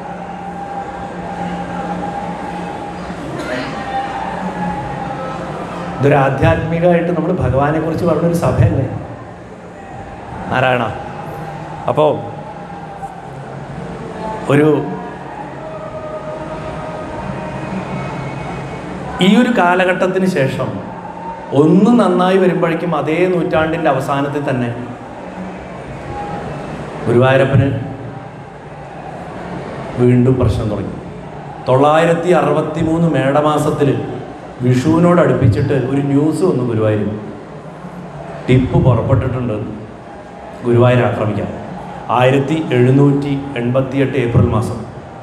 S1: ഇതൊരു ആധ്യാത്മികമായിട്ട് നമ്മൾ ഭഗവാനെ കുറിച്ച് പറഞ്ഞൊരു സഭയല്ലേ നാരായണ അപ്പോൾ ഒരു ഈ ഒരു കാലഘട്ടത്തിന് ശേഷം ഒന്ന് നന്നായി വരുമ്പോഴേക്കും അതേ നൂറ്റാണ്ടിൻ്റെ അവസാനത്തിൽ തന്നെ ഗുരുവായൂരപ്പന് വീണ്ടും പ്രശ്നം തുടങ്ങി തൊള്ളായിരത്തി അറുപത്തി മൂന്ന് മേടമാസത്തിൽ വിഷുവിനോട് അടുപ്പിച്ചിട്ട് ഒരു ന്യൂസ് വന്നു ഗുരുവായൂർ ടിപ്പ് പുറപ്പെട്ടിട്ടുണ്ട് ഗുരുവായൂർ ആക്രമിക്കാൻ ആയിരത്തി എഴുന്നൂറ്റി എൺപത്തിയെട്ട് ഏപ്രിൽ മാസം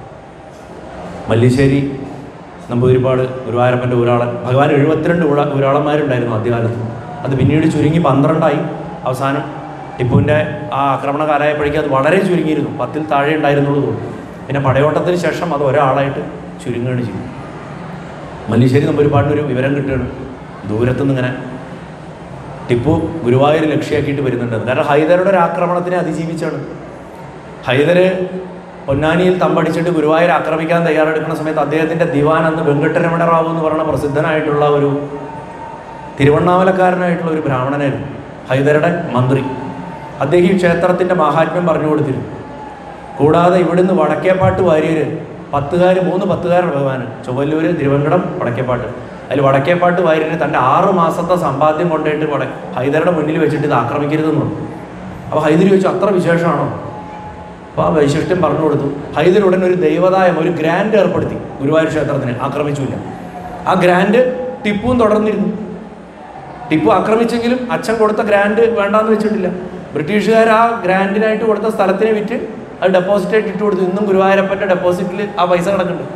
S1: മല്ലിശ്ശേരി നമ്പൂതിരിപ്പാട് ഗുരുവായൂരപ്പൻ്റെ ഊരാളൻ ഭഗവാൻ എഴുപത്തിരണ്ട് ഊഴ ഊരാളന്മാരുണ്ടായിരുന്നു ആദ്യകാലത്ത് അത് പിന്നീട് ചുരുങ്ങി പന്ത്രണ്ടായി അവസാനം ടിപ്പുവിൻ്റെ ആ ആക്രമണ കാലമായപ്പോഴേക്കും അത് വളരെ ചുരുങ്ങിയിരുന്നു പത്തിൽ താഴെ ഉണ്ടായിരുന്നുള്ളൂ തോന്നുന്നു പിന്നെ പടയോട്ടത്തിന് ശേഷം അത് ഒരാളായിട്ട് ചുരുങ്ങുകയാണ് ചെയ്തു മല്ലിശ്ശേരി നമ്പൂരിപ്പാടിനൊരു വിവരം കിട്ടുകയാണ് ദൂരത്തുനിന്ന് ഇങ്ങനെ ടിപ്പു ഗുരുവായൂർ ലക്ഷ്യമാക്കിയിട്ട് വരുന്നുണ്ട് കാരണം ഹൈദരുടെ ഒരു ആക്രമണത്തിനെ അതിജീവിച്ചാണ് ഹൈദർ പൊന്നാനിയിൽ തമ്പടിച്ചിട്ട് ഗുരുവായൂർ ആക്രമിക്കാൻ തയ്യാറെടുക്കുന്ന സമയത്ത് അദ്ദേഹത്തിൻ്റെ ദിവാൻ അന്ന് വെങ്കട്ടരമണ റാവു എന്ന് പറയുന്ന പ്രസിദ്ധനായിട്ടുള്ള ഒരു തിരുവണ്ണാമലക്കാരനായിട്ടുള്ള ഒരു ബ്രാഹ്മണനായിരുന്നു ഹൈദരുടെ മന്ത്രി അദ്ദേഹം ഈ ക്ഷേത്രത്തിൻ്റെ മഹാത്മ്യം പറഞ്ഞു കൊടുത്തിരുന്നു കൂടാതെ ഇവിടുന്ന് വടക്കേപ്പാട്ട് വാര്യർ പത്തുകാർ മൂന്ന് പത്തുകാരാണ് ഭഗവാൻ ചൊവ്വല്ലൂർ തിരുവങ്കടം വടക്കേപ്പാട്ട് അതിൽ വടക്കേപ്പാട്ട് വാര്യർ തൻ്റെ ആറ് മാസത്തെ സമ്പാദ്യം കൊണ്ടുപോയിട്ട് വട ഹൈദരുടെ മുന്നിൽ വെച്ചിട്ട് ഇത് ആക്രമിക്കരുതെന്ന് പറഞ്ഞു അപ്പോൾ ഹൈദർ ചോദിച്ചു അത്ര വിശേഷമാണോ അപ്പോൾ ആ വൈശിഷ്ട്യം പറഞ്ഞു കൊടുത്തു ഹൈദർ ഉടൻ ഒരു ദൈവതായം ഒരു ഗ്രാൻഡ് ഏർപ്പെടുത്തി ഗുരുവായൂർ ക്ഷേത്രത്തിന് ആക്രമിച്ചില്ല ആ ഗ്രാൻഡ് ടിപ്പുവും തുടർന്നിരുന്നു ടിപ്പു ആക്രമിച്ചെങ്കിലും അച്ഛൻ കൊടുത്ത ഗ്രാൻഡ് വേണ്ടാന്ന് വെച്ചിട്ടില്ല ബ്രിട്ടീഷുകാർ ആ ഗ്രാൻഡിനായിട്ട് കൊടുത്ത സ്ഥലത്തിനെ വിറ്റ് അത് ഡെപ്പോസിറ്റ് ആയിട്ട് ഇട്ട് കൊടുത്തു ഇന്നും ഗുരുവായൂരപ്പൻ്റെ ഡെപ്പോസിറ്റിൽ ആ പൈസ കിടക്കുന്നുണ്ട്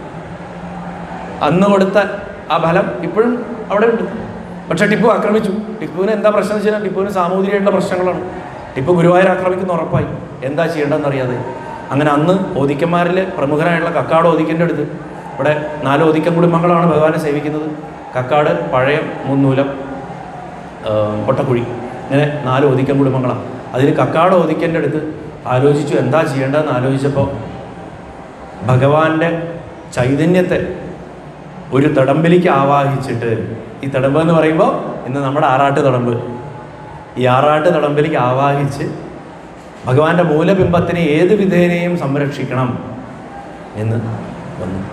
S1: അന്ന് കൊടുത്ത ആ ഫലം ഇപ്പോഴും അവിടെ ഉണ്ട് പക്ഷെ ടിപ്പു ആക്രമിച്ചു ടിപ്പുവിന് എന്താ പ്രശ്നം എന്ന് വെച്ചാൽ ടിപ്പുവിന് സാമൂതിരിയായിട്ടുള്ള പ്രശ്നങ്ങളാണ് ടിപ്പു ഗുരുവായൂർ ആക്രമിക്കുന്ന ഉറപ്പായി എന്താ ചെയ്യേണ്ടതെന്ന് അറിയാതെ അങ്ങനെ അന്ന് ഓദിക്കന്മാരിൽ പ്രമുഖനായിട്ടുള്ള കക്കാട് ഓദിക്കൻ്റെ അടുത്ത് ഇവിടെ നാല് ഓദിക്കൻ കുടുംബങ്ങളാണ് ഭഗവാനെ സേവിക്കുന്നത് കക്കാട് പഴയ മുന്നൂലം ആ, പൊട്ടക്കുഴി ഇങ്ങനെ നാല് ഓദിക്കൻ കുടുംബങ്ങളാണ് അതിൽ കക്കാട് ഓദിക്കൻ്റെ അടുത്ത് ആലോചിച്ചു എന്താ ചെയ്യേണ്ടതെന്ന് ആലോചിച്ചപ്പോൾ ഭഗവാന്റെ ചൈതന്യത്തെ ഒരു തടമ്പിലേക്ക് ആവാഹിച്ചിട്ട് ഈ തടമ്പ് എന്ന് പറയുമ്പോൾ ഇന്ന് നമ്മുടെ ആറാട്ട് തടമ്പ് ഈ ആറാട്ട് തടമ്പിലേക്ക് ആവാഹിച്ച് ഭഗവാന്റെ മൂലബിംബത്തിനെ ഏത് വിധേനയും സംരക്ഷിക്കണം എന്ന് വന്നു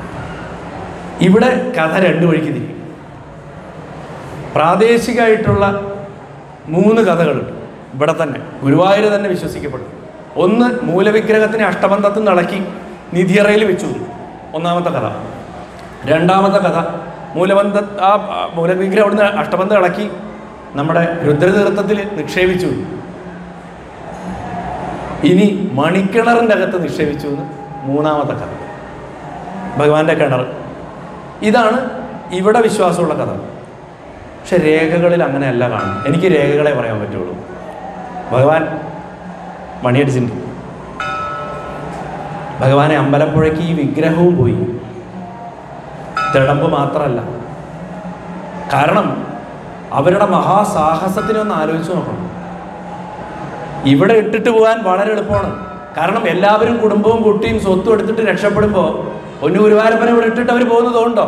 S1: ഇവിടെ കഥ രണ്ടു വഴിക്ക് തിരിയും പ്രാദേശികമായിട്ടുള്ള മൂന്ന് കഥകളുണ്ട് ഇവിടെ തന്നെ ഗുരുവായൂർ തന്നെ വിശ്വസിക്കപ്പെടും ഒന്ന് മൂലവിഗ്രഹത്തിനെ അഷ്ടബന്ധത്തിൽ നടക്കി നിധിയറയിൽ വെച്ചു ഒന്നാമത്തെ കഥ രണ്ടാമത്തെ കഥ മൂലബന്ധ ആ ആ മൂലവിഗ്രഹം അവിടുന്ന് അഷ്ടബന്ധം ഇളക്കി നമ്മുടെ രുദ്രതീർത്ഥത്തിൽ നിക്ഷേപിച്ചു ഇനി മണിക്കിണറിൻ്റെ അകത്ത് നിക്ഷേപിച്ചു എന്ന് മൂന്നാമത്തെ കഥ ഭഗവാന്റെ കിണർ ഇതാണ് ഇവിടെ വിശ്വാസമുള്ള കഥ പക്ഷെ രേഖകളിൽ അങ്ങനെയല്ല കാണും എനിക്ക് രേഖകളെ പറയാൻ പറ്റുള്ളൂ ഭഗവാൻ മണിയടിച്ചിട്ടുണ്ട് ഭഗവാനെ അമ്പലപ്പുഴയ്ക്ക് ഈ വിഗ്രഹവും പോയി തിടമ്പ് മാത്രമല്ല കാരണം അവരുടെ മഹാസാഹസത്തിനെ ഒന്ന് ആലോചിച്ച് നോക്കണം ഇവിടെ ഇട്ടിട്ട് പോകാൻ വളരെ എളുപ്പമാണ് കാരണം എല്ലാവരും കുടുംബവും കുട്ടിയും സ്വത്തും എടുത്തിട്ട് രക്ഷപ്പെടുമ്പോൾ പൊന്നു ഗുരുവായൂരപ്പനെ ഇവിടെ ഇട്ടിട്ട് അവർ പോകുന്നത് ഉണ്ടോ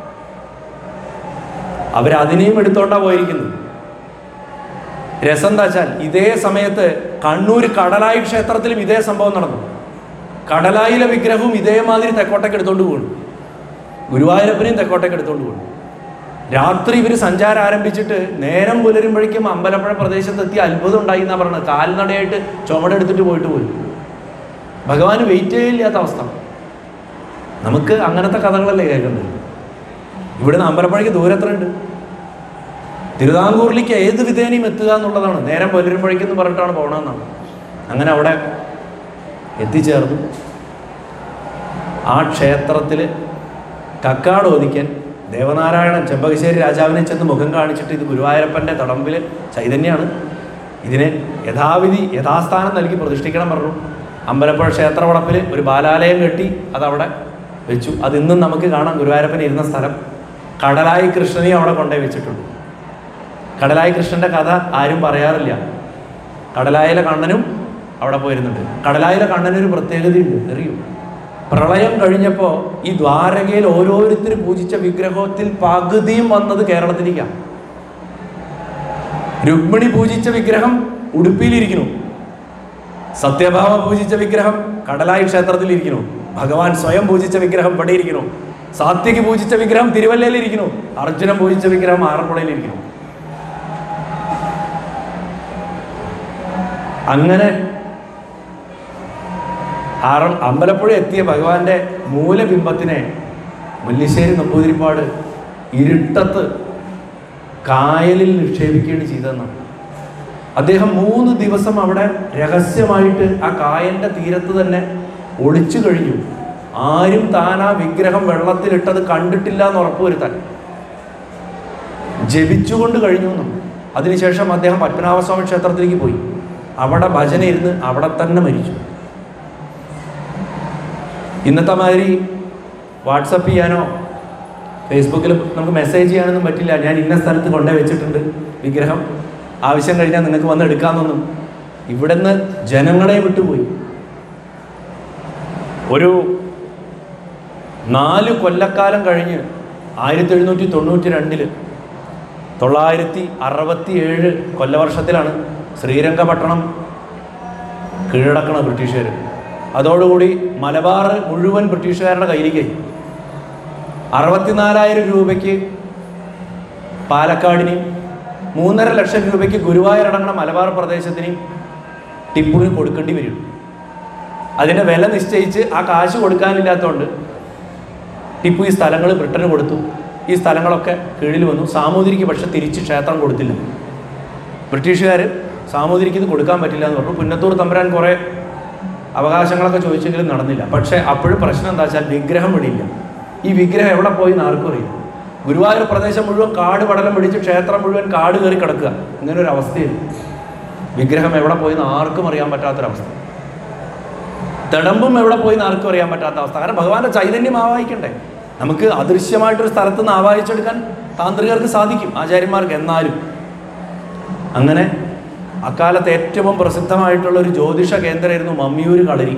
S1: അവരതിനെയും എടുത്തോണ്ടാ പോയിരിക്കുന്നത് രസം എന്താ വെച്ചാൽ ഇതേ സമയത്ത് കണ്ണൂർ കടലായി ക്ഷേത്രത്തിലും ഇതേ സംഭവം നടന്നു കടലായിലെ വിഗ്രഹവും ഇതേമാതിരി തെക്കോട്ടേക്ക് എടുത്തോണ്ട് പോകുന്നു ഗുരുവായൂരപ്പനെയും തെക്കോട്ടേക്ക് എടുത്തോണ്ട് പോകുന്നു രാത്രി ഇവർ സഞ്ചാരം ആരംഭിച്ചിട്ട് നേരം പുലരുമ്പോഴേക്കും അമ്പലപ്പുഴ പ്രദേശത്തെത്തി അത്ഭുതം ഉണ്ടായി എന്നാ പറഞ്ഞത് കാൽനടയായിട്ട് ചുമടെടുത്തിട്ട് പോയിട്ട് പോയി ഭഗവാന് വെയിറ്റ് ചെയ്യില്ലാത്ത അവസ്ഥ നമുക്ക് അങ്ങനത്തെ കഥകളല്ലേ കേൾക്കുന്നത് ഇവിടുന്ന് അമ്പലപ്പുഴയ്ക്ക് ദൂരത്രയുണ്ട് തിരുവിതാംകൂറിലേക്ക് ഏത് വിധേനയും എത്തുക എന്നുള്ളതാണ് നേരം പുലരുമ്പോഴേക്കെന്ന് പറഞ്ഞിട്ടാണ് പോകണമെന്നാണ് അങ്ങനെ അവിടെ എത്തിച്ചേർന്നു ആ ക്ഷേത്രത്തിൽ കക്കാട് ഒതിക്കാൻ ദേവനാരായണൻ ചെമ്പകശ്ശേരി രാജാവിനെ ചെന്ന് മുഖം കാണിച്ചിട്ട് ഇത് ഗുരുവായൂരപ്പൻ്റെ തടമ്പിൽ ചൈതന്യമാണ് ഇതിനെ യഥാവിധി യഥാസ്ഥാനം നൽകി പ്രതിഷ്ഠിക്കണം പറഞ്ഞു അമ്പലപ്പുഴ ക്ഷേത്രവളപ്പിൽ ഒരു ബാലാലയം കെട്ടി അതവിടെ വെച്ചു അത് ഇന്നും നമുക്ക് കാണാം ഗുരുവായൂരപ്പൻ ഇരുന്ന സ്ഥലം കടലായി കൃഷ്ണനെയും അവിടെ കൊണ്ടുപോയി വെച്ചിട്ടുണ്ട് കടലായി കൃഷ്ണന്റെ കഥ ആരും പറയാറില്ല കടലായിലെ കണ്ണനും അവിടെ പോയിരുന്നുണ്ട് കടലായിലെ കണ്ണനൊരു പ്രത്യേകതയുണ്ട് അറിയൂ പ്രളയം കഴിഞ്ഞപ്പോൾ ഈ ദ്വാരകയിൽ ഓരോരുത്തർ പൂജിച്ച വിഗ്രഹത്തിൽ പകുതിയും വന്നത് കേരളത്തിലേക്കാണ് രുക്മിണി പൂജിച്ച വിഗ്രഹം ഉടുപ്പിയിലിരിക്കുന്നു സത്യഭാമ പൂജിച്ച വിഗ്രഹം കടലായി ക്ഷേത്രത്തിൽ ഇരിക്കുന്നു ഭഗവാൻ സ്വയം പൂജിച്ച വിഗ്രഹം ഇവിടെ ഇരിക്കുന്നു സാത്യക്ക് പൂജിച്ച വിഗ്രഹം തിരുവല്ലയിൽ ഇരിക്കുന്നു അർജുനൻ പൂജിച്ച വിഗ്രഹം ആറന്മുളയിൽ ഇരിക്കുന്നു അങ്ങനെ ആറ അമ്പലപ്പുഴ എത്തിയ ഭഗവാന്റെ മൂലബിംബത്തിനെ മല്ലിശ്ശേരി നമ്പൂതിരിപ്പാട് ഇരുട്ടത്ത് കായലിൽ നിക്ഷേപിക്കുകയാണ് ചെയ്തതെന്നാണ് അദ്ദേഹം മൂന്ന് ദിവസം അവിടെ രഹസ്യമായിട്ട് ആ കായലിന്റെ തീരത്ത് തന്നെ ഒളിച്ചു കഴിഞ്ഞു ആരും താൻ ആ വിഗ്രഹം വെള്ളത്തിലിട്ടത് കണ്ടിട്ടില്ല എന്ന് ഉറപ്പുവരുത്താൻ ജപിച്ചുകൊണ്ട് കഴിഞ്ഞു എന്നും അതിനുശേഷം അദ്ദേഹം പത്മനാഭസ്വാമി ക്ഷേത്രത്തിലേക്ക് പോയി അവിടെ ഭജന ഇരുന്ന് അവിടെ തന്നെ മരിച്ചു ഇന്നത്തെ മാതിരി വാട്സപ്പ് ചെയ്യാനോ ഫേസ്ബുക്കിൽ നമുക്ക് മെസ്സേജ് ചെയ്യാനൊന്നും പറ്റില്ല ഞാൻ ഇന്ന സ്ഥലത്ത് കൊണ്ടുപോയി വെച്ചിട്ടുണ്ട് വിഗ്രഹം ആവശ്യം കഴിഞ്ഞാൽ നിങ്ങൾക്ക് വന്ന് എടുക്കാമെന്നൊന്നും ഇവിടുന്ന് ജനങ്ങളെ വിട്ടുപോയി ഒരു നാല് കൊല്ലക്കാലം കഴിഞ്ഞ് ആയിരത്തി എഴുന്നൂറ്റി തൊണ്ണൂറ്റി രണ്ടില് തൊള്ളായിരത്തി അറുപത്തി ഏഴ് കൊല്ലവർഷത്തിലാണ് ശ്രീരംഗപട്ടണം കീഴടക്കണ ബ്രിട്ടീഷുകാർ അതോടുകൂടി മലബാർ മുഴുവൻ ബ്രിട്ടീഷുകാരുടെ കയ്യിലേക്കായി അറുപത്തിനാലായിരം രൂപയ്ക്ക് പാലക്കാടിനെയും മൂന്നര ലക്ഷം രൂപയ്ക്ക് ഗുരുവായൂരടങ്ങണ മലബാർ പ്രദേശത്തിനെയും ടിപ്പുവിന് കൊടുക്കേണ്ടി വരും അതിൻ്റെ വില നിശ്ചയിച്ച് ആ കാശ് കൊടുക്കാനില്ലാത്തതുകൊണ്ട് ടിപ്പു ഈ സ്ഥലങ്ങൾ ബ്രിട്ടന് കൊടുത്തു ഈ സ്ഥലങ്ങളൊക്കെ കീഴിൽ വന്നു സാമൂതിരിക്ക് പക്ഷെ തിരിച്ച് ക്ഷേത്രം കൊടുത്തില്ല ബ്രിട്ടീഷുകാർ സാമൂതിരിക്ക് ഇത് കൊടുക്കാൻ പറ്റില്ല എന്ന് പറഞ്ഞു പുന്നത്തൂർ തമ്പുരാൻ കുറേ അവകാശങ്ങളൊക്കെ ചോദിച്ചെങ്കിലും നടന്നില്ല പക്ഷേ അപ്പോഴും പ്രശ്നം എന്താ വെച്ചാൽ വിഗ്രഹം വിടിയില്ല ഈ വിഗ്രഹം എവിടെ പോയി എന്ന് ആർക്കും അറിയില്ല ഗുരുവായൂർ പ്രദേശം മുഴുവൻ കാട് പടലം പിടിച്ച് ക്ഷേത്രം മുഴുവൻ കാട് കയറി കിടക്കുക ഇങ്ങനെ ഒരു അവസ്ഥയിൽ വിഗ്രഹം എവിടെ പോയി എന്ന് ആർക്കും അറിയാൻ പറ്റാത്തൊരവസ്ഥ തിടമ്പും എവിടെ പോയി എന്ന് ആർക്കും അറിയാൻ പറ്റാത്ത അവസ്ഥ കാരണം ഭഗവാന്റെ ചൈതന്യം ആവാഹിക്കണ്ടേ നമുക്ക് അദൃശ്യമായിട്ടൊരു സ്ഥലത്ത് നിന്ന് ആവാഹിച്ചെടുക്കാൻ താന്ത്രികർക്ക് സാധിക്കും ആചാര്യന്മാർക്ക് എന്നാലും അങ്ങനെ അക്കാലത്ത് ഏറ്റവും പ്രസിദ്ധമായിട്ടുള്ള ഒരു ജ്യോതിഷ കേന്ദ്രമായിരുന്നു മമ്മിയൂര് കളരി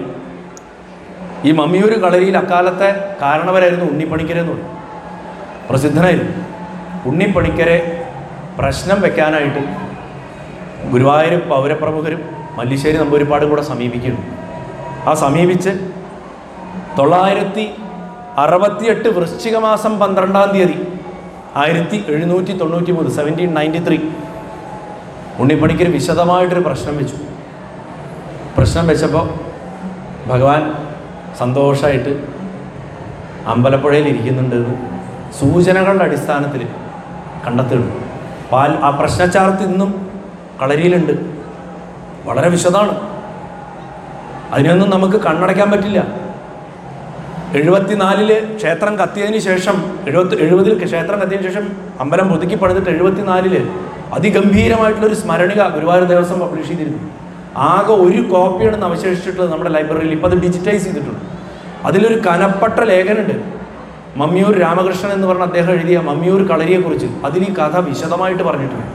S1: ഈ മമ്മിയൂര് കളരിയിൽ അക്കാലത്തെ കാരണവരായിരുന്നു ഉണ്ണിപ്പണിക്കരെന്ന് പറയും പ്രസിദ്ധനായിരുന്നു ഉണ്ണിപ്പണിക്കരെ പ്രശ്നം വെക്കാനായിട്ട് ഗുരുവായൂർ പൗരപ്രമുഖരും മല്ലിശ്ശേരി നമ്പൂരിപ്പാടും കൂടെ സമീപിക്കുന്നു ആ സമീപിച്ച് തൊള്ളായിരത്തി അറുപത്തിയെട്ട് വൃശ്ചിക മാസം പന്ത്രണ്ടാം തീയതി ആയിരത്തി എഴുന്നൂറ്റി തൊണ്ണൂറ്റി മൂന്ന് സെവൻറ്റീൻ നയൻറ്റി ത്രീ ഉണ്ണിപ്പണിക്കർ വിശദമായിട്ടൊരു പ്രശ്നം വെച്ചു പ്രശ്നം വെച്ചപ്പോൾ ഭഗവാൻ സന്തോഷമായിട്ട് അമ്പലപ്പുഴയിൽ ഇരിക്കുന്നുണ്ടെന്ന് സൂചനകളുടെ അടിസ്ഥാനത്തിൽ കണ്ടെത്തുന്നു പാൽ ആ പ്രശ്നച്ചാർത്ത് ഇന്നും കളരിയിലുണ്ട് വളരെ വിശദമാണ് അതിനൊന്നും നമുക്ക് കണ്ണടയ്ക്കാൻ പറ്റില്ല എഴുപത്തിനാലില് ക്ഷേത്രം കത്തിയതിന് ശേഷം എഴുപത്തി എഴുപതിൽ ക്ഷേത്രം കത്തിയതിന് ശേഷം അമ്പലം പുതുക്കി പണിതിട്ട് എഴുപത്തിനാലില് അതിഗംഭീരമായിട്ടുള്ളൊരു സ്മരണിക ഗുരുവായൂർ ദേവസ്വം പബ്ലിഷ് ചെയ്തിരുന്നു ആകെ ഒരു കോപ്പിയാണ് ഇന്ന് അവശേഷിച്ചിട്ടുള്ളത് നമ്മുടെ ലൈബ്രറിയിൽ ഇപ്പോൾ അത് ഡിജിറ്റൈസ് ചെയ്തിട്ടുണ്ട് അതിലൊരു കനപ്പെട്ട ലേഖനുണ്ട് മമ്മിയൂർ രാമകൃഷ്ണൻ എന്ന് പറഞ്ഞ അദ്ദേഹം എഴുതിയ മമ്മിയൂർ കളരിയെക്കുറിച്ച് അതിൽ ഈ കഥ വിശദമായിട്ട് പറഞ്ഞിട്ടുണ്ട്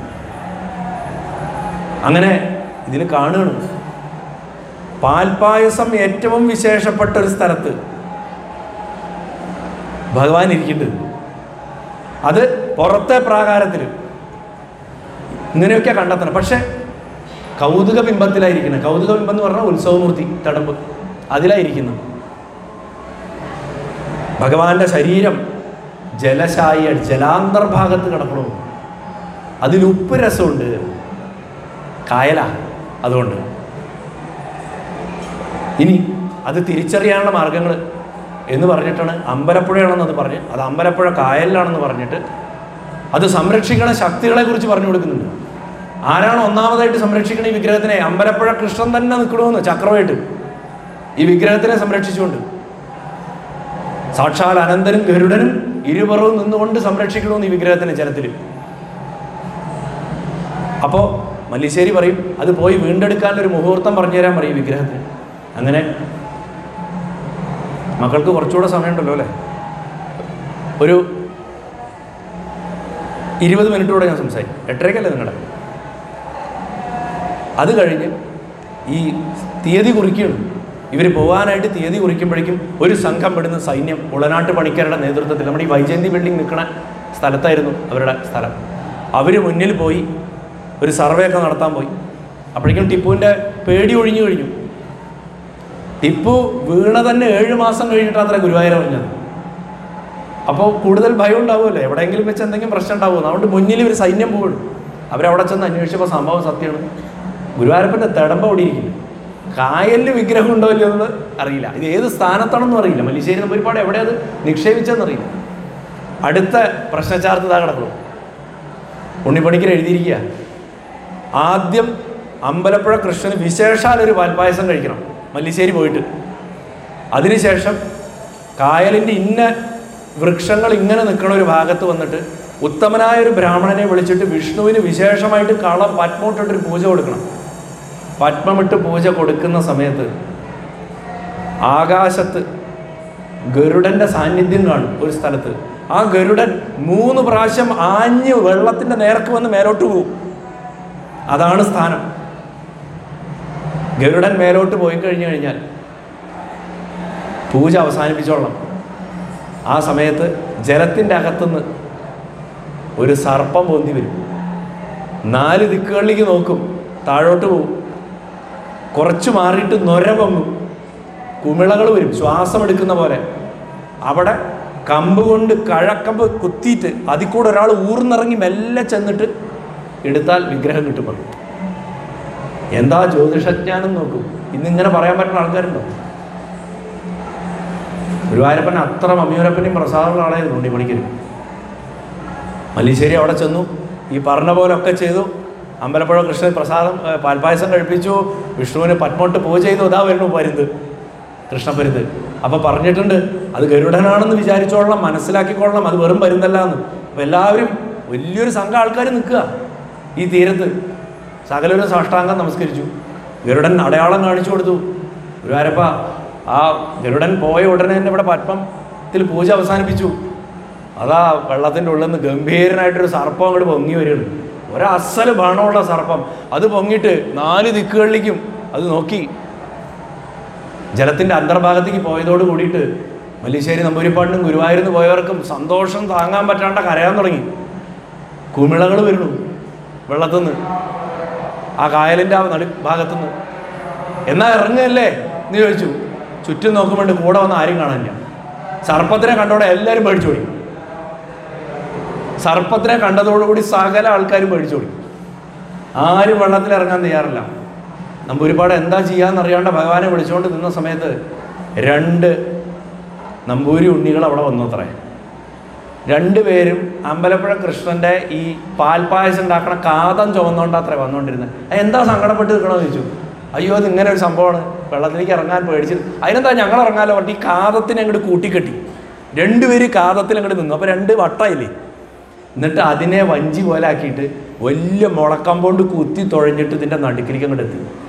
S1: അങ്ങനെ ഇതിൽ കാണുകയാണ് പാൽപ്പായസം ഏറ്റവും വിശേഷപ്പെട്ട ഒരു സ്ഥലത്ത് ഭഗവാൻ ഇരിക്കുന്നുണ്ട് അത് പുറത്തെ പ്രാകാരത്തിൽ ഇങ്ങനെയൊക്കെ കണ്ടെത്തണം പക്ഷെ കൗതുക ബിംബത്തിലായിരിക്കുന്നത് കൗതുക ബിംബം എന്ന് പറഞ്ഞാൽ ഉത്സവമൂർത്തി തടമ്പ് അതിലായിരിക്കുന്നു ഭഗവാന്റെ ശരീരം ജലശായ ജലാന്തർഭാഗത്ത് കിടക്കണു അതിൽ ഉപ്പ് രസമുണ്ട് കായല അതുകൊണ്ട് ഇനി അത് തിരിച്ചറിയാനുള്ള മാർഗങ്ങൾ എന്ന് പറഞ്ഞിട്ടാണ് അമ്പലപ്പുഴയാണെന്ന് അത് പറഞ്ഞ് അത് അമ്പലപ്പുഴ കായലിലാണെന്ന് പറഞ്ഞിട്ട് അത് സംരക്ഷിക്കണ ശക്തികളെ കുറിച്ച് പറഞ്ഞു കൊടുക്കുന്നുണ്ട് ആരാണ് ഒന്നാമതായിട്ട് സംരക്ഷിക്കണ ഈ വിഗ്രഹത്തിനെ അമ്പലപ്പുഴ കൃഷ്ണൻ തന്നെ നിൽക്കണമെന്ന് ചക്രമായിട്ട് ഈ വിഗ്രഹത്തിനെ സംരക്ഷിച്ചുകൊണ്ട് സാക്ഷാൽ അനന്തനും ഗരുഡനും ഇരുപുറവും നിന്നുകൊണ്ട് സംരക്ഷിക്കണമെന്ന് ഈ വിഗ്രഹത്തിന് ജലത്തിൽ അപ്പോൾ മല്ലിശ്ശേരി പറയും അത് പോയി വീണ്ടെടുക്കാൻ ഒരു മുഹൂർത്തം പറഞ്ഞു തരാൻ പറയും ഈ വിഗ്രഹത്തിന് അങ്ങനെ മക്കൾക്ക് കുറച്ചുകൂടെ സമയമുണ്ടല്ലോ അല്ലേ ഒരു ഇരുപത് മിനിറ്റോടെ ഞാൻ സംസാരിക്കും എട്ടരയ്ക്കല്ലേ നിങ്ങളുടെ അത് കഴിഞ്ഞ് ഈ തീയതി കുറിക്കുകയാണ് ഇവർ പോകാനായിട്ട് തീയതി കുറിക്കുമ്പോഴേക്കും ഒരു സംഘം പെടുന്ന സൈന്യം ഉളനാട്ട് പണിക്കരുടെ നേതൃത്വത്തിൽ നമ്മുടെ ഈ വൈജയന്തി ബിൽഡിംഗ് നിൽക്കുന്ന സ്ഥലത്തായിരുന്നു അവരുടെ സ്ഥലം അവർ മുന്നിൽ പോയി ഒരു സർവേ ഒക്കെ നടത്താൻ പോയി അപ്പോഴേക്കും ടിപ്പുവിൻ്റെ പേടി ഒഴിഞ്ഞു കഴിഞ്ഞു ടിപ്പു വീണ തന്നെ ഏഴ് മാസം കഴിഞ്ഞിട്ട് അത്ര ഗുരുവായൂർ പറഞ്ഞത് അപ്പോൾ കൂടുതൽ ഭയം ഉണ്ടാവുമല്ലോ എവിടെയെങ്കിലും വെച്ച് എന്തെങ്കിലും പ്രശ്നം ഉണ്ടാവുമോ അതുകൊണ്ട് മുന്നിൽ ഒരു സൈന്യം പോകും അവരവിടെ ചെന്ന് അന്വേഷിച്ചപ്പോൾ സംഭവം സത്യമാണ് ഗുരുവായൂരപ്പൻ്റെ തിടമ്പ അവിടെ ഇരിക്കുന്നു കായലിൽ വിഗ്രഹം ഉണ്ടോ ഇല്ലയോ എന്നുള്ളത് അറിയില്ല ഇത് ഏത് സ്ഥാനത്താണെന്നും അറിയില്ല മല്ലിശ്ശേരി ഒരുപാട് എവിടെ അത് നിക്ഷേപിച്ചെന്നറിയില്ല അടുത്ത പ്രശ്നചാർത്തത കിടക്കണം ഉണ്ണിപ്പണിക്കർ എഴുതിയിരിക്കുക ആദ്യം അമ്പലപ്പുഴ കൃഷ്ണന് വിശേഷാൽ ഒരു പാൽപ്പായസം കഴിക്കണം മല്ലിശ്ശേരി പോയിട്ട് അതിനുശേഷം കായലിൻ്റെ ഇന്ന വൃക്ഷങ്ങൾ ഇങ്ങനെ നിൽക്കുന്ന ഒരു ഭാഗത്ത് വന്നിട്ട് ഉത്തമനായ ഒരു ബ്രാഹ്മണനെ വിളിച്ചിട്ട് വിഷ്ണുവിന് വിശേഷമായിട്ട് കളം പത്മമിട്ടിട്ടൊരു പൂജ കൊടുക്കണം പത്മമിട്ട് പൂജ കൊടുക്കുന്ന സമയത്ത് ആകാശത്ത് ഗരുഡന്റെ സാന്നിധ്യം കാണും ഒരു സ്ഥലത്ത് ആ ഗരുഡൻ മൂന്ന് പ്രാവശ്യം ആഞ്ഞ് വെള്ളത്തിന്റെ നേർക്ക് വന്ന് മേലോട്ട് പോകും അതാണ് സ്ഥാനം ഗരുഡൻ മേലോട്ട് പോയി കഴിഞ്ഞു കഴിഞ്ഞാൽ പൂജ അവസാനിപ്പിച്ചോളണം ആ സമയത്ത് ജലത്തിൻ്റെ അകത്തുനിന്ന് ഒരു സർപ്പം പൊന്തി വരും നാല് ദിക്കുകളിലേക്ക് നോക്കും താഴോട്ട് പോവും കുറച്ച് മാറിയിട്ട് നൊര പൊങ്ങും കുമിളകൾ വരും ശ്വാസം എടുക്കുന്ന പോലെ അവിടെ കമ്പ് കൊണ്ട് കഴക്കമ്പ് കുത്തിയിട്ട് അതിൽ കൂടെ ഒരാൾ ഊർന്നിറങ്ങി മെല്ലെ ചെന്നിട്ട് എടുത്താൽ വിഗ്രഹം കിട്ടും പറയും എന്താ ജ്യോതിഷജ്ഞാനം നോക്കൂ ഇന്നിങ്ങനെ പറയാൻ പറ്റുന്ന ആൾക്കാരുണ്ടോ ഗുരുവായൂരപ്പൻ അത്ര മമ്മിയൂരപ്പനെയും പ്രസാദമുള്ള ആളായിരുന്നു ഉണ്ണിമണിക്കരും മല്ലിശ്ശേരി അവിടെ ചെന്നു ഈ പറഞ്ഞ പോലെ ഒക്കെ ചെയ്തു അമ്പലപ്പുഴ കൃഷ്ണൻ പ്രസാദം ഏ, പാൽപ്പായസം കഴിപ്പിച്ചു വിഷ്ണുവിന് പത്മോട്ട് പൂജ ചെയ്തു അതാ വരുന്നു പരുന്ത് കൃഷ്ണപരുന്ത് അപ്പോൾ പറഞ്ഞിട്ടുണ്ട് അത് ഗരുഡനാണെന്ന് വിചാരിച്ചോളണം മനസ്സിലാക്കിക്കൊള്ളണം അത് വെറും പരുന്തല്ല എന്ന് അപ്പോൾ എല്ലാവരും വലിയൊരു സംഘം ആൾക്കാർ നിൽക്കുക ഈ തീരത്ത് സകലൊരു സാഷ്ടാംഗം നമസ്കരിച്ചു ഗരുഡൻ അടയാളം കാണിച്ചു കൊടുത്തു ഗുരുവാരപ്പ ആ ഗരുഡൻ പോയ ഉടനെ തന്നെ ഇവിടെ പത്മത്തിൽ പൂജ അവസാനിപ്പിച്ചു അതാ വെള്ളത്തിൻ്റെ ഉള്ളിൽ നിന്ന് ഗംഭീരനായിട്ടൊരു സർപ്പം അങ്ങോട്ട് പൊങ്ങി വരികയാണ് ഒരസൽ ബാണമുള്ള സർപ്പം അത് പൊങ്ങിയിട്ട് നാല് ദിക്കുകളിലേക്കും അത് നോക്കി ജലത്തിൻ്റെ അന്തർഭാഗത്തേക്ക് പോയതോട് കൂടിയിട്ട് മല്ലിശ്ശേരി നമ്പൂരിപ്പാടിനും ഗുരുവായൂരിന്ന് പോയവർക്കും സന്തോഷം താങ്ങാൻ പറ്റാണ്ട് കരയാൻ തുടങ്ങി കുമിളകൾ വരുന്നു വെള്ളത്തുനിന്ന് ആ കായലിൻ്റെ ആ നടു ഭാഗത്തുനിന്ന് എന്നാ ഇറങ്ങുകയല്ലേ എന്ന് ചോദിച്ചു ചുറ്റും നോക്കുമ്പോൾ കൂടെ വന്ന് ആരും കാണാനില്ല സർപ്പത്തിനെ കണ്ടോടെ എല്ലാവരും പേടിച്ചോടി സർപ്പത്തിനെ കണ്ടതോടുകൂടി സകല ആൾക്കാരും പേടിച്ചോടി ആരും വെള്ളത്തിൽ ഇറങ്ങാൻ തയ്യാറില്ല നമ്മൾ ഒരുപാട് എന്താ ചെയ്യാന്ന് അറിയാണ്ട് ഭഗവാനെ വിളിച്ചുകൊണ്ട് നിന്ന സമയത്ത് രണ്ട് നമ്പൂരി ഉണ്ണികൾ അവിടെ വന്നു അത്രേ രണ്ടുപേരും അമ്പലപ്പുഴ കൃഷ്ണന്റെ ഈ പാൽപ്പായസം ഉണ്ടാക്കണ കാതം ചുമന്നുകൊണ്ട് അത്രേ വന്നുകൊണ്ടിരുന്നത് "അത് എന്താ സങ്കടപ്പെട്ട് നിൽക്കണമെന്ന് ചോദിച്ചു അയ്യോ അത് ഇങ്ങനെ ഒരു സംഭവമാണ് വെള്ളത്തിലേക്ക് ഇറങ്ങാൻ പേടിച്ചു അതിനെന്താ ഞങ്ങൾ ഇറങ്ങാലോ പറഞ്ഞിട്ട് ഈ കാതത്തിനെ അങ്ങോട്ട് കൂട്ടിക്കെട്ടി രണ്ടുപേര് കാതത്തിൽ അങ്ങോട്ട് നിന്നു അപ്പോൾ രണ്ട് വട്ടായില്ലേ എന്നിട്ട് അതിനെ വഞ്ചി പോലെ ആക്കിയിട്ട് വലിയ മുളക്കമ്പോണ്ട് കുത്തി തുഴഞ്ഞിട്ട് ഇതിൻ്റെ നടുക്കിലേക്ക് അങ്ങോട്ട് എത്തി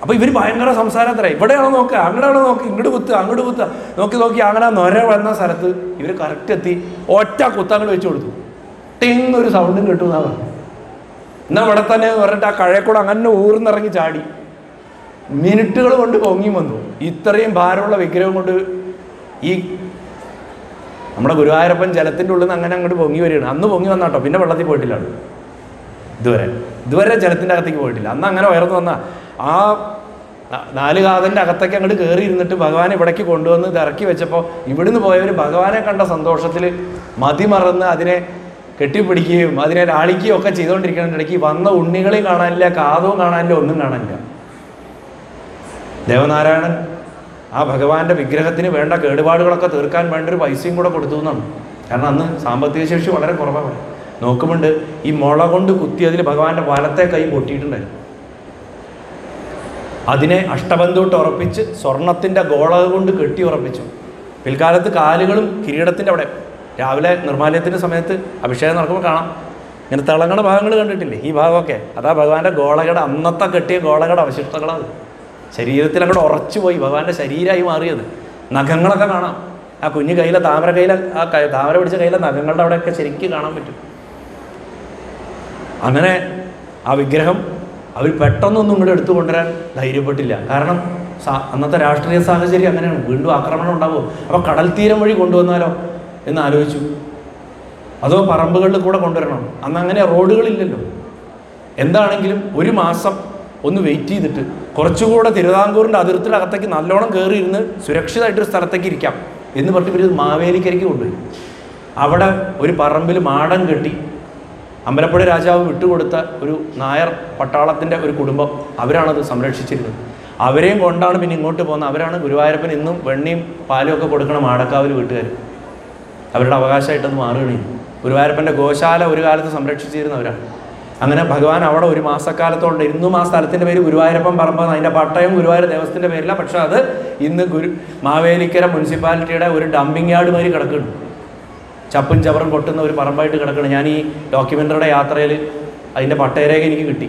S1: അപ്പോൾ ഇവർ ഭയങ്കര സംസാരത്തര ഇവിടെയാണോ നോക്കുക അങ്ങോട്ടാണോ നോക്കുക ഇങ്ങോട്ട് കുത്തുക അങ്ങോട്ട് കുത്തുക നോക്കി നോക്കി അങ്ങനെ നൊര വന്ന സ്ഥലത്ത് ഇവർ കറക്റ്റ് എത്തി ഒറ്റ കുത്ത അങ്ങോട്ട് വെച്ച് കൊടുത്തു ടിങ് ഒരു സൗണ്ടും കിട്ടും എന്നാ പറഞ്ഞു എന്നാ ഇവിടെ തന്നെ പറഞ്ഞിട്ട് ആ കഴയക്കൂടെ അങ്ങനെ ഊർന്നിറങ്ങി ചാടി മിനിറ്റുകൾ കൊണ്ട് പൊങ്ങി വന്നു ഇത്രയും ഭാരമുള്ള വിഗ്രഹം കൊണ്ട് ഈ നമ്മുടെ ഗുരുവായൂരപ്പൻ ജലത്തിൻ്റെ ഉള്ളിൽ നിന്ന് അങ്ങനെ അങ്ങോട്ട് പൊങ്ങി വരികയാണ് അന്ന് പൊങ്ങി വന്നാട്ടോ പിന്നെ വെള്ളത്തിൽ പോയിട്ടില്ല ആള്. ഇതുവരെ ഇതുവരെ ജലത്തിൻ്റെ അകത്തേക്ക് പോയിട്ടില്ല അന്ന് അങ്ങനെ ഉയർന്നു വന്ന ആ ന- നാല് കാതൻ്റെ അകത്തേക്ക് അങ്ങോട്ട് കയറി ഇരുന്നിട്ട് ഭഗവാനെ ഇവിടേക്ക് കൊണ്ടുവന്ന് ഇത് ഇറക്കി വെച്ചപ്പോൾ ഇവിടുന്ന് പോയവർ ഭഗവാനെ കണ്ട സന്തോഷത്തിൽ മതിമറന്ന് അതിനെ കെട്ടിപ്പിടിക്കുകയും അതിനെ ലാളിക്കുകയും ഒക്കെ ചെയ്തുകൊണ്ടിരിക്കുന്ന ഇടയ്ക്ക് വന്ന ഉണ്ണികളെയും കാണാനില്ല കാതവും കാണാനില്ല ഒന്നും കാണാനില്ല ദേവനാരായണൻ ആ ഭഗവാന്റെ വിഗ്രഹത്തിന് വേണ്ട കേടുപാടുകളൊക്കെ തീർക്കാൻ വേണ്ട ഒരു പൈസയും കൂടെ കൊടുത്തു എന്നാണ് കാരണം അന്ന് സാമ്പത്തിക ശേഷി വളരെ കുറവാണ് നോക്കുമുണ്ട് ഈ മുള കൊണ്ട് കുത്തിയതിൽ ഭഗവാന്റെ വലത്തെ കൈ പൊട്ടിയിട്ടുണ്ടായിരുന്നു അതിനെ അഷ്ടബന്ധോട്ട് ഉറപ്പിച്ച് സ്വർണത്തിൻ്റെ ഗോളക കൊണ്ട് കെട്ടി ഉറപ്പിച്ചു പിൽക്കാലത്ത് കാലുകളും കിരീടത്തിൻ്റെ അവിടെ രാവിലെ നിർമ്മാല്യത്തിൻ്റെ സമയത്ത് അഭിഷേകം നടക്കുമ്പോൾ കാണാം ഇങ്ങനെ തിളങ്ങണ ഭാഗങ്ങൾ കണ്ടിട്ടില്ലേ ഈ ഭാഗമൊക്കെ അതാ ഭഗവാന്റെ ഗോളകയുടെ അന്നത്തെ കെട്ടിയ ഗോളകയുടെ അവശിഷ്ടങ്ങളാണ് ശരീരത്തിൽ അങ്ങോട്ട് ഉറച്ചു പോയി ഭഗവാന്റെ ശരീരമായി മാറിയത് നഖങ്ങളൊക്കെ കാണാം ആ കുഞ്ഞു കയ്യിലെ താമര കയ്യിലെ ആ ക- താമര പിടിച്ച കയ്യിലെ നഖങ്ങളുടെ അവിടെയൊക്കെ ശരിക്കും കാണാൻ പറ്റും അങ്ങനെ ആ വിഗ്രഹം അവർ പെട്ടെന്നൊന്നും ഇങ്ങോട്ട് എടുത്തു കൊണ്ടുവരാൻ ധൈര്യപ്പെട്ടില്ല കാരണം സാ- അന്നത്തെ രാഷ്ട്രീയ സാഹചര്യം അങ്ങനെയാണ് വീണ്ടും ആക്രമണം ഉണ്ടാവും അപ്പോൾ കടൽ തീരം വഴി കൊണ്ടുവന്നാലോ എന്ന് ആലോചിച്ചു അതോ പറമ്പുകളിൽ കൂടെ കൊണ്ടുവരണം അന്ന് അങ്ങനെ റോഡുകളില്ലല്ലോ എന്താണെങ്കിലും ഒരു മാസം ഒന്ന് വെയിറ്റ് ചെയ്തിട്ട് കുറച്ചുകൂടെ തിരുവിതാംകൂറിൻ്റെ അതിർത്തിയുടെ അകത്തേക്ക് നല്ലോണം കയറി ഇരുന്ന് സുരക്ഷിതമായിട്ടൊരു സ്ഥലത്തേക്ക് ഇരിക്കാം എന്ന് പറഞ്ഞിട്ട് ഇവർ മാവേലിക്കരയ്ക്ക് കൊണ്ടുപോയി അവിടെ ഒരു പറമ്പിൽ മാടം കെട്ടി അമ്പലപ്പുഴ രാജാവ് വിട്ടുകൊടുത്ത ഒരു നായർ പട്ടാളത്തിൻ്റെ ഒരു കുടുംബം അവരാണത് സംരക്ഷിച്ചിരുന്നത് അവരെയും കൊണ്ടാണ് പിന്നെ ഇങ്ങോട്ട് പോകുന്നത് അവരാണ് ഗുരുവായൂരപ്പൻ ഇന്നും വെണ്ണയും പാലും ഒക്കെ കൊടുക്കണ മാടക്കാവിൽ വീട്ടുകാർ അവരുടെ അവകാശമായിട്ടത് മാറുകയാണ് ഇനി. ഗുരുവായൂരപ്പൻ്റെ ഗോശാല ഒരു കാലത്ത് സംരക്ഷിച്ചിരുന്നവരാണ് അങ്ങനെ ഭഗവാൻ അവിടെ ഒരു മാസക്കാലത്തോണ്ട് ഇന്നും ആ സ്ഥലത്തിൻ്റെ പേര് ഗുരുവായൂരപ്പൻ പറമ്പ് അതിൻ്റെ പട്ടയം ഗുരുവായൂർ ദേവസ്ഥത്തിൻ്റെ പേരില്ല പക്ഷേ അത് ഇന്ന് ഗുരു മാവേലിക്കര മുനിസിപ്പാലിറ്റിയുടെ ഒരു ഡംപിങ് യാർഡ് മാതിരി കിടക്കുന്നുണ്ട് ചപ്പും ചവറും കൊട്ടുന്ന ഒരു പറമ്പായിട്ട് കിടക്കണം ഞാൻ ഈ ഡോക്യുമെൻ്ററിയുടെ യാത്രയിൽ അതിൻ്റെ പട്ടയരേഖ എനിക്ക് കിട്ടി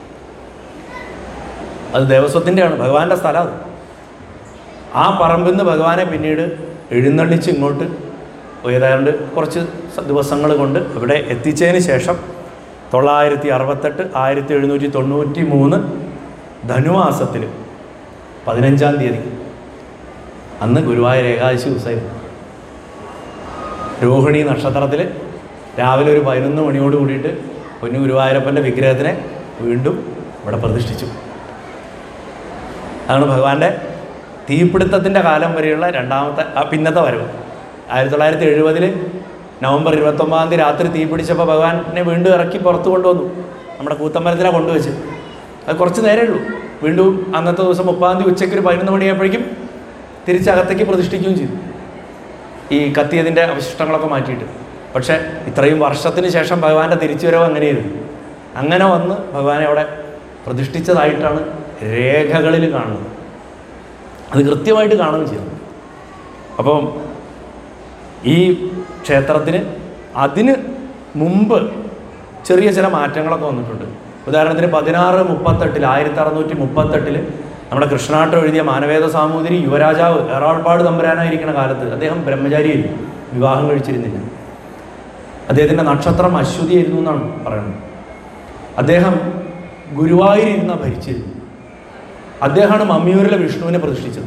S1: അത് ദേവസ്വത്തിൻ്റെയാണ് ഭഗവാന്റെ സ്ഥലം അത് ആ പറമ്പിൽ നിന്ന് ഭഗവാനെ പിന്നീട് എഴുന്നള്ളിച്ച് ഇങ്ങോട്ട് ഏതാണ്ട് കുറച്ച് സ- ദിവസങ്ങൾ കൊണ്ട് ഇവിടെ എത്തിച്ചതിന് ശേഷം തൊള്ളായിരത്തി അറുപത്തെട്ട് ആയിരത്തി എഴുന്നൂറ്റി തൊണ്ണൂറ്റി മൂന്ന് ധനുമാസത്തിൽ പതിനഞ്ചാം തീയതി അന്ന് ഗുരുവായൂർ ഏകാദശി ദിവസമായിരുന്നു രോഹിണി നക്ഷത്രത്തിൽ രാവിലെ ഒരു പതിനൊന്ന് മണിയോട് കൂടിയിട്ട് പൊന്നു ഗുരുവായൂരപ്പൻ്റെ വിഗ്രഹത്തിനെ വീണ്ടും ഇവിടെ പ്രതിഷ്ഠിച്ചു അതാണ് ഭഗവാന്റെ തീപിടുത്തത്തിൻ്റെ കാലം വരെയുള്ള രണ്ടാമത്തെ ആ പിന്നത്തെ വരവ് ആയിരത്തി തൊള്ളായിരത്തി എഴുപതിൽ നവംബർ ഇരുപത്തൊമ്പതാം തീയതി രാത്രി തീ പിടിച്ചപ്പോൾ ഭഗവാനെ വീണ്ടും ഇറക്കി പുറത്ത് കൊണ്ടുവന്നു നമ്മുടെ കൂത്തമ്പലത്തിലാണ് കൊണ്ടുവച്ച് അത് കുറച്ച് നേരമേ ഉള്ളൂ വീണ്ടും അന്നത്തെ ദിവസം മുപ്പതാം തീയതി ഉച്ചയ്ക്ക് ഒരു പതിനൊന്ന് മണിയായപ്പോഴേക്കും തിരിച്ചകത്തേക്ക് പ്രതിഷ്ഠിക്കുകയും ചെയ്തു ഈ കത്തിയതിൻ്റെ അവശിഷ്ടങ്ങളൊക്കെ മാറ്റിയിട്ട് പക്ഷേ ഇത്രയും വർഷത്തിന് ശേഷം ഭഗവാന്റെ തിരിച്ചുവരവ് അങ്ങനെയായിരുന്നു അങ്ങനെ വന്ന് ഭഗവാനെ അവിടെ പ്രതിഷ്ഠിച്ചതായിട്ടാണ് രേഖകളിൽ കാണുന്നത് അത് കൃത്യമായിട്ട് കാണുകയും ചെയ്തു അപ്പം ഈ ക്ഷേത്രത്തിന് അതിന് മുമ്പ് ചെറിയ ചില മാറ്റങ്ങളൊക്കെ വന്നിട്ടുണ്ട് ഉദാഹരണത്തിന് പതിനാറ് മുപ്പത്തെട്ടിൽ ആയിരത്തി അറുന്നൂറ്റി മുപ്പത്തെട്ടിൽ നമ്മുടെ കൃഷ്ണാട്ടം എഴുതിയ മാനവേദ സാമൂതിരി യുവരാജാവ് എറാൾപ്പാട് തമ്പുരാനായിരിക്കുന്ന കാലത്ത് അദ്ദേഹം ബ്രഹ്മചാരിയായിരുന്നു വിവാഹം കഴിച്ചിരുന്നില്ല അദ്ദേഹത്തിൻ്റെ നക്ഷത്രം അശ്വതിയായിരുന്നു എന്നാണ് പറയുന്നത് അദ്ദേഹം ഗുരുവായൂരിരുന്ന ഭരിച്ചിരുന്നു അദ്ദേഹമാണ് മമ്മിയൂരിലെ വിഷ്ണുവിനെ പ്രതിഷ്ഠിച്ചത്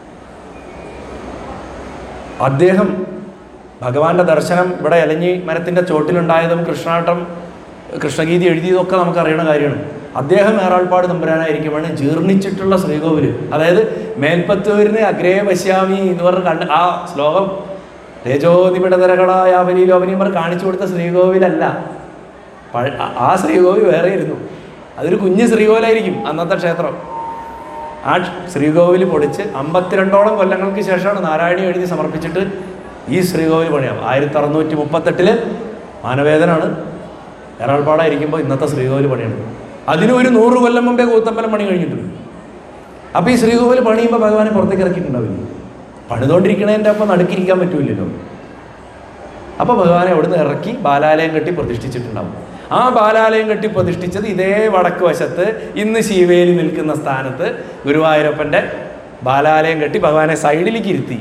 S1: അദ്ദേഹം ഭഗവാന്റെ ദർശനം ഇവിടെ എലഞ്ഞി മരത്തിൻ്റെ ചോട്ടിലുണ്ടായതും കൃഷ്ണാട്ടം കൃഷ്ണഗീതി എഴുതിയതൊക്കെ നമുക്ക് അറിയണ കാര്യമാണ് അദ്ദേഹം ഏറാൾപ്പാട് തമ്പുരാനായിരിക്കുമാണ് ജീർണിച്ചിട്ടുള്ള ശ്രീകോവിൽ അതായത് മേൽപ്പത്തൂരിന് അഗ്രേ പശ്യാമി എന്ന് പറഞ്ഞ് കണ്ട് ആ ശ്ലോകം രജോതിപിടതരകളായ അവനീലോപനീമർ കാണിച്ചു കൊടുത്ത ശ്രീകോവിലല്ല പഴ- ആ- ആ ശ്രീകോവിൽ വേറെ ഇരുന്നു അതൊരു കുഞ്ഞ് ശ്രീകോവിലായിരിക്കും അന്നത്തെ ക്ഷേത്രം ആ ശ്രീകോവിൽ പൊളിച്ച് അമ്പത്തിരണ്ടോളം കൊല്ലങ്ങൾക്ക് ശേഷമാണ് നാരായണി എഴുതി സമർപ്പിച്ചിട്ട് ഈ ശ്രീകോവിൽ പണിയാം ആയിരത്തി അറുന്നൂറ്റി മുപ്പത്തെട്ടില് മാനവേദനാണ് എറണാകുളപ്പാടായിരിക്കുമ്പോൾ ഇന്നത്തെ ശ്രീകോവിൽ പണിയാണ് അതിന് ഒരു നൂറ് കൊല്ലം മുമ്പേ കൂത്തമ്പലം പണി കഴിഞ്ഞിട്ടുണ്ട് അപ്പോൾ ഈ ശ്രീകോവിൽ പണിയുമ്പോൾ ഭഗവാനെ പുറത്തേക്ക് ഇറക്കിയിട്ടുണ്ടാവില്ല പണിതുകൊണ്ടിരിക്കണതിൻ്റെ ഒപ്പം നടുക്കിരിക്കാൻ പറ്റൂലല്ലോ അപ്പോൾ ഭഗവാനെ അവിടുന്ന് ഇറക്കി ബാലാലയം കെട്ടി പ്രതിഷ്ഠിച്ചിട്ടുണ്ടാവും ആ ബാലാലയം കെട്ടി പ്രതിഷ്ഠിച്ചത് ഇതേ വടക്ക് വശത്ത് ഇന്ന് ശിവേലി നിൽക്കുന്ന സ്ഥാനത്ത് ഗുരുവായൂരപ്പൻ്റെ ബാലാലയം കെട്ടി ഭഗവാനെ സൈഡിലേക്ക് ഇരുത്തി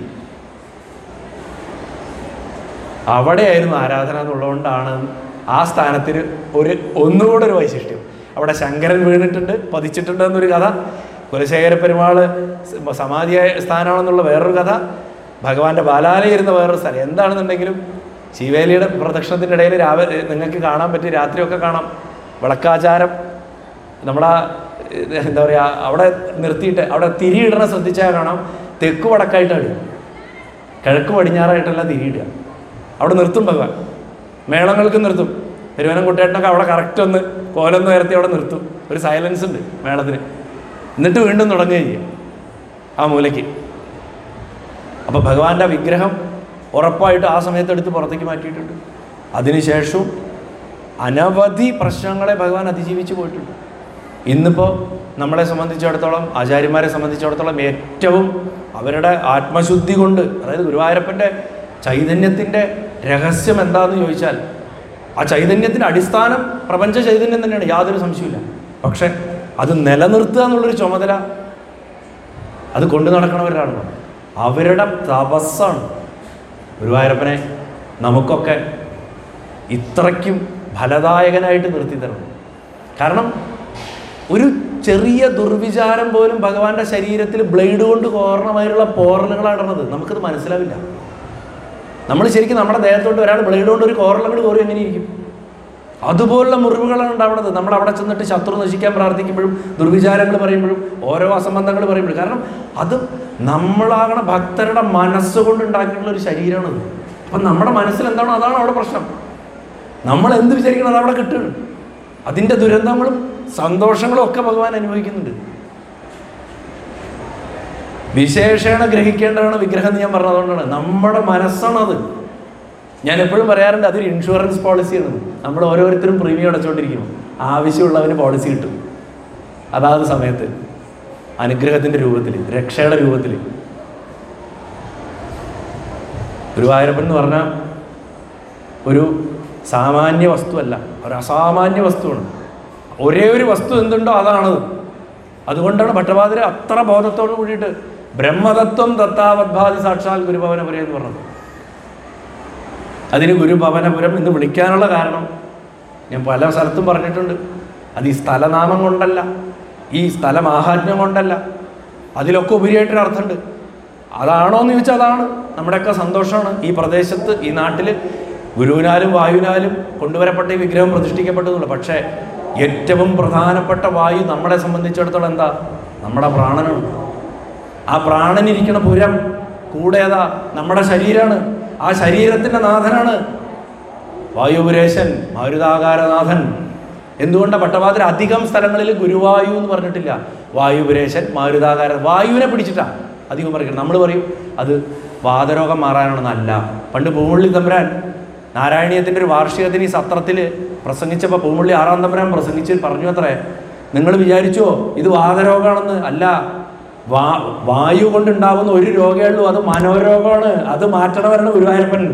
S1: അവിടെയായിരുന്നു ആരാധന എന്നുള്ളതുകൊണ്ടാണ് ആ സ്ഥാനത്തിന് ഒരു ഒന്നുകൂടെ ഒരു വൈശിഷ്ട്യം അവിടെ ശങ്കരൻ വീണിട്ടുണ്ട് പതിച്ചിട്ടുണ്ട് എന്നൊരു കഥ കുലശേഖര പെരുമാൾ സമാധിയായ സ്ഥാനമാണെന്നുള്ള വേറൊരു കഥ ഭഗവാന്റെ ബാലാലയം ഇരുന്ന വേറൊരു സ്ഥലം എന്താണെന്നുണ്ടെങ്കിലും ശിവേലിയുടെ പ്രദക്ഷിണത്തിൻ്റെ ഇടയിൽ രാവിലെ നിങ്ങൾക്ക് കാണാൻ പറ്റി രാത്രിയൊക്കെ കാണാം വിളക്കാചാരം നമ്മുടെ ആ, ഇത് എന്താ പറയുക അവിടെ നിർത്തിയിട്ട് അവിടെ തിരിയിടണ ശ്രദ്ധിച്ചാൽ കാണാം തെക്ക് വടക്കായിട്ടാണ് ഇടുക. കിഴക്ക് പടിഞ്ഞാറായിട്ടല്ല തിരിയിടുക അവിടെ നിർത്തും ഭഗവാൻ മേളങ്ങൾക്ക് നിർത്തും പെരുവനം കുട്ടേട്ടനൊക്കെ അവിടെ കറക്റ്റ് ഒന്ന് കോലൊന്ന് ഉയർത്തി അവിടെ നിർത്തും ഒരു സൈലൻസ് ഉണ്ട് മേളത്തിന് എന്നിട്ട് വീണ്ടും തുടങ്ങുകയും ചെയ്യും ആ മൂലയ്ക്ക് അപ്പോൾ ഭഗവാന്റെ വിഗ്രഹം ഉറപ്പായിട്ട് ആ സമയത്ത് എടുത്ത് പുറത്തേക്ക് മാറ്റിയിട്ടുണ്ട് അതിനുശേഷവും അനവധി പ്രശ്നങ്ങളെ ഭഗവാൻ അതിജീവിച്ച് പോയിട്ടുണ്ട് ഇന്നിപ്പോൾ നമ്മളെ സംബന്ധിച്ചിടത്തോളം ആചാര്യന്മാരെ സംബന്ധിച്ചിടത്തോളം ഏറ്റവും അവരുടെ ആത്മശുദ്ധി കൊണ്ട് അതായത് ഗുരുവായൂരപ്പൻ്റെ ചൈതന്യത്തിൻ്റെ രഹസ്യം എന്താണെന്ന് ചോദിച്ചാൽ ആ ചൈതന്യത്തിൻ്റെ അടിസ്ഥാനം പ്രപഞ്ച ചൈതന്യം തന്നെയാണ് യാതൊരു സംശയമില്ല പക്ഷെ അത് നിലനിർത്തുക എന്നുള്ളൊരു ചുമതല അത് കൊണ്ടു നടക്കണവരാണ് അവരുടെ തപസ്സാണ് ഗുരുവായൂരപ്പനെ നമുക്കൊക്കെ ഇത്രയ്ക്കും ഫലദായകനായിട്ട് നിർത്തി തരണം കാരണം ഒരു ചെറിയ ദുർവിചാരം പോലും ഭഗവാന്റെ ശരീരത്തിൽ ബ്ലേഡ് കൊണ്ട് കോരണമായിട്ടുള്ള പോറലുകളാണ് ഇടുന്നത് നമുക്കത് മനസ്സിലാവില്ല നമ്മൾ ശരിക്കും നമ്മുടെ ദേഹത്തോട്ട് ഒരാൾ ബ്ലേഡ് കൊണ്ട് ഒരു കോറലങ്ങൾ കോറി എങ്ങനെ ഇരിക്കും അതുപോലുള്ള മുറിവുകളാണ് ഉണ്ടാവുന്നത് നമ്മൾ അവിടെ ചെന്നിട്ട് ശത്രു നശിക്കാൻ പ്രാർത്ഥിക്കുമ്പോഴും ദുർവിചാരങ്ങൾ പറയുമ്പോഴും ഓരോ അസംബന്ധങ്ങൾ പറയുമ്പോഴും കാരണം അത് നമ്മളാകണ ഭക്തരുടെ മനസ്സുകൊണ്ട് ഉണ്ടാക്കിയിട്ടുള്ള ഒരു ശരീരമാണത് അപ്പം നമ്മുടെ മനസ്സിൽ എന്താണോ അതാണ് അവിടെ പ്രശ്നം നമ്മൾ എന്ത് വിചാരിക്കണം അത് അവിടെ കിട്ടുകയാണ് അതിൻ്റെ ദുരന്തങ്ങളും സന്തോഷങ്ങളും ഒക്കെ ഭഗവാൻ അനുഭവിക്കുന്നുണ്ട് വിശേഷണ ഗ്രഹിക്കേണ്ടതാണ് വിഗ്രഹം എന്ന് ഞാൻ പറഞ്ഞതുകൊണ്ടാണ് നമ്മുടെ മനസ്സാണത് ഞാൻ എപ്പോഴും പറയാറുണ്ട് അതൊരു ഇൻഷുറൻസ് പോളിസിയാണ് നമ്മൾ ഓരോരുത്തരും പ്രീമിയം അടച്ചുകൊണ്ടിരിക്കുന്നു ആവശ്യമുള്ളവന് പോളിസി കിട്ടും അതാത് സമയത്ത് അനുഗ്രഹത്തിൻ്റെ രൂപത്തിൽ രക്ഷയുടെ രൂപത്തിൽ ഗുരുവായൂരപ്പൻ എന്ന് പറഞ്ഞാൽ ഒരു സാമാന്യ വസ്തുവല്ല ഒരു അസാമാന്യ വസ്തുവാണ് ഒരേ ഒരു വസ്തു എന്തുണ്ടോ അതാണത് അതുകൊണ്ടാണ് ഭട്ടപാതിര അത്ര ബോധത്തോട് കൂടിയിട്ട് ബ്രഹ്മതത്വം ദത്താവദ്ഭാതി സാക്ഷാൽ ഗുരുഭവനപുരം എന്ന് പറഞ്ഞത് അതിന് ഗുരുഭവനപുരം എന്ന് വിളിക്കാനുള്ള കാരണം ഞാൻ പല സ്ഥലത്തും പറഞ്ഞിട്ടുണ്ട് അത് ഈ സ്ഥലനാമം കൊണ്ടല്ല ഈ സ്ഥലമാഹാത്മ്യം കൊണ്ടല്ല അതിലൊക്കെ ഉപരിയായിട്ടൊരു അർത്ഥമുണ്ട് അതാണോ എന്ന് ചോദിച്ചാൽ അതാണ് നമ്മുടെയൊക്കെ സന്തോഷമാണ് ഈ പ്രദേശത്ത് ഈ നാട്ടിൽ ഗുരുവിനാലും വായുവിനാലും കൊണ്ടുവരപ്പെട്ട ഈ വിഗ്രഹം പ്രതിഷ്ഠിക്കപ്പെട്ടതുള്ളൂ പക്ഷേ ഏറ്റവും പ്രധാനപ്പെട്ട വായു നമ്മളെ സംബന്ധിച്ചിടത്തോളം എന്താ നമ്മുടെ പ്രാണനാണ് ആ പ്രാണനിരിക്കുന്ന പുരം കൂടെ ഏതാ നമ്മുടെ ശരീരമാണ് ആ ശരീരത്തിൻ്റെ നാഥനാണ് വായുപുരേശൻ മാരുതാകാരനാഥൻ എന്തുകൊണ്ടാണ് പട്ടപാതിര അധികം സ്ഥലങ്ങളിൽ ഗുരുവായു എന്ന് പറഞ്ഞിട്ടില്ല വായുപുരേശൻ മാരുതാകാര വായുവിനെ പിടിച്ചിട്ടാ അധികം പറയുന്നത് നമ്മൾ പറയും അത് വാതരോഗം മാറാനാണെന്നല്ല പണ്ട് പൂമുള്ളി തമ്പുരാൻ നാരായണീയത്തിൻ്റെ ഒരു വാർഷികത്തിന് ഈ സത്രത്തിൽ പ്രസംഗിച്ചപ്പോൾ പൂമുള്ളി ആറാം തമ്പുരാൻ പ്രസംഗിച്ച് പറഞ്ഞു അത്രേ നിങ്ങൾ വിചാരിച്ചോ ഇത് വാതരോഗമാണെന്ന് അല്ല വാ വായു കൊണ്ടുണ്ടാവുന്ന ഒരു രോഗമേ ഉള്ളൂ അത് മനോരോഗമാണ് അത് മാറ്റണവരാണ് ഗുരുവായൂരപ്പൻ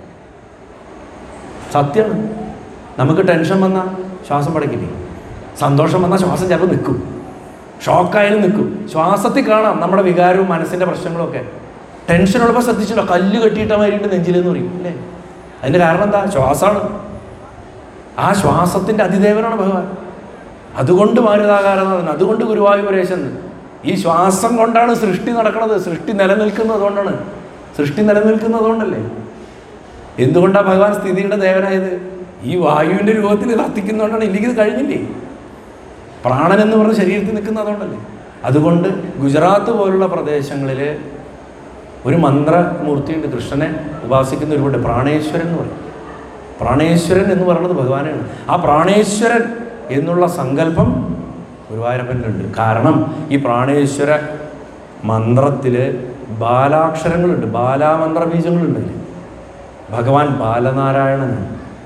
S1: സത്യമാണ് നമുക്ക് ടെൻഷൻ വന്നാൽ ശ്വാസം പടക്കില്ലേ സന്തോഷം വന്നാൽ ശ്വാസം ചിലപ്പോൾ നിൽക്കും ഷോക്കായാലും നിൽക്കും ശ്വാസത്തിൽ കാണാം നമ്മുടെ വികാരവും മനസ്സിൻ്റെ പ്രശ്നങ്ങളും ഒക്കെ ടെൻഷൻ ഉള്ളപ്പോൾ ശ്രദ്ധിച്ചില്ല കല്ല് കെട്ടിയിട്ട മാതിരിയിട്ട് നെഞ്ചിലെന്ന് പറയും അല്ലേ അതിൻ്റെ കാരണം എന്താ ശ്വാസമാണ് ആ ശ്വാസത്തിൻ്റെ അതിദേവനാണ് ഭഗവാൻ അതുകൊണ്ട് മാരുതാകാരനാഥൻ അതുകൊണ്ട് ഗുരുവായൂരേശൻ ഈ ശ്വാസം കൊണ്ടാണ് സൃഷ്ടി നടക്കുന്നത് സൃഷ്ടി നിലനിൽക്കുന്നത് അതുകൊണ്ടാണ് സൃഷ്ടി നിലനിൽക്കുന്നത് കൊണ്ടല്ലേ എന്തുകൊണ്ടാണ് ഭഗവാൻ സ്ഥിതിയുടെ ദേവനായത് ഈ വായുവിൻ്റെ രൂപത്തിൽ കത്തിക്കുന്നതുകൊണ്ടാണ് ഇല്ലെങ്കിൽ ഇത് കഴിഞ്ഞില്ലേ പ്രാണൻ എന്ന് പറഞ്ഞ ശരീരത്തിൽ നിൽക്കുന്നത് അതുകൊണ്ടല്ലേ അതുകൊണ്ട് ഗുജറാത്ത് പോലുള്ള പ്രദേശങ്ങളിൽ ഒരു മന്ത്രമൂർത്തിയുണ്ട് കൃഷ്ണനെ ഉപാസിക്കുന്ന ഒരുപാട് പ്രാണേശ്വരൻ എന്ന് പറയും പ്രാണേശ്വരൻ എന്ന് പറയുന്നത് ഭഗവാനാണ് ആ പ്രാണേശ്വരൻ എന്നുള്ള സങ്കല്പം ഗുരുവായൂരപ്പനിലുണ്ട് കാരണം ഈ പ്രാണേശ്വര മന്ത്രത്തിൽ ബാലാക്ഷരങ്ങളുണ്ട് ബാലാമന്ത്ര ബീജങ്ങളുണ്ട് അതിൽ ഭഗവാൻ ബാലനാരായണനാണ്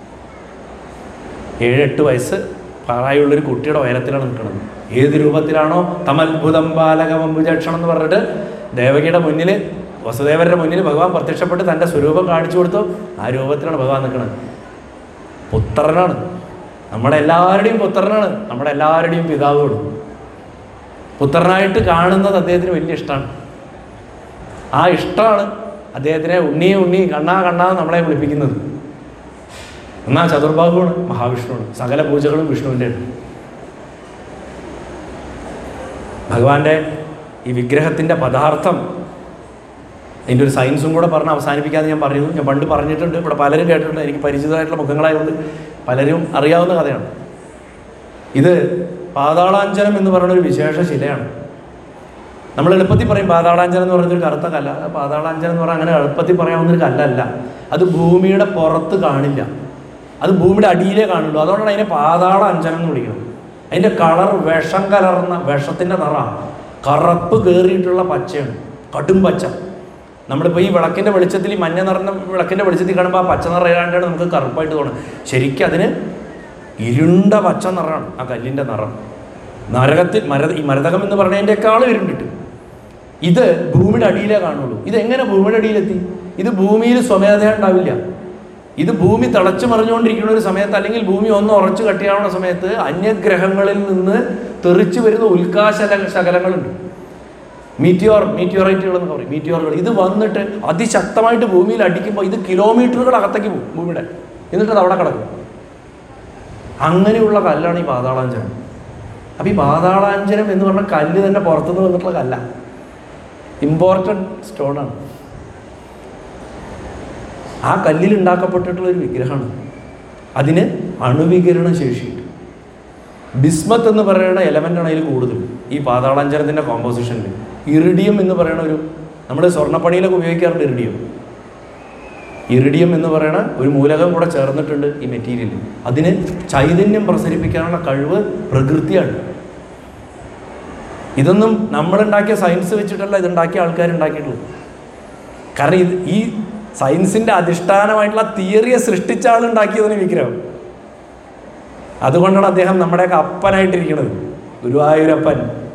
S1: ഏഴെട്ട് വയസ്സ് പ്രായമുള്ളൊരു കുട്ടിയുടെ ഉയരത്തിലാണ് നിൽക്കുന്നത് ഏത് രൂപത്തിലാണോ തമത്ഭുതം ബാലകമംബുജക്ഷണം എന്ന് പറഞ്ഞിട്ട് ദേവകിയുടെ മുന്നിൽ വസുദേവരുടെ മുന്നിൽ ഭഗവാൻ പ്രത്യക്ഷപ്പെട്ട് തൻ്റെ സ്വരൂപം കാണിച്ചു കൊടുത്തു ആ രൂപത്തിലാണ് ഭഗവാൻ നിൽക്കുന്നത് പുത്രനാണ് നമ്മുടെ എല്ലാവരുടെയും പുത്രനാണ് നമ്മുടെ എല്ലാവരുടെയും പിതാവുമാണ് പുത്രനായിട്ട് കാണുന്നത് അദ്ദേഹത്തിന് വലിയ ഇഷ്ടമാണ് ആ ഇഷ്ടമാണ് അദ്ദേഹത്തിനെ ഉണ്ണി ഉണ്ണി കണ്ണാ കണ്ണാ നമ്മളെ വിളിപ്പിക്കുന്നത് എന്നാൽ ചതുർബാഹുവാണ് മഹാവിഷ്ണുവാണ് സകല പൂജകളും വിഷ്ണുവിൻ്റെ ആണ് ഭഗവാന്റെ ഈ വിഗ്രഹത്തിൻ്റെ പദാർത്ഥം അതിൻ്റെ ഒരു സയൻസും കൂടെ പറഞ്ഞ് അവസാനിപ്പിക്കാതെ ഞാൻ പറയുന്നു ഞാൻ പണ്ട് പറഞ്ഞിട്ടുണ്ട് ഇവിടെ പലരും കേട്ടിട്ടുണ്ട് എനിക്ക് പരിചിതമായിട്ടുള്ള മുഖങ്ങളായതുകൊണ്ട് പലരും അറിയാവുന്ന കഥയാണ് ഇത് പാതാളാഞ്ചനം എന്ന് പറയുന്ന ഒരു വിശേഷ ശിലയാണ് നമ്മൾ എളുപ്പത്തിൽ പറയും പാതാളാഞ്ചനം എന്ന് പറയുന്നൊരു കറുത്ത കല്ല അത് പാതാളാഞ്ചനം എന്ന് പറഞ്ഞാൽ അങ്ങനെ എളുപ്പത്തിൽ പറയാവുന്ന ഒരു കല്ലല്ല അത് ഭൂമിയുടെ പുറത്ത് കാണില്ല അത് ഭൂമിയുടെ അടിയിലേ കാണുള്ളൂ അതുകൊണ്ടാണ് അതിനെ പാതാള അഞ്ചനം എന്ന് വിളിക്കുന്നത് അതിൻ്റെ കളർ വിഷം കലർന്ന വിഷത്തിൻ്റെ നിറ കറുപ്പ് കയറിയിട്ടുള്ള പച്ചയാണ് കടും പച്ച നമ്മളിപ്പോൾ ഈ വിളക്കിൻ്റെ വെളിച്ചത്തിൽ ഈ മഞ്ഞ നിറഞ്ഞ വിളക്കിൻ്റെ വെളിച്ചത്തിൽ കാണുമ്പോൾ ആ പച്ച നിറം ഏതാണ്ടാണ് നമുക്ക് കറുപ്പായിട്ട് തോന്നുന്നത് ശരിക്കും അതിന് ഇരുണ്ട പച്ച നിറമാണ് ആ കല്ലിൻ്റെ നിറം നരകത്തിൽ മര ഈ മരതകം എന്ന് പറഞ്ഞതിൻ്റെക്കാളും ഇരുണ്ടിട്ട് ഇത് ഭൂമിയുടെ അടിയിലേ കാണുള്ളൂ ഇത് എങ്ങനെ ഭൂമിയുടെ അടിയിലെത്തി ഇത് ഭൂമിയിൽ സ്വമേധയ ഉണ്ടാവില്ല ഇത് ഭൂമി തിളച്ചു മറിഞ്ഞുകൊണ്ടിരിക്കുന്ന ഒരു സമയത്ത് അല്ലെങ്കിൽ ഭൂമി ഒന്ന് ഉറച്ചു കട്ടിയാവുന്ന സമയത്ത് അന്യഗ്രഹങ്ങളിൽ നിന്ന് തെറിച്ചു വരുന്ന ഉൽക്കാശല ശകലങ്ങളുണ്ട് മീറ്റിയോർ മീറ്റിയോറൈറ്റുകൾ എന്ന് പറയും മീറ്റിയോറുകൾ ഇത് വന്നിട്ട് അതിശക്തമായിട്ട് ഭൂമിയിൽ അടിക്കുമ്പോൾ ഇത് കിലോമീറ്ററുകൾ അകത്തേക്ക് പോകും ഭൂമിയുടെ എന്നിട്ട് അത് അവിടെ കിടക്കും അങ്ങനെയുള്ള കല്ലാണ് ഈ പാതാളാഞ്ചനം അപ്പം ഈ പാതാളാഞ്ചനം എന്ന് പറഞ്ഞ കല്ല് തന്നെ പുറത്തുനിന്ന് വന്നിട്ടുള്ള കല്ല ഇമ്പോർട്ടൻ്റ് സ്റ്റോണാണ് ആ കല്ലിൽ ഉണ്ടാക്കപ്പെട്ടിട്ടുള്ള ഒരു വിഗ്രഹമാണ് അതിന് അണുവികരണ ശേഷിയുണ്ട് ബിസ്മത്ത് എന്ന് പറയുന്ന എലമെൻ്റാണ് അതിൽ കൂടുതൽ ഈ പാതാളാഞ്ചരത്തിൻ്റെ കോമ്പോസിഷനിൽ ഇറിഡിയം എന്ന് പറയുന്ന ഒരു നമ്മൾ സ്വർണ്ണപ്പണിയിലൊക്കെ ഉപയോഗിക്കാറുണ്ട് ഇറിഡിയം ഇറിഡിയം എന്ന് പറയുന്ന ഒരു മൂലകം കൂടെ ചേർന്നിട്ടുണ്ട് ഈ മെറ്റീരിയൽ അതിന് ചൈതന്യം പ്രസരിപ്പിക്കാനുള്ള കഴിവ് പ്രകൃതിയാണ് ഇതൊന്നും നമ്മളുണ്ടാക്കിയ സയൻസ് വെച്ചിട്ടല്ല ഇതുണ്ടാക്കിയ ആൾക്കാർ ഉണ്ടാക്കിയിട്ടുള്ളത് കാരണം ഇത് ഈ സയൻസിൻ്റെ അധിഷ്ഠാനമായിട്ടുള്ള തിയറിയെ സൃഷ്ടിച്ച ആളുണ്ടാക്കിയതിന് വിഗ്രഹം അതുകൊണ്ടാണ് അദ്ദേഹം നമ്മുടെയൊക്കെ അപ്പനായിട്ടിരിക്കുന്നത് ഗുരുവായൂരപ്പൻ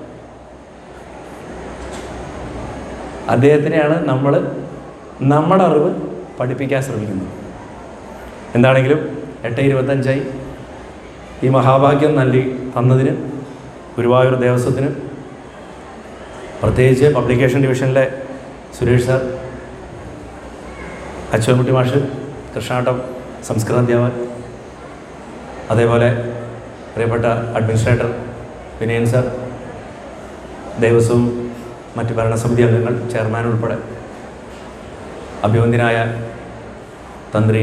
S1: അദ്ദേഹത്തിനെയാണ് നമ്മൾ നമ്മുടെ അറിവ് പഠിപ്പിക്കാൻ ശ്രമിക്കുന്നത് എന്താണെങ്കിലും എട്ട് ഇരുപത്തഞ്ചായി ഈ മഹാഭാഗ്യം നൽകി തന്നതിന് ഗുരുവായൂർ ദേവസ്വത്തിന് പ്രത്യേകിച്ച് പബ്ലിക്കേഷൻ ഡിവിഷനിലെ സുരേഷ് സാർ അച്ചുവൻകുട്ടി മാഷ് കൃഷ്ണാട്ടം സംസ്കൃത അധ്യാപകൻ അതേപോലെ പ്രിയപ്പെട്ട അഡ്മിനിസ്ട്രേറ്റർ വിനയൻ സാർ ദേവസ്വം മറ്റ് ഭരണസമിതി അംഗങ്ങൾ ചെയർമാൻ ഉൾപ്പെടെ അഭിവന്ദ്യനായ തന്ത്രി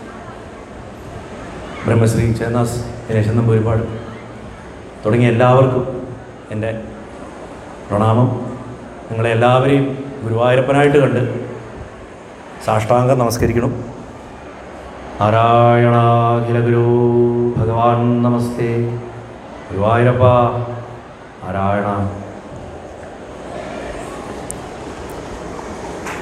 S1: ബ്രഹ്മശ്രീ ചേന്നാസ് ദിനേശൻ നമ്പൂരിപ്പാട് തുടങ്ങിയ എല്ലാവർക്കും എൻ്റെ പ്രണാമം നിങ്ങളെ എല്ലാവരെയും ഗുരുവായൂരപ്പനായിട്ട് കണ്ട് സാഷ്ടാംഗം നമസ്കരിക്കണം നാരായണാഖില ഗുരു ഭഗവാൻ നമസ്തേ ഗുരുവായൂരപ്പ നാരായണ